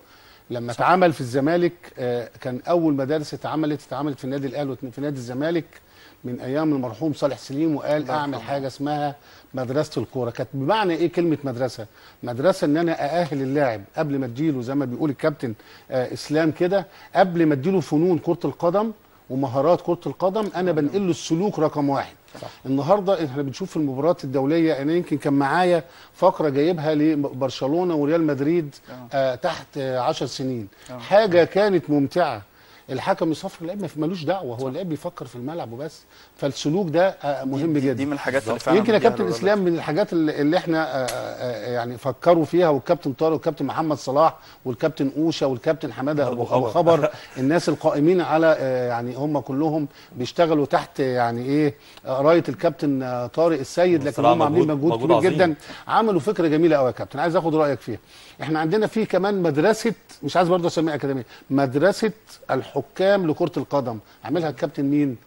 لما اتعمل في الزمالك آه، كان اول مدارس اتعملت اتعملت في النادي الاهلي وفي نادي الزمالك من ايام المرحوم صالح سليم وقال الله اعمل يرحمه. حاجه اسمها مدرسه الكوره كانت بمعنى ايه كلمه مدرسه مدرسه ان انا ااهل اللاعب قبل ما اديله زي ما بيقول الكابتن آه اسلام كده قبل ما اديله فنون كره القدم ومهارات كره القدم انا بنقل له السلوك رقم واحد صح. النهارده احنا بنشوف في المباريات الدوليه انا يمكن كان معايا فقره جايبها لبرشلونه وريال مدريد آه تحت 10 سنين آه. حاجه كانت ممتعه الحكم يصفر اللعيب ما- ملوش دعوه هو اللعيب بيفكر في الملعب وبس فالسلوك ده آه، مهم دي- جدا دي من الحاجات اللي فعلا يمكن يا بنديها كابتن للولاد. اسلام من الحاجات اللي اللي احنا آه، آه، يعني فكروا فيها والكابتن طارق والكابتن محمد صلاح والكابتن اوشا والكابتن حماده ابو أبو خبر الناس القائمين على آه، يعني هم كلهم بيشتغلوا تحت يعني ايه آه، رايه الكابتن آه، طارق السيد لكن بصراحة هم عاملين مجهود- مجهود مجهود كبير عظيم. جدا عملوا فكره جميله قوي يا كابتن عايز اخد رايك فيها احنا عندنا في كمان مدرسه مش عايز برضه اسميها اكاديميه مدرسه الحكام لكره القدم عاملها الكابتن مين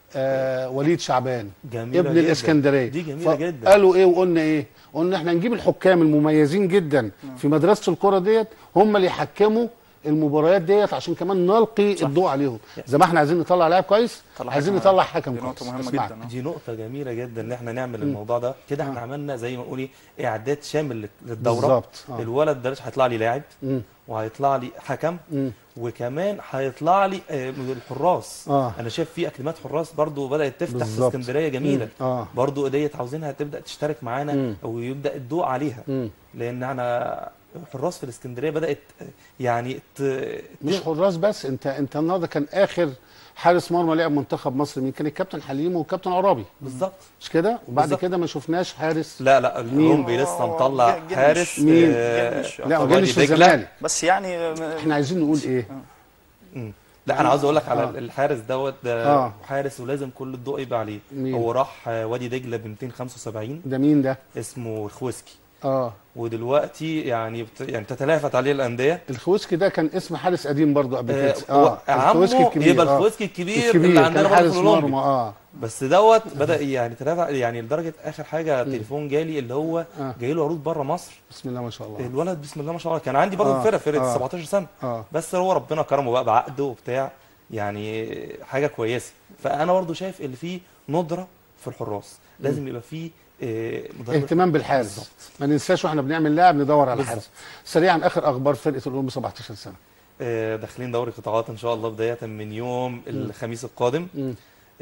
آه وليد شعبان جميلة ابن جداً. الاسكندريه دي جميلة ف- جدا. قالوا ايه وقلنا ايه قلنا احنا نجيب الحكام المميزين جدا في مدرسه الكره ديت هم اللي يحكموا المباريات ديت عشان كمان نلقي الضوء عليهم زي ما احنا عايزين نطلع لاعب كويس طلع عايزين حكم نطلع عادي. حكم دي كويس نقطة مهمة اسمعني. جدا. دي نقطة جميلة جدا ان احنا نعمل مم. الموضوع ده كده احنا آه. عملنا زي ما نقول ايه اعداد شامل للدورة بالظبط. آه. الولد ده هيطلع لي لاعب مم. وهيطلع لي حكم مم. وكمان هيطلع لي آه، من الحراس آه. انا شايف في اكاديميات حراس برضو بدات تفتح في بالظبط. اسكندريه جميله مم. آه. برضو ديت عاوزينها تبدا تشترك معانا مم. ويبدا الضوء عليها مم. لان انا حراس في الاسكندريه بدات آه، يعني ت... مش حراس بس انت انت النهارده كان اخر حارس مرمى لعب منتخب مصر مين كان الكابتن حليم والكابتن عرابي بالظبط مش كده وبعد بالظبط. كده ما شفناش حارس لا لا مين؟ الرومبي لسه مطلع جنش. حارس مين؟ آه، جنش. لا وادي وجنش في دجلة. الزمالك بس يعني احنا عايزين نقول ايه مم. لا انا عاوز اقول لك على آه. الحارس دوت ده آه. حارس ولازم كل الضوء يبقى عليه مين؟ هو راح آه، وادي دجله ب 275 ده مين ده اسمه الخويسكي اه ودلوقتي يعني بت... يعني تتلافت عليه الانديه الخويسكي ده كان اسم حارس قديم برضو قبل آه، كده هو عمه يبقى آه. الخويسكي الكبير, الكبير اللي كان عندنا برضه حارس في الاولمبي مرمى اه بس دوت بدا يعني تلافى يعني لدرجه اخر حاجه تليفون جالي اللي هو آه. جاي له عروض بره مصر بسم الله ما شاء الله الولد بسم الله ما شاء الله كان عندي برضه آه، فرقه فرقه آه. 17 سنه اه بس هو ربنا كرمه بقى بعقده وبتاع يعني حاجه كويسه فانا برضو شايف ان في ندره في الحراس لازم يبقى في آه، مدرب اهتمام بالحارس ما ننساش واحنا بنعمل لاعب ندور على بالظبط. الحارس سريعا اخر اخبار فرقه الاولمبي 17 سنه آه، داخلين دوري قطاعات ان شاء الله بدايه من يوم الخميس القادم مم.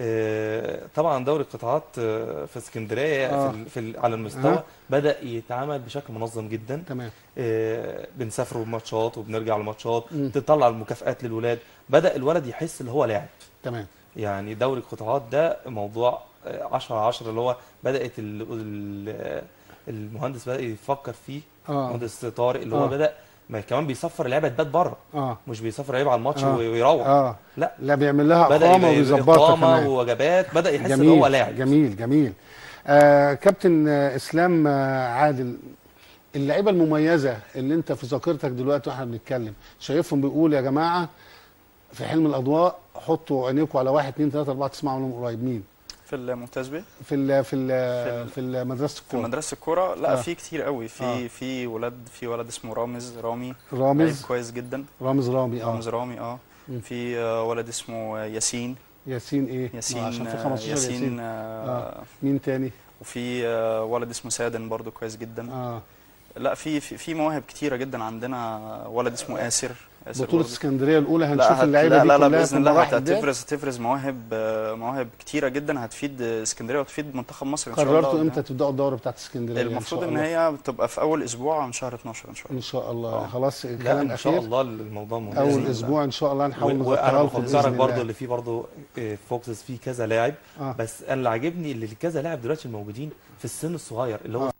آه، طبعا دوري القطاعات آه، في اسكندريه آه. في ال- في ال- على المستوى آه. بدا يتعمل بشكل منظم جدا تمام آه، بنسافروا ماتشات وبنرجع لماتشات مم. تطلع المكافآت للولاد بدا الولد يحس اللي هو لاعب تمام يعني دوري القطاعات ده موضوع 10 على 10 اللي هو بدات ال- ال- المهندس بدا يفكر فيه آه. مهندس طارق اللي آه. هو بدا ما كمان بيسفر لعيبه تبات بره اه مش بيسفر لعيبه على الماتش آه. ويروح اه لا لا بيعمل لها بدا اقامه يبقى ويظبطها اقامه كمان ووجبات بدا يحس ان جميل هو لاعب جميل جميل آه كابتن آه اسلام آه عادل اللعيبه المميزه اللي انت في ذاكرتك دلوقتي واحنا بنتكلم شايفهم بيقول يا جماعه في حلم الاضواء حطوا عينيكم على واحد اثنين ثلاثه اربعه تسمعوا منهم قريب مين؟ في الممتاز بيه في ال في ال ال- في ال- مدرسه في الكوره مدرسه الكوره لا آه. في كتير قوي في آه. في ولد في ولد اسمه رامز رامي رامز. لعيب كويس جدا رامز رامي اه رامز رامي اه مم. في آه، ولد اسمه ياسين ياسين ايه؟ ما ياسين عشان في آه، 15 ياسين, ياسين آه. آه، مين تاني؟ وفي آه، ولد اسمه سادن برضو كويس جدا اه لا في في, في مواهب كتيره جدا عندنا ولد اسمه آسر آسر بطوله برضو. اسكندريه الاولى لا هنشوف هت- اللعيبه لا دي لا لا كلها باذن في الله المراحل ديت. هتفرز هتفرز مواهب آه، مواهب كتيره جدا هتفيد آه، اسكندريه وتفيد منتخب مصر ان شاء الله قررتوا امتى تبداوا الدوره بتاعت اسكندريه المفروض شاء ان الله؟ هي تبقى في اول اسبوع من شهر 12 ان شاء الله ان شاء الله آه. خلاص لا كلام ان شاء اخير الله الموضوع ممتاز اول جداً. اسبوع ان شاء الله نحاول و- وانا نغطيها لكم بفكرك باذن برضو الله اللي فيه برضو آه، فوكسز فيه كذا لاعب آه. بس انا اللي عاجبني اللي كذا لاعب دلوقتي الموجودين في السن الصغير اللي هو آه.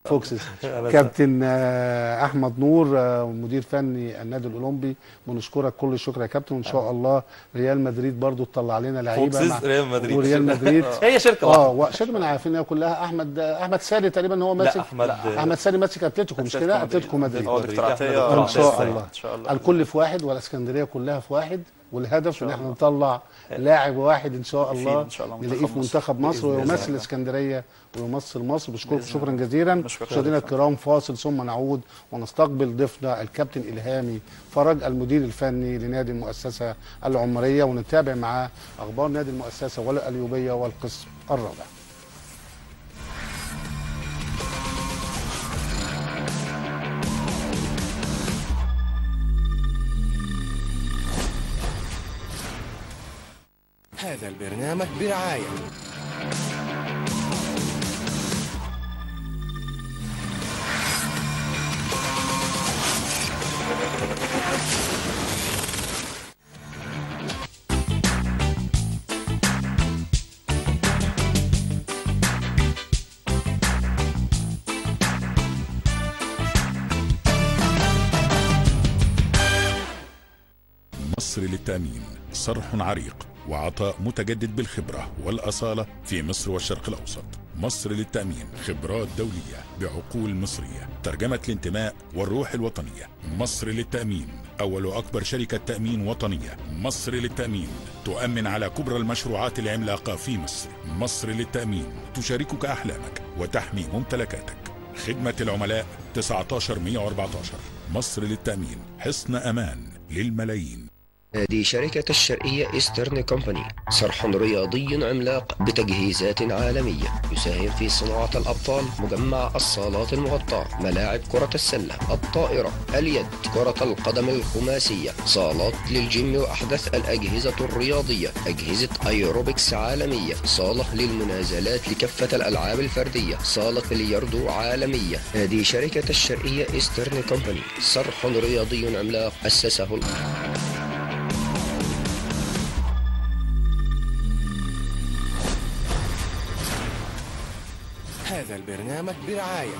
فوكسز أنا كابتن آه، احمد نور آه، مدير فني النادي الاولمبي بنشكرك كل الشكر يا كابتن وان شاء الله ريال مدريد برضو تطلع لنا لعيبه فوكسز ريال مدريد. وريال مدريد هي شركة اه واحدة. وشركه من عارفين إنها كلها احمد احمد سادي تقريبا هو ماسك أحمد- احمد سادي ماسك اتلتيكو مش كده اتلتيكو مدريد هو دكتور عطيه ان شاء إن الله شاء الله الكل في واحد والاسكندريه كلها في واحد والهدف ان احنا نطلع لاعب واحد ان شاء يفيد الله إن شاء الله نلاقيه منتخب في مصر. منتخب مصر بإذن الله. ويمثل الاسكندريه ويمثل مصر بشكركم بإذن شكرا الله. جزيلا بشكرك. مشاهدينا الكرام فاصل ثم نعود ونستقبل ضيفنا الكابتن الهامي فرج المدير الفني لنادي المؤسسه العمريه ونتابع معاه اخبار نادي المؤسسه والاليوبيه والقسم الرابع هذا البرنامج برعاية مصر للتأمين صرح عريق وعطاء متجدد بالخبرة والأصالة في مصر والشرق الأوسط مصر للتأمين خبرات دولية بعقول مصرية ترجمة الانتماء والروح الوطنية مصر للتأمين أول وأكبر شركة تأمين وطنية مصر للتأمين تؤمن على كبرى المشروعات العملاقة في مصر مصر للتأمين تشاركك أحلامك وتحمي ممتلكاتك خدمة العملاء 19114 مصر للتأمين حصن أمان للملايين نادي شركة الشرقية إيسترن كومباني صرح رياضي عملاق بتجهيزات عالمية يساهم في صناعة الأبطال مجمع الصالات المغطاة ملاعب كرة السلة الطائرة اليد كرة القدم الخماسية صالات للجيم وأحدث الأجهزة الرياضية أجهزة أيروبكس عالمية صالة للمنازلات لكافة الألعاب الفردية صالة بلياردو عالمية نادي شركة الشرقية إيسترن كومباني صرح رياضي عملاق أسسه الأرض هذا البرنامج برعاية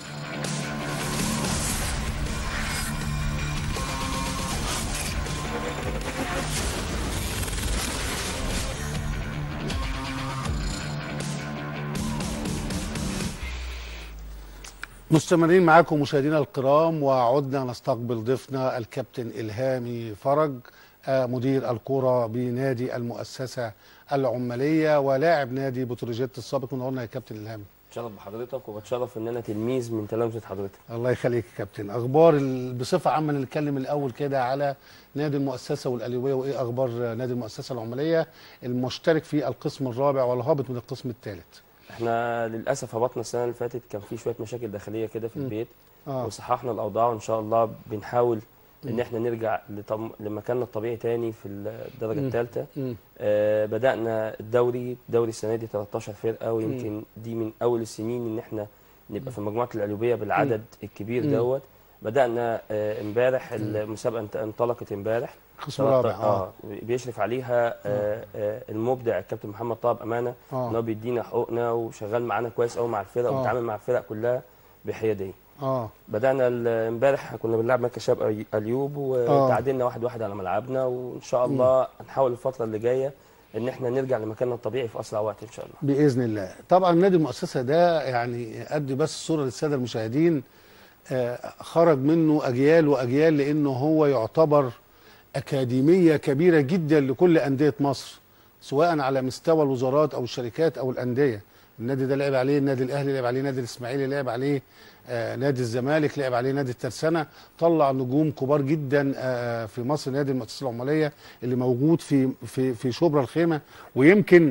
مستمرين معاكم مشاهدينا الكرام وعدنا نستقبل ضيفنا الكابتن الهامي فرج آه، مدير الكرة بنادي المؤسسة العمالية ولاعب نادي بتروجيت السابق منورنا يا كابتن الهامي بتشرف بحضرتك وبتشرف ان انا تلميذ من تلامذه حضرتك الله يخليك يا كابتن اخبار ال- بصفه عامه نتكلم الاول كده على نادي المؤسسه والاليويه وايه اخبار نادي المؤسسه العماليه المشترك في القسم الرابع والهابط من القسم الثالث احنا للاسف هبطنا السنه اللي فاتت كان في شويه مشاكل داخليه كده في مم. البيت آه. وصححنا الاوضاع وان شاء الله بنحاول ان مم. احنا نرجع لطم... لمكاننا الطبيعي تاني في الدرجه مم. الثالثه مم. آه بدانا الدوري الدوري السنه دي 13 فرقه ويمكن مم. دي من اول السنين ان احنا نبقى في مجموعه القليوبيه بالعدد الكبير مم. دوت بدانا آه، امبارح المسابقه انت- انطلقت امبارح قسم تلات- رابع، آه. اه بيشرف عليها آه، آه، المبدع الكابتن محمد طه امانه آه. ان هو بيدينا حقوقنا وشغال معانا كويس قوي مع الفرق آه. وبيتعامل مع الفرق كلها بحياديه اه بدانا ال- امبارح كنا بنلعب مركز شباب أي- اليوب وتعادلنا واحد واحد على ملعبنا وان شاء الله هنحاول الفتره اللي جايه ان احنا نرجع لمكاننا الطبيعي في اسرع وقت ان شاء الله باذن الله طبعا نادي المؤسسه ده يعني ادي بس الصوره للساده المشاهدين آه، خرج منه اجيال واجيال لانه هو يعتبر اكاديميه كبيره جدا لكل انديه مصر سواء على مستوى الوزارات او الشركات او الانديه النادي ده لعب عليه النادي الاهلي لعب عليه نادي الاسماعيلي لعب عليه آه، نادي الزمالك لعب عليه نادي الترسانه طلع نجوم كبار جدا آه، في مصر نادي المؤسسه العماليه اللي موجود في في في شبرا الخيمه ويمكن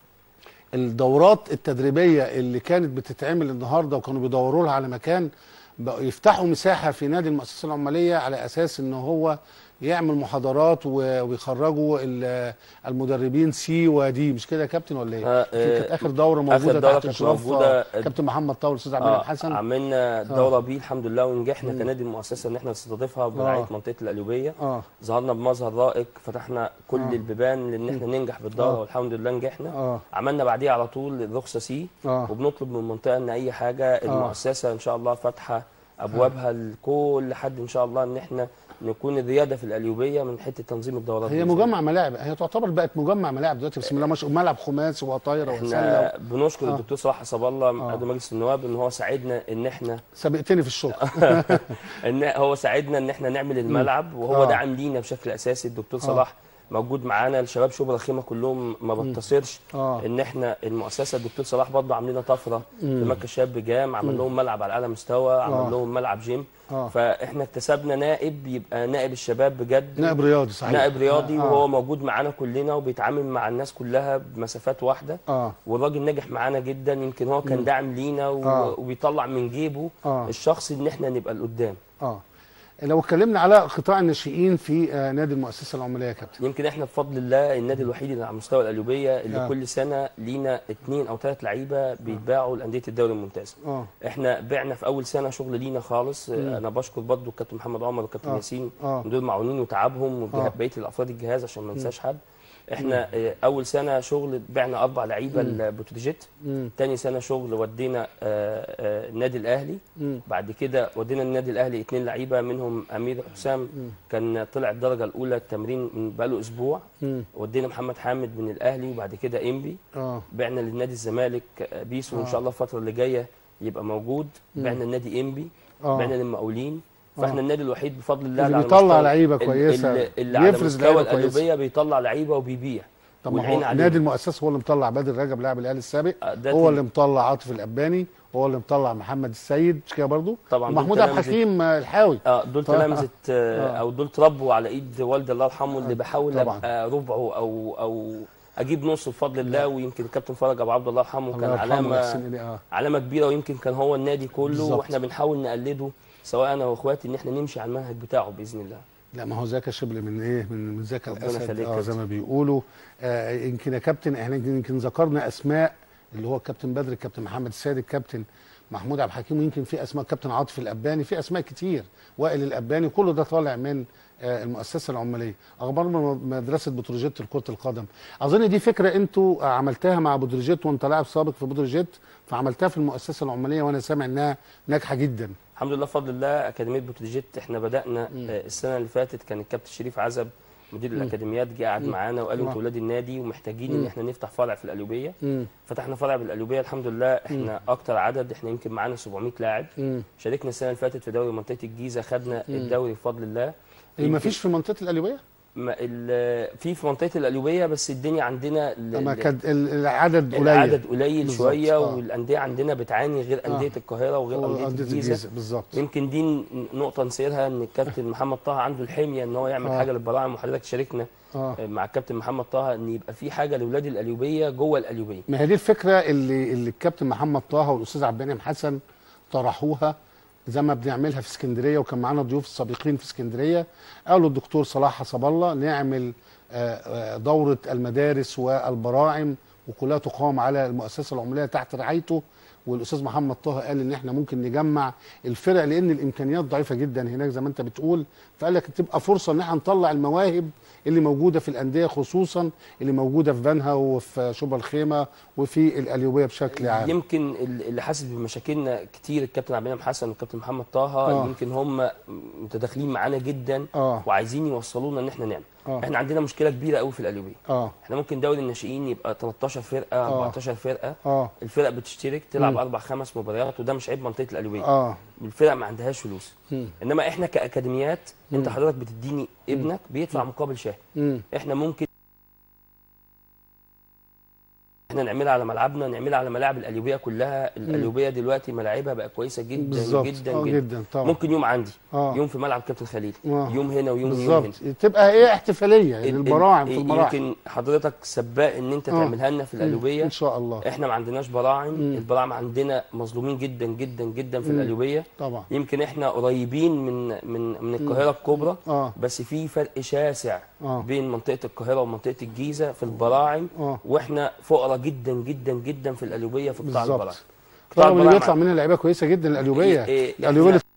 الدورات التدريبيه اللي كانت بتتعمل النهارده وكانوا بيدوروا لها على مكان بقوا يفتحوا مساحه في نادي المؤسسه العماليه على اساس ان هو يعمل محاضرات و- ويخرجوا ال- المدربين سي ودي مش كده يا كابتن ولا ايه؟ آه، في كانت آه، اخر دوره آخر موجوده دورة تحت كانت اشراف موجودة، آه، كابتن محمد طاول الاستاذ عبد المنعم حسن عملنا آه. دوره بيه الحمد لله ونجحنا مم. كنادي المؤسسه ان احنا نستضيفها برعايه آه. منطقه القليوبيه اه ظهرنا بمظهر رائق فتحنا كل آه. البيبان لان احنا ننجح بالدوره آه. والحمد لله نجحنا اه عملنا بعديها على طول الرخصه سي آه. وبنطلب من المنطقه ان اي حاجه المؤسسه ان شاء الله فاتحه ابوابها لكل حد ان شاء الله ان احنا نكون الرياده في القليوبيه من حته تنظيم الدورات هي بإذن الله. مجمع ملاعب هي تعتبر بقت مجمع ملاعب دلوقتي بسم الله ما شاء الله ملعب خماسي وطايره احنا وسله بنشكر آه. الدكتور صلاح حسب الله عضو مجلس النواب ان هو ساعدنا ان احنا سبقتني في الشغل ان هو ساعدنا ان احنا نعمل الملعب وهو آه. داعم لينا بشكل اساسي الدكتور آه. صلاح موجود معانا الشباب شبرا الخيمه كلهم ما بتصرش آه. ان احنا المؤسسه الدكتور صلاح برضه عاملين طفره في مم. مكه الشاب جام عمل مم. لهم ملعب على اعلى مستوى آه. عمل لهم ملعب جيم آه. فاحنا اكتسبنا نائب يبقى نائب الشباب بجد نائب رياضي صحيح نائب رياضي آه. وهو موجود معانا كلنا وبيتعامل مع الناس كلها بمسافات واحده اه والراجل نجح معانا جدا يمكن هو كان مم. داعم لينا و... آه. وبيطلع من جيبه آه. الشخص ان احنا نبقى لقدام اه لو اتكلمنا على قطاع الناشئين في آه، نادي المؤسسه العماليه يا كابتن يمكن احنا بفضل الله النادي الوحيد اللي على مستوى القليوبيه اللي آه. كل سنه لينا اثنين او ثلاث لعيبه بيتباعوا لانديه الدوري الممتاز اه احنا بعنا في اول سنه شغل لينا خالص مم. انا بشكر برضه الكابتن محمد عمر والكابتن آه. ياسين آه. دول معاونين وتعبهم آه. وبقيه الافراد الجهاز عشان ما ننساش حد احنا اه، اول سنه شغل بعنا اربع لعيبه مم. لبوتروجيت مم. تاني سنه شغل ودينا اه، اه، النادي الاهلي مم. بعد كده ودينا النادي الاهلي اثنين لعيبه منهم امير حسام كان طلع الدرجه الاولى التمرين من بقاله اسبوع مم. ودينا محمد حامد من الاهلي وبعد كده انبي اه بعنا للنادي الزمالك بيسو وان آه. شاء الله الفتره اللي جايه يبقى موجود مم. بعنا النادي انبي آه. بعنا للمقاولين آه. فاحنا النادي الوحيد بفضل الله اللي على بيطلع مستوى- لعيبة ال- كويسة، اللي, اللي على بيفرز مستوى لعيبة كويسة. القلوبيه بيطلع لعيبه وبيبيع طب ما والعين هو عليه. نادي المؤسسه هو اللي مطلع بدر رجب لاعب الاهلي السابق ده هو تل- اللي مطلع عاطف الاباني هو اللي مطلع محمد السيد مش كده برضه طبعا دول ومحمود عبد تلامذة- الحكيم آه، الحاوي اه دول طبعا. تلامذه آه. آه. او دول تربوا على ايد والدي الله يرحمه اللي بحاول طبعا. ابقى ربعه او او اجيب نصه بفضل الله ويمكن الكابتن فرج ابو عبد الله يرحمه الله كان يرحمه علامه ويحسن إليه، آه. علامه كبيره ويمكن كان هو النادي كله بالظبط. واحنا بنحاول نقلده سواء انا واخواتي ان احنا نمشي على المنهج بتاعه باذن الله لا ما هو ذاك شبل من ايه من من ذاك ربنا الاسد يخليك اه يا زي ما كابتن. بيقولوا آه يمكن يا كابتن احنا يمكن ذكرنا اسماء اللي هو الكابتن بدر الكابتن محمد السيد الكابتن محمود عبد الحكيم ويمكن في اسماء كابتن عاطف الاباني في اسماء كتير وائل الاباني كل ده طالع من آه المؤسسه العماليه اخبار من مدرسه بتروجيت لكره القدم اظن دي فكره انتوا عملتها مع بتروجيت وانت لاعب سابق في بتروجيت فعملتها في المؤسسه العماليه وانا سامع انها ناجحه جدا الحمد لله بفضل الله اكاديميه بتروجيت احنا بدانا آه، السنه اللي فاتت كان الكابتن شريف عزب مدير مم. الاكاديميات جه قعد مم. معانا وقال آه. انتوا ولاد النادي ومحتاجين مم. ان احنا نفتح فرع في القليوبيه مم. فتحنا فرع بالقليوبيه الحمد لله احنا اكتر عدد احنا يمكن معانا 700 لاعب مم. شاركنا السنه اللي فاتت في دوري منطقه الجيزه خدنا مم. الدوري بفضل الله ما يمكن- فيش في منطقه القليوبيه ما ال- في في منطقه القليوبيه بس الدنيا عندنا ال- لما ال- كان ال- العدد قليل العدد قليل بالظبط، شويه آه. والانديه عندنا بتعاني غير انديه آه. القاهره وغير وأندية انديه الجيزة، الجيزه بالظبط. يمكن دي ن- نقطه نسيرها ان الكابتن محمد طه عنده الحميه ان هو يعمل آه. حاجه للبراعم وحضرتك شاركنا آه. مع الكابتن محمد طه ان يبقى في حاجه لاولاد القليوبيه جوه القليوبيه ما هي دي الفكره اللي اللي الكابتن محمد طه والاستاذ عبد المنعم حسن طرحوها زي ما بنعملها في اسكندريه وكان معانا ضيوف سابقين في اسكندريه قالوا الدكتور صلاح حسب الله نعمل آه، آه، دوره المدارس والبراعم وكلها تقام على المؤسسه العماليه تحت رعايته والاستاذ محمد طه قال ان احنا ممكن نجمع الفرق لان الامكانيات ضعيفه جدا هناك زي ما انت بتقول فقال لك تبقى فرصه ان احنا نطلع المواهب اللي موجوده في الانديه خصوصا اللي موجوده في بنها وفي شبرا الخيمه وفي القليوبيه بشكل عام يمكن ال- اللي حاسس بمشاكلنا كتير الكابتن عبد المنعم حسن والكابتن محمد طه آه. يمكن هم متداخلين معانا جدا آه. وعايزين يوصلونا ان احنا نعمل آه. احنا عندنا مشكله كبيره قوي في القليوبيه اه احنا ممكن دوري الناشئين يبقى 13 فرقه 14 فرقه اه الفرق بتشترك تلعب مم. اربع خمس مباريات وده مش عيب منطقه القليوبيه اه الفرق ما عندهاش فلوس مم. انما احنا كاكاديميات انت مم. حضرتك بتديني ابنك بيدفع مقابل شهر مم. احنا ممكن احنا نعملها على ملعبنا نعملها على ملاعب القليوبيه كلها القليوبيه دلوقتي ملاعبها بقى كويسه جدا بالظبط. جدا آه، جدا, جدا طبعا. ممكن يوم عندي آه. يوم في ملعب كابتن خليل آه. يوم هنا ويوم يوم بالظبط هنا تبقى ايه احتفاليه يعني ال- ال- البراعم في المراحل يمكن حضرتك سباق ان انت آه. تعملها لنا في مم. القليوبيه ان شاء الله احنا ما عندناش براعم البراعم عندنا مظلومين جدا جدا جدا في مم. القليوبيه طبعا يمكن احنا قريبين من من من القاهره الكبرى اه بس في فرق شاسع آه. بين منطقه القاهره ومنطقه الجيزه في البراعم آه. واحنا فقراء جدا جدا جدا في القليوبيه في قطاع بالظبط. البراعم قطاع طبعا اللي البراعم بيطلع منها لعيبه كويسه جدا القليوبيه إيه- إيه، القليوبيه إحنا-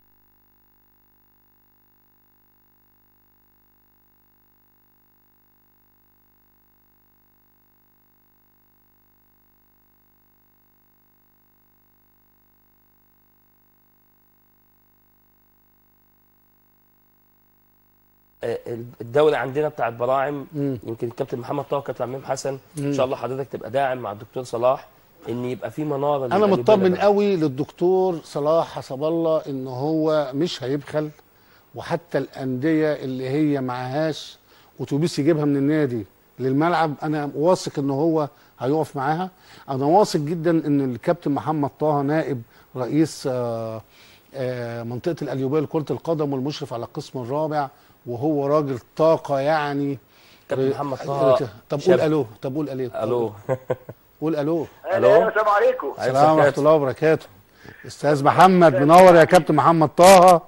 آه، الدوري عندنا بتاع البراعم مم. يمكن الكابتن محمد طه وكابتن عمام حسن مم. ان شاء الله حضرتك تبقى داعم مع الدكتور صلاح ان يبقى في مناره انا للقليوبية مطمن للبراعم. قوي للدكتور صلاح حسب الله ان هو مش هيبخل وحتى الانديه اللي هي معهاش اتوبيس يجيبها من النادي للملعب انا واثق ان هو هيقف معاها انا واثق جدا ان الكابتن محمد طه نائب رئيس آه، آه، منطقه القليوبيه لكره القدم والمشرف على القسم الرابع وهو راجل طاقه يعني كابتن محمد طه طب قول شاب. الو طب قول الو الو قول الو الو السلام عليكم السلام ورحمه الله وبركاته استاذ محمد منور يا كابتن محمد طه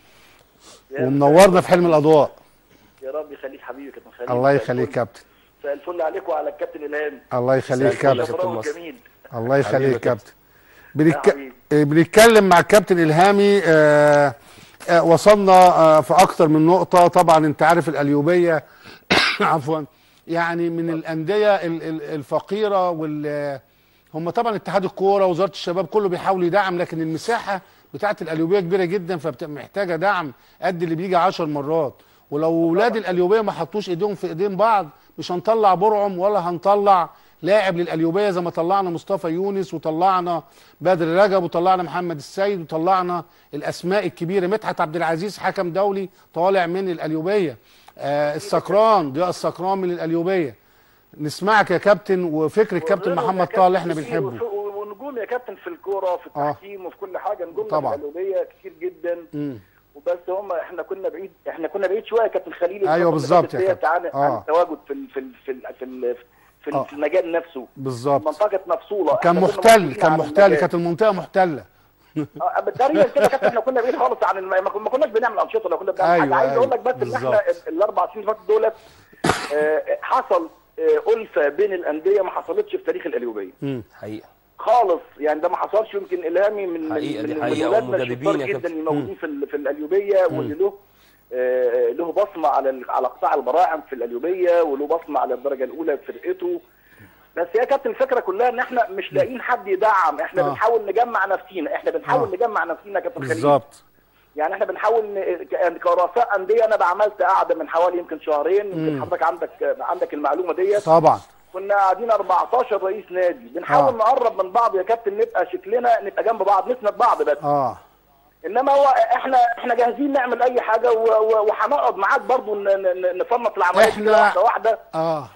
ومنورنا في حلم الاضواء يا رب يخليك حبيبي كابتن خليل الله يخليك كابتن مساء الفل عليكم على الكابتن الهام الله يخليك مساء الفل يا كابتن فراغ جميل الله حبيبي يخليك يا كابتن يا بنتك... حبيبي. آه، بنتكلم مع الكابتن الهامي آه آه وصلنا آه في اكتر من نقطه طبعا انت عارف القليوبيه عفوا يعني من الانديه ال- ال- الفقيره وال هم طبعا اتحاد الكوره وزاره الشباب كله بيحاول يدعم لكن المساحه بتاعه القليوبيه كبيره جدا فمحتاجه دعم قد اللي بيجي 10 مرات ولو ولاد القليوبيه ما حطوش ايديهم في ايدين بعض مش هنطلع برعم ولا هنطلع لاعب للقليوبيه زي ما طلعنا مصطفى يونس وطلعنا بدر رجب وطلعنا محمد السيد وطلعنا الاسماء الكبيره مدحت عبد العزيز حكم دولي طالع من القليوبيه آه السكران ضياء السكران من القليوبيه نسمعك يا كابتن وفكر الكابتن وغيرهم محمد يا طه اللي كابتن احنا كتير بنحبه وف- ونجوم يا كابتن في الكوره وفي آه. التحكيم وفي كل حاجه نجومنا طبعا. في القلوبيه كتير جدا مم. وبس هم احنا كنا بعيد احنا كنا بعيد شويه يا كابتن خليل أيوة الفترة اللي بالظبط فاتت يا ديت كابتن. عن آه. عن التواجد في ال- في ال- في ال- في ال- في, آه. ال- في المجال نفسه بالظبط منطقه مفصوله كان إحنا كنا محتل مسؤولين كان عن محتل المجال. كانت المنطقه محتله آه، تقريبا كده كابتن احنا كنا بعيد خالص عن الم... ما كنا- ما كناش بنعمل انشطه ولا كنا بنعمل أيوة، حاجه عايز أيوة، اقول لك بس ان احنا بالظبط. الاربع سنين اللي فاتوا دولت آه، حصل آه، ألفة بين الأندية ما حصلتش في تاريخ القليوبية حقيقه خالص يعني ده ما حصلش يمكن إلهامي من حقيقة، من دي من حقيقة، ولادنا ومدربين الشطار يا جدا كابتن. اللي موجودين في ال- في القليوبية واللي له آه، له بصمة على ال- على قطاع البراعم في القليوبية وله بصمة على الدرجة الأولى في فرقته بس يا كابتن الفكرة كلها إن إحنا مش لاقيين حد يدعم إحنا آه. بنحاول نجمع نفسينا إحنا بنحاول آه. نجمع نفسينا يا كابتن خليل بالظبط يعني احنا بنحاول ن- ك- كرؤساء انديه انا عملت قعده من حوالي يمكن شهرين يمكن مم. حضرتك عندك عندك المعلومه ديت طبعا كنا قاعدين 14 رئيس نادي بنحاول آه. نقرب من بعض يا كابتن نبقى شكلنا نبقى جنب بعض نسند بعض بس اه انما هو احنا احنا جاهزين نعمل اي حاجه و- و- وهنقعد معاك برضو ن- ن- نفنط العمليه إحنا- كده واحده واحده اه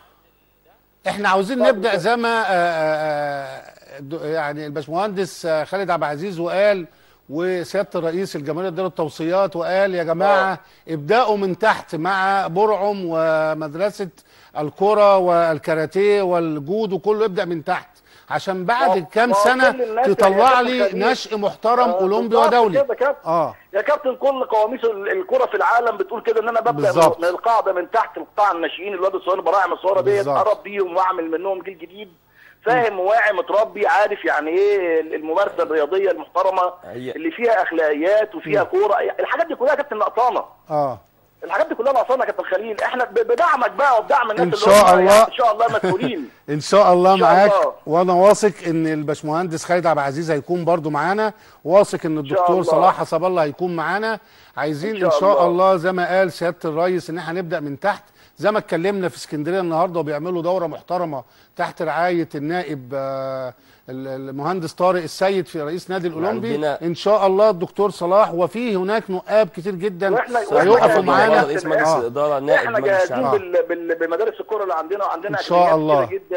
احنا عاوزين نبدا زي ما آه، آه، د- يعني الباشمهندس آه، خالد عبد العزيز وقال وسياده الرئيس الجمهوريه اداله التوصيات وقال يا جماعه ابداوا من تحت مع برعم ومدرسه الكره والكاراتيه والجودو كله ابدا من تحت عشان بعد كام ما هو سنه كل الناس يا تطلع كابتن لي خليل. نشء محترم آه، اولمبي بالظبط ودولي كده كابتن. اه يا كابتن كل قواميس ال- الكره في العالم بتقول كده ان انا ببدا بالظبط. من من القاعده من تحت القطاع الناشئين الواد الصغير براعم الصغيره ديت بالظبط. اربيهم واعمل منهم جيل جديد فاهم وواعي متربي عارف يعني ايه الممارسه الرياضيه المحترمه هي- اللي فيها اخلاقيات وفيها كوره الحاجات دي كلها يا كابتن نقصانه اه الحاجات دي كلها نقصانه يا كابتن خليل احنا ب- بدعمك بقى وبدعم الناس إن اللي شاء هم الله. يعني ان شاء الله مسؤولين ان شاء الله إن شاء معاك الله. وانا واثق ان الباشمهندس خالد عبد العزيز هيكون برضو معانا واثق ان الدكتور الله. صلاح حسب الله هيكون معانا عايزين إن ان شاء شاء الله. الله زي ما قال سياده الرئيس ان احنا نبدا من تحت زي ما اتكلمنا في اسكندريه النهارده وبيعملوا دوره محترمه تحت رعايه النائب آه، ال- المهندس طارق السيد في رئيس نادي الاولمبي عندنا- ان شاء الله الدكتور صلاح وفي هناك نقاب كتير جدا واحنا هيقفوا محمد معانا رئيس مجلس آه. الاداره نائب احنا مجلس جاهزين الشعب بال... بال... بمدارس الكره اللي عندنا وعندنا إن شاء أكاديميات الله. كتيرة جدا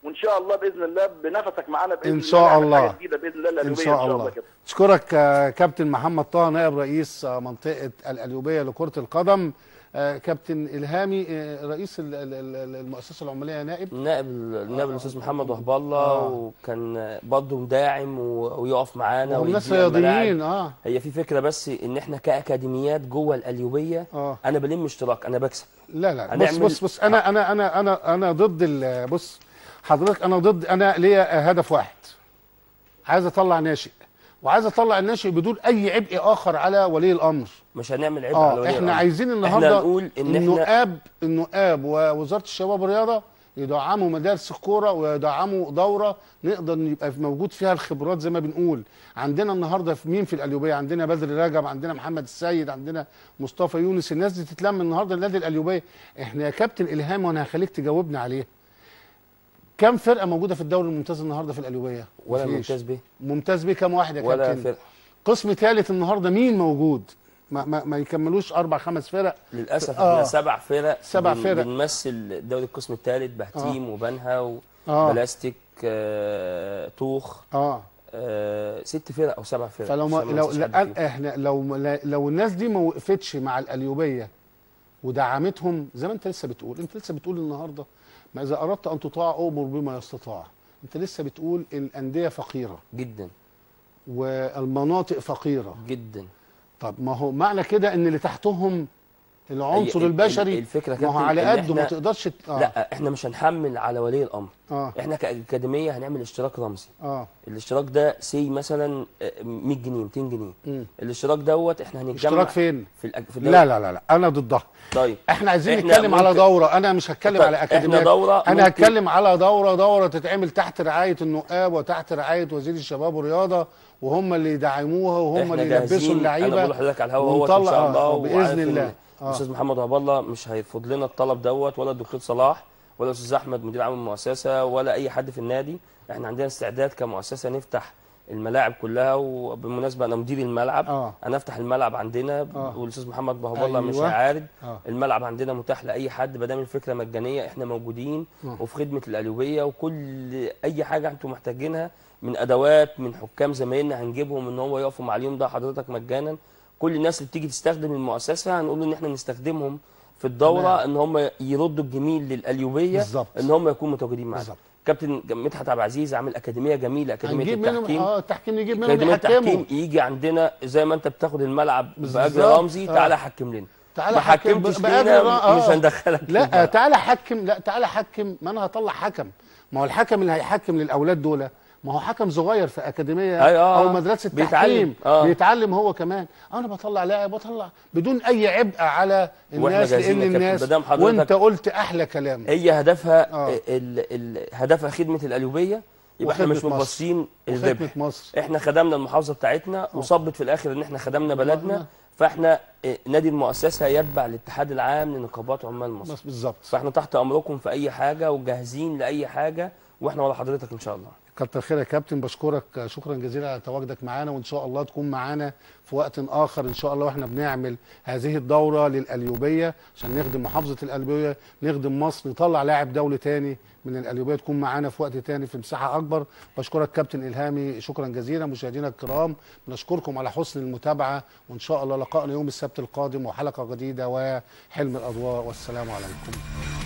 وان شاء الله باذن الله بنفسك معانا باذن ان شاء نعمل حاجة الله جديده باذن الله ان القليوبيه شاء الله كده اشكرك آه، كابتن محمد طه نائب رئيس آه، منطقه القليوبيه لكره القدم آه، كابتن الهامي آه، رئيس ال- ال- ال- المؤسسه العماليه نائب نائب النائب الاستاذ محمد وهب الله آه. وكان برضه مداعم و- ويقف معانا وهم ناس ويدينا رياضيين الملاعب. اه هي في فكره بس ان احنا كاكاديميات جوه القليوبيه اه انا بلم اشتراك انا بكسب لا لا بص هنعمل- بص بص انا انا انا انا انا ضد ال- بص حضرتك انا ضد انا ليا هدف واحد عايز اطلع ناشئ وعايز اطلع الناشئ بدون اي عبء اخر على ولي الامر مش هنعمل عبء على اه ولي احنا الأمر. عايزين احنا النهارده نقول ان احنا النقاب النقاب ووزاره الشباب والرياضه يدعموا مدارس الكوره ويدعموا دوره نقدر يبقى موجود فيها الخبرات زي ما بنقول عندنا النهارده في مين في القليوبيه عندنا بدر رجب عندنا محمد السيد عندنا مصطفى يونس الناس دي تتلم النهارده النادي القليوبيه احنا يا كابتن الهام وانا هخليك تجاوبنا عليه كم فرقه موجوده في الدوري الممتاز النهارده في القليوبيه ولا مفيش. ممتاز به ممتاز بيه كام واحد يا ولا كابتن فرقة. قسم ثالث النهارده مين موجود ما, ما, ما يكملوش اربع خمس فرق للاسف آه. احنا سبع فرق سبع بن- فرق. بنمثل دوري القسم الثالث بهتيم وبنها آه. وبلاستيك آه، طوخ اه آه، ست فرق او سبع فرق فلو ما عشان ما لو ننساش حد لا فيهم. احنا لو لو الناس دي ما وقفتش مع القليوبيه ودعمتهم زي ما انت لسه بتقول انت لسه بتقول النهارده ما اذا اردت ان تطاع امر بما يستطاع انت لسه بتقول الانديه فقيره جدا والمناطق فقيره جدا طب ما هو معنى كده ان اللي تحتهم العنصر ال- ال- البشري الفكره ما هو كابتن على إن قده ما إحنا- تقدرش ت- آه. لا احنا مش هنحمل على ولي الامر اه احنا كاكاديميه هنعمل اشتراك رمزي اه الاشتراك ده سي مثلا آه، 100 جنيه 200 جنيه مم. الاشتراك دوت احنا هنتجمع اشتراك فين؟ في, الأج... في الدوري. لا لا لا لا انا ضدها طيب احنا عايزين إحنا نتكلم على ممكن- دوره انا مش هتكلم طيب، على إحنا اكاديميات دورة انا ممكن- هتكلم على دوره دوره تتعمل تحت رعايه النقاب وتحت رعايه وزير الشباب والرياضه وهم اللي يدعموها وهم احنا اللي يلبسوا جاهزين. اللعيبه انا بقول لحضرتك على الهوا اهوت ان ونطلع- شاء الله آه، وعارف باذن إن الله آه. الاستاذ محمد وهب الله مش هيرفض لنا الطلب دوت ولا الدكتور صلاح ولا الاستاذ احمد مدير عام المؤسسه ولا اي حد في النادي احنا عندنا استعداد كمؤسسه نفتح الملاعب كلها وبالمناسبه انا مدير الملعب آه. انا افتح الملعب عندنا آه. والاستاذ محمد وهب الله مش أيوة. هيعارض آه. الملعب عندنا متاح لاي حد ما دام الفكره مجانيه احنا موجودين آه. وفي خدمه القليوبيه وكل اي حاجه انتم محتاجينها من ادوات من حكام زمايلنا هنجيبهم ان هو يقفوا مع اليوم ده حضرتك مجانا كل الناس اللي بتيجي تستخدم المؤسسه هنقول ان احنا نستخدمهم في الدوره تمام. ان هم يردوا الجميل للقليوبيه بالظبط. ان هم يكونوا متواجدين معانا بالظبط. كابتن مدحت عبد العزيز عامل اكاديميه جميله اكاديميه هنجيب منهم التحكيم اه التحكيم نجيب منهم اكاديميه التحكيم يحكموا يجي عندنا زي ما انت بتاخد الملعب باجر بالظبط. رمزي آه. تعالى حكم لنا تعالى ما حكم حكمتش ب- بأجر لينا را- مش آه. هندخلك لا الملعب. تعالى حكم لا تعالى حكم ما انا هطلع حكم ما هو الحكم اللي هيحكم للاولاد دول ما هو حكم صغير في اكاديميه أيوة، آه، او آه. مدرسه بيتعلم، تحكيم آه. بيتعلم هو كمان انا بطلع لاعب بطلع بدون اي عبء على وإحنا الناس جاهزين لان يا كابتن. الناس مادام حضرتك- وانت قلت احلى كلام هي هدفها آه. ال ال هدفها خدمه القليوبيه يبقى احنا مش وخدمة مصر. مبصين وخدمة الربح مصر. احنا خدمنا المحافظه بتاعتنا وصبت في الاخر ان احنا خدمنا بلدنا فاحنا اه، نادي المؤسسه يتبع الاتحاد العام لنقابات عمال مصر بس بالظبط فاحنا تحت امركم في اي حاجه وجاهزين لاي حاجه واحنا ورا حضرتك ان شاء الله كتر خير يا كابتن بشكرك شكرا جزيلا على تواجدك معانا وان شاء الله تكون معانا في وقت اخر ان شاء الله واحنا بنعمل هذه الدوره للقليوبيه عشان نخدم محافظه القليوبيه نخدم مصر نطلع لاعب دولي تاني من القليوبيه تكون معانا في وقت تاني في مساحه اكبر بشكرك كابتن الهامي شكرا جزيلا مشاهدينا الكرام بنشكركم على حسن المتابعه وان شاء الله لقائنا يوم السبت القادم وحلقه جديده وحلم الاضواء والسلام عليكم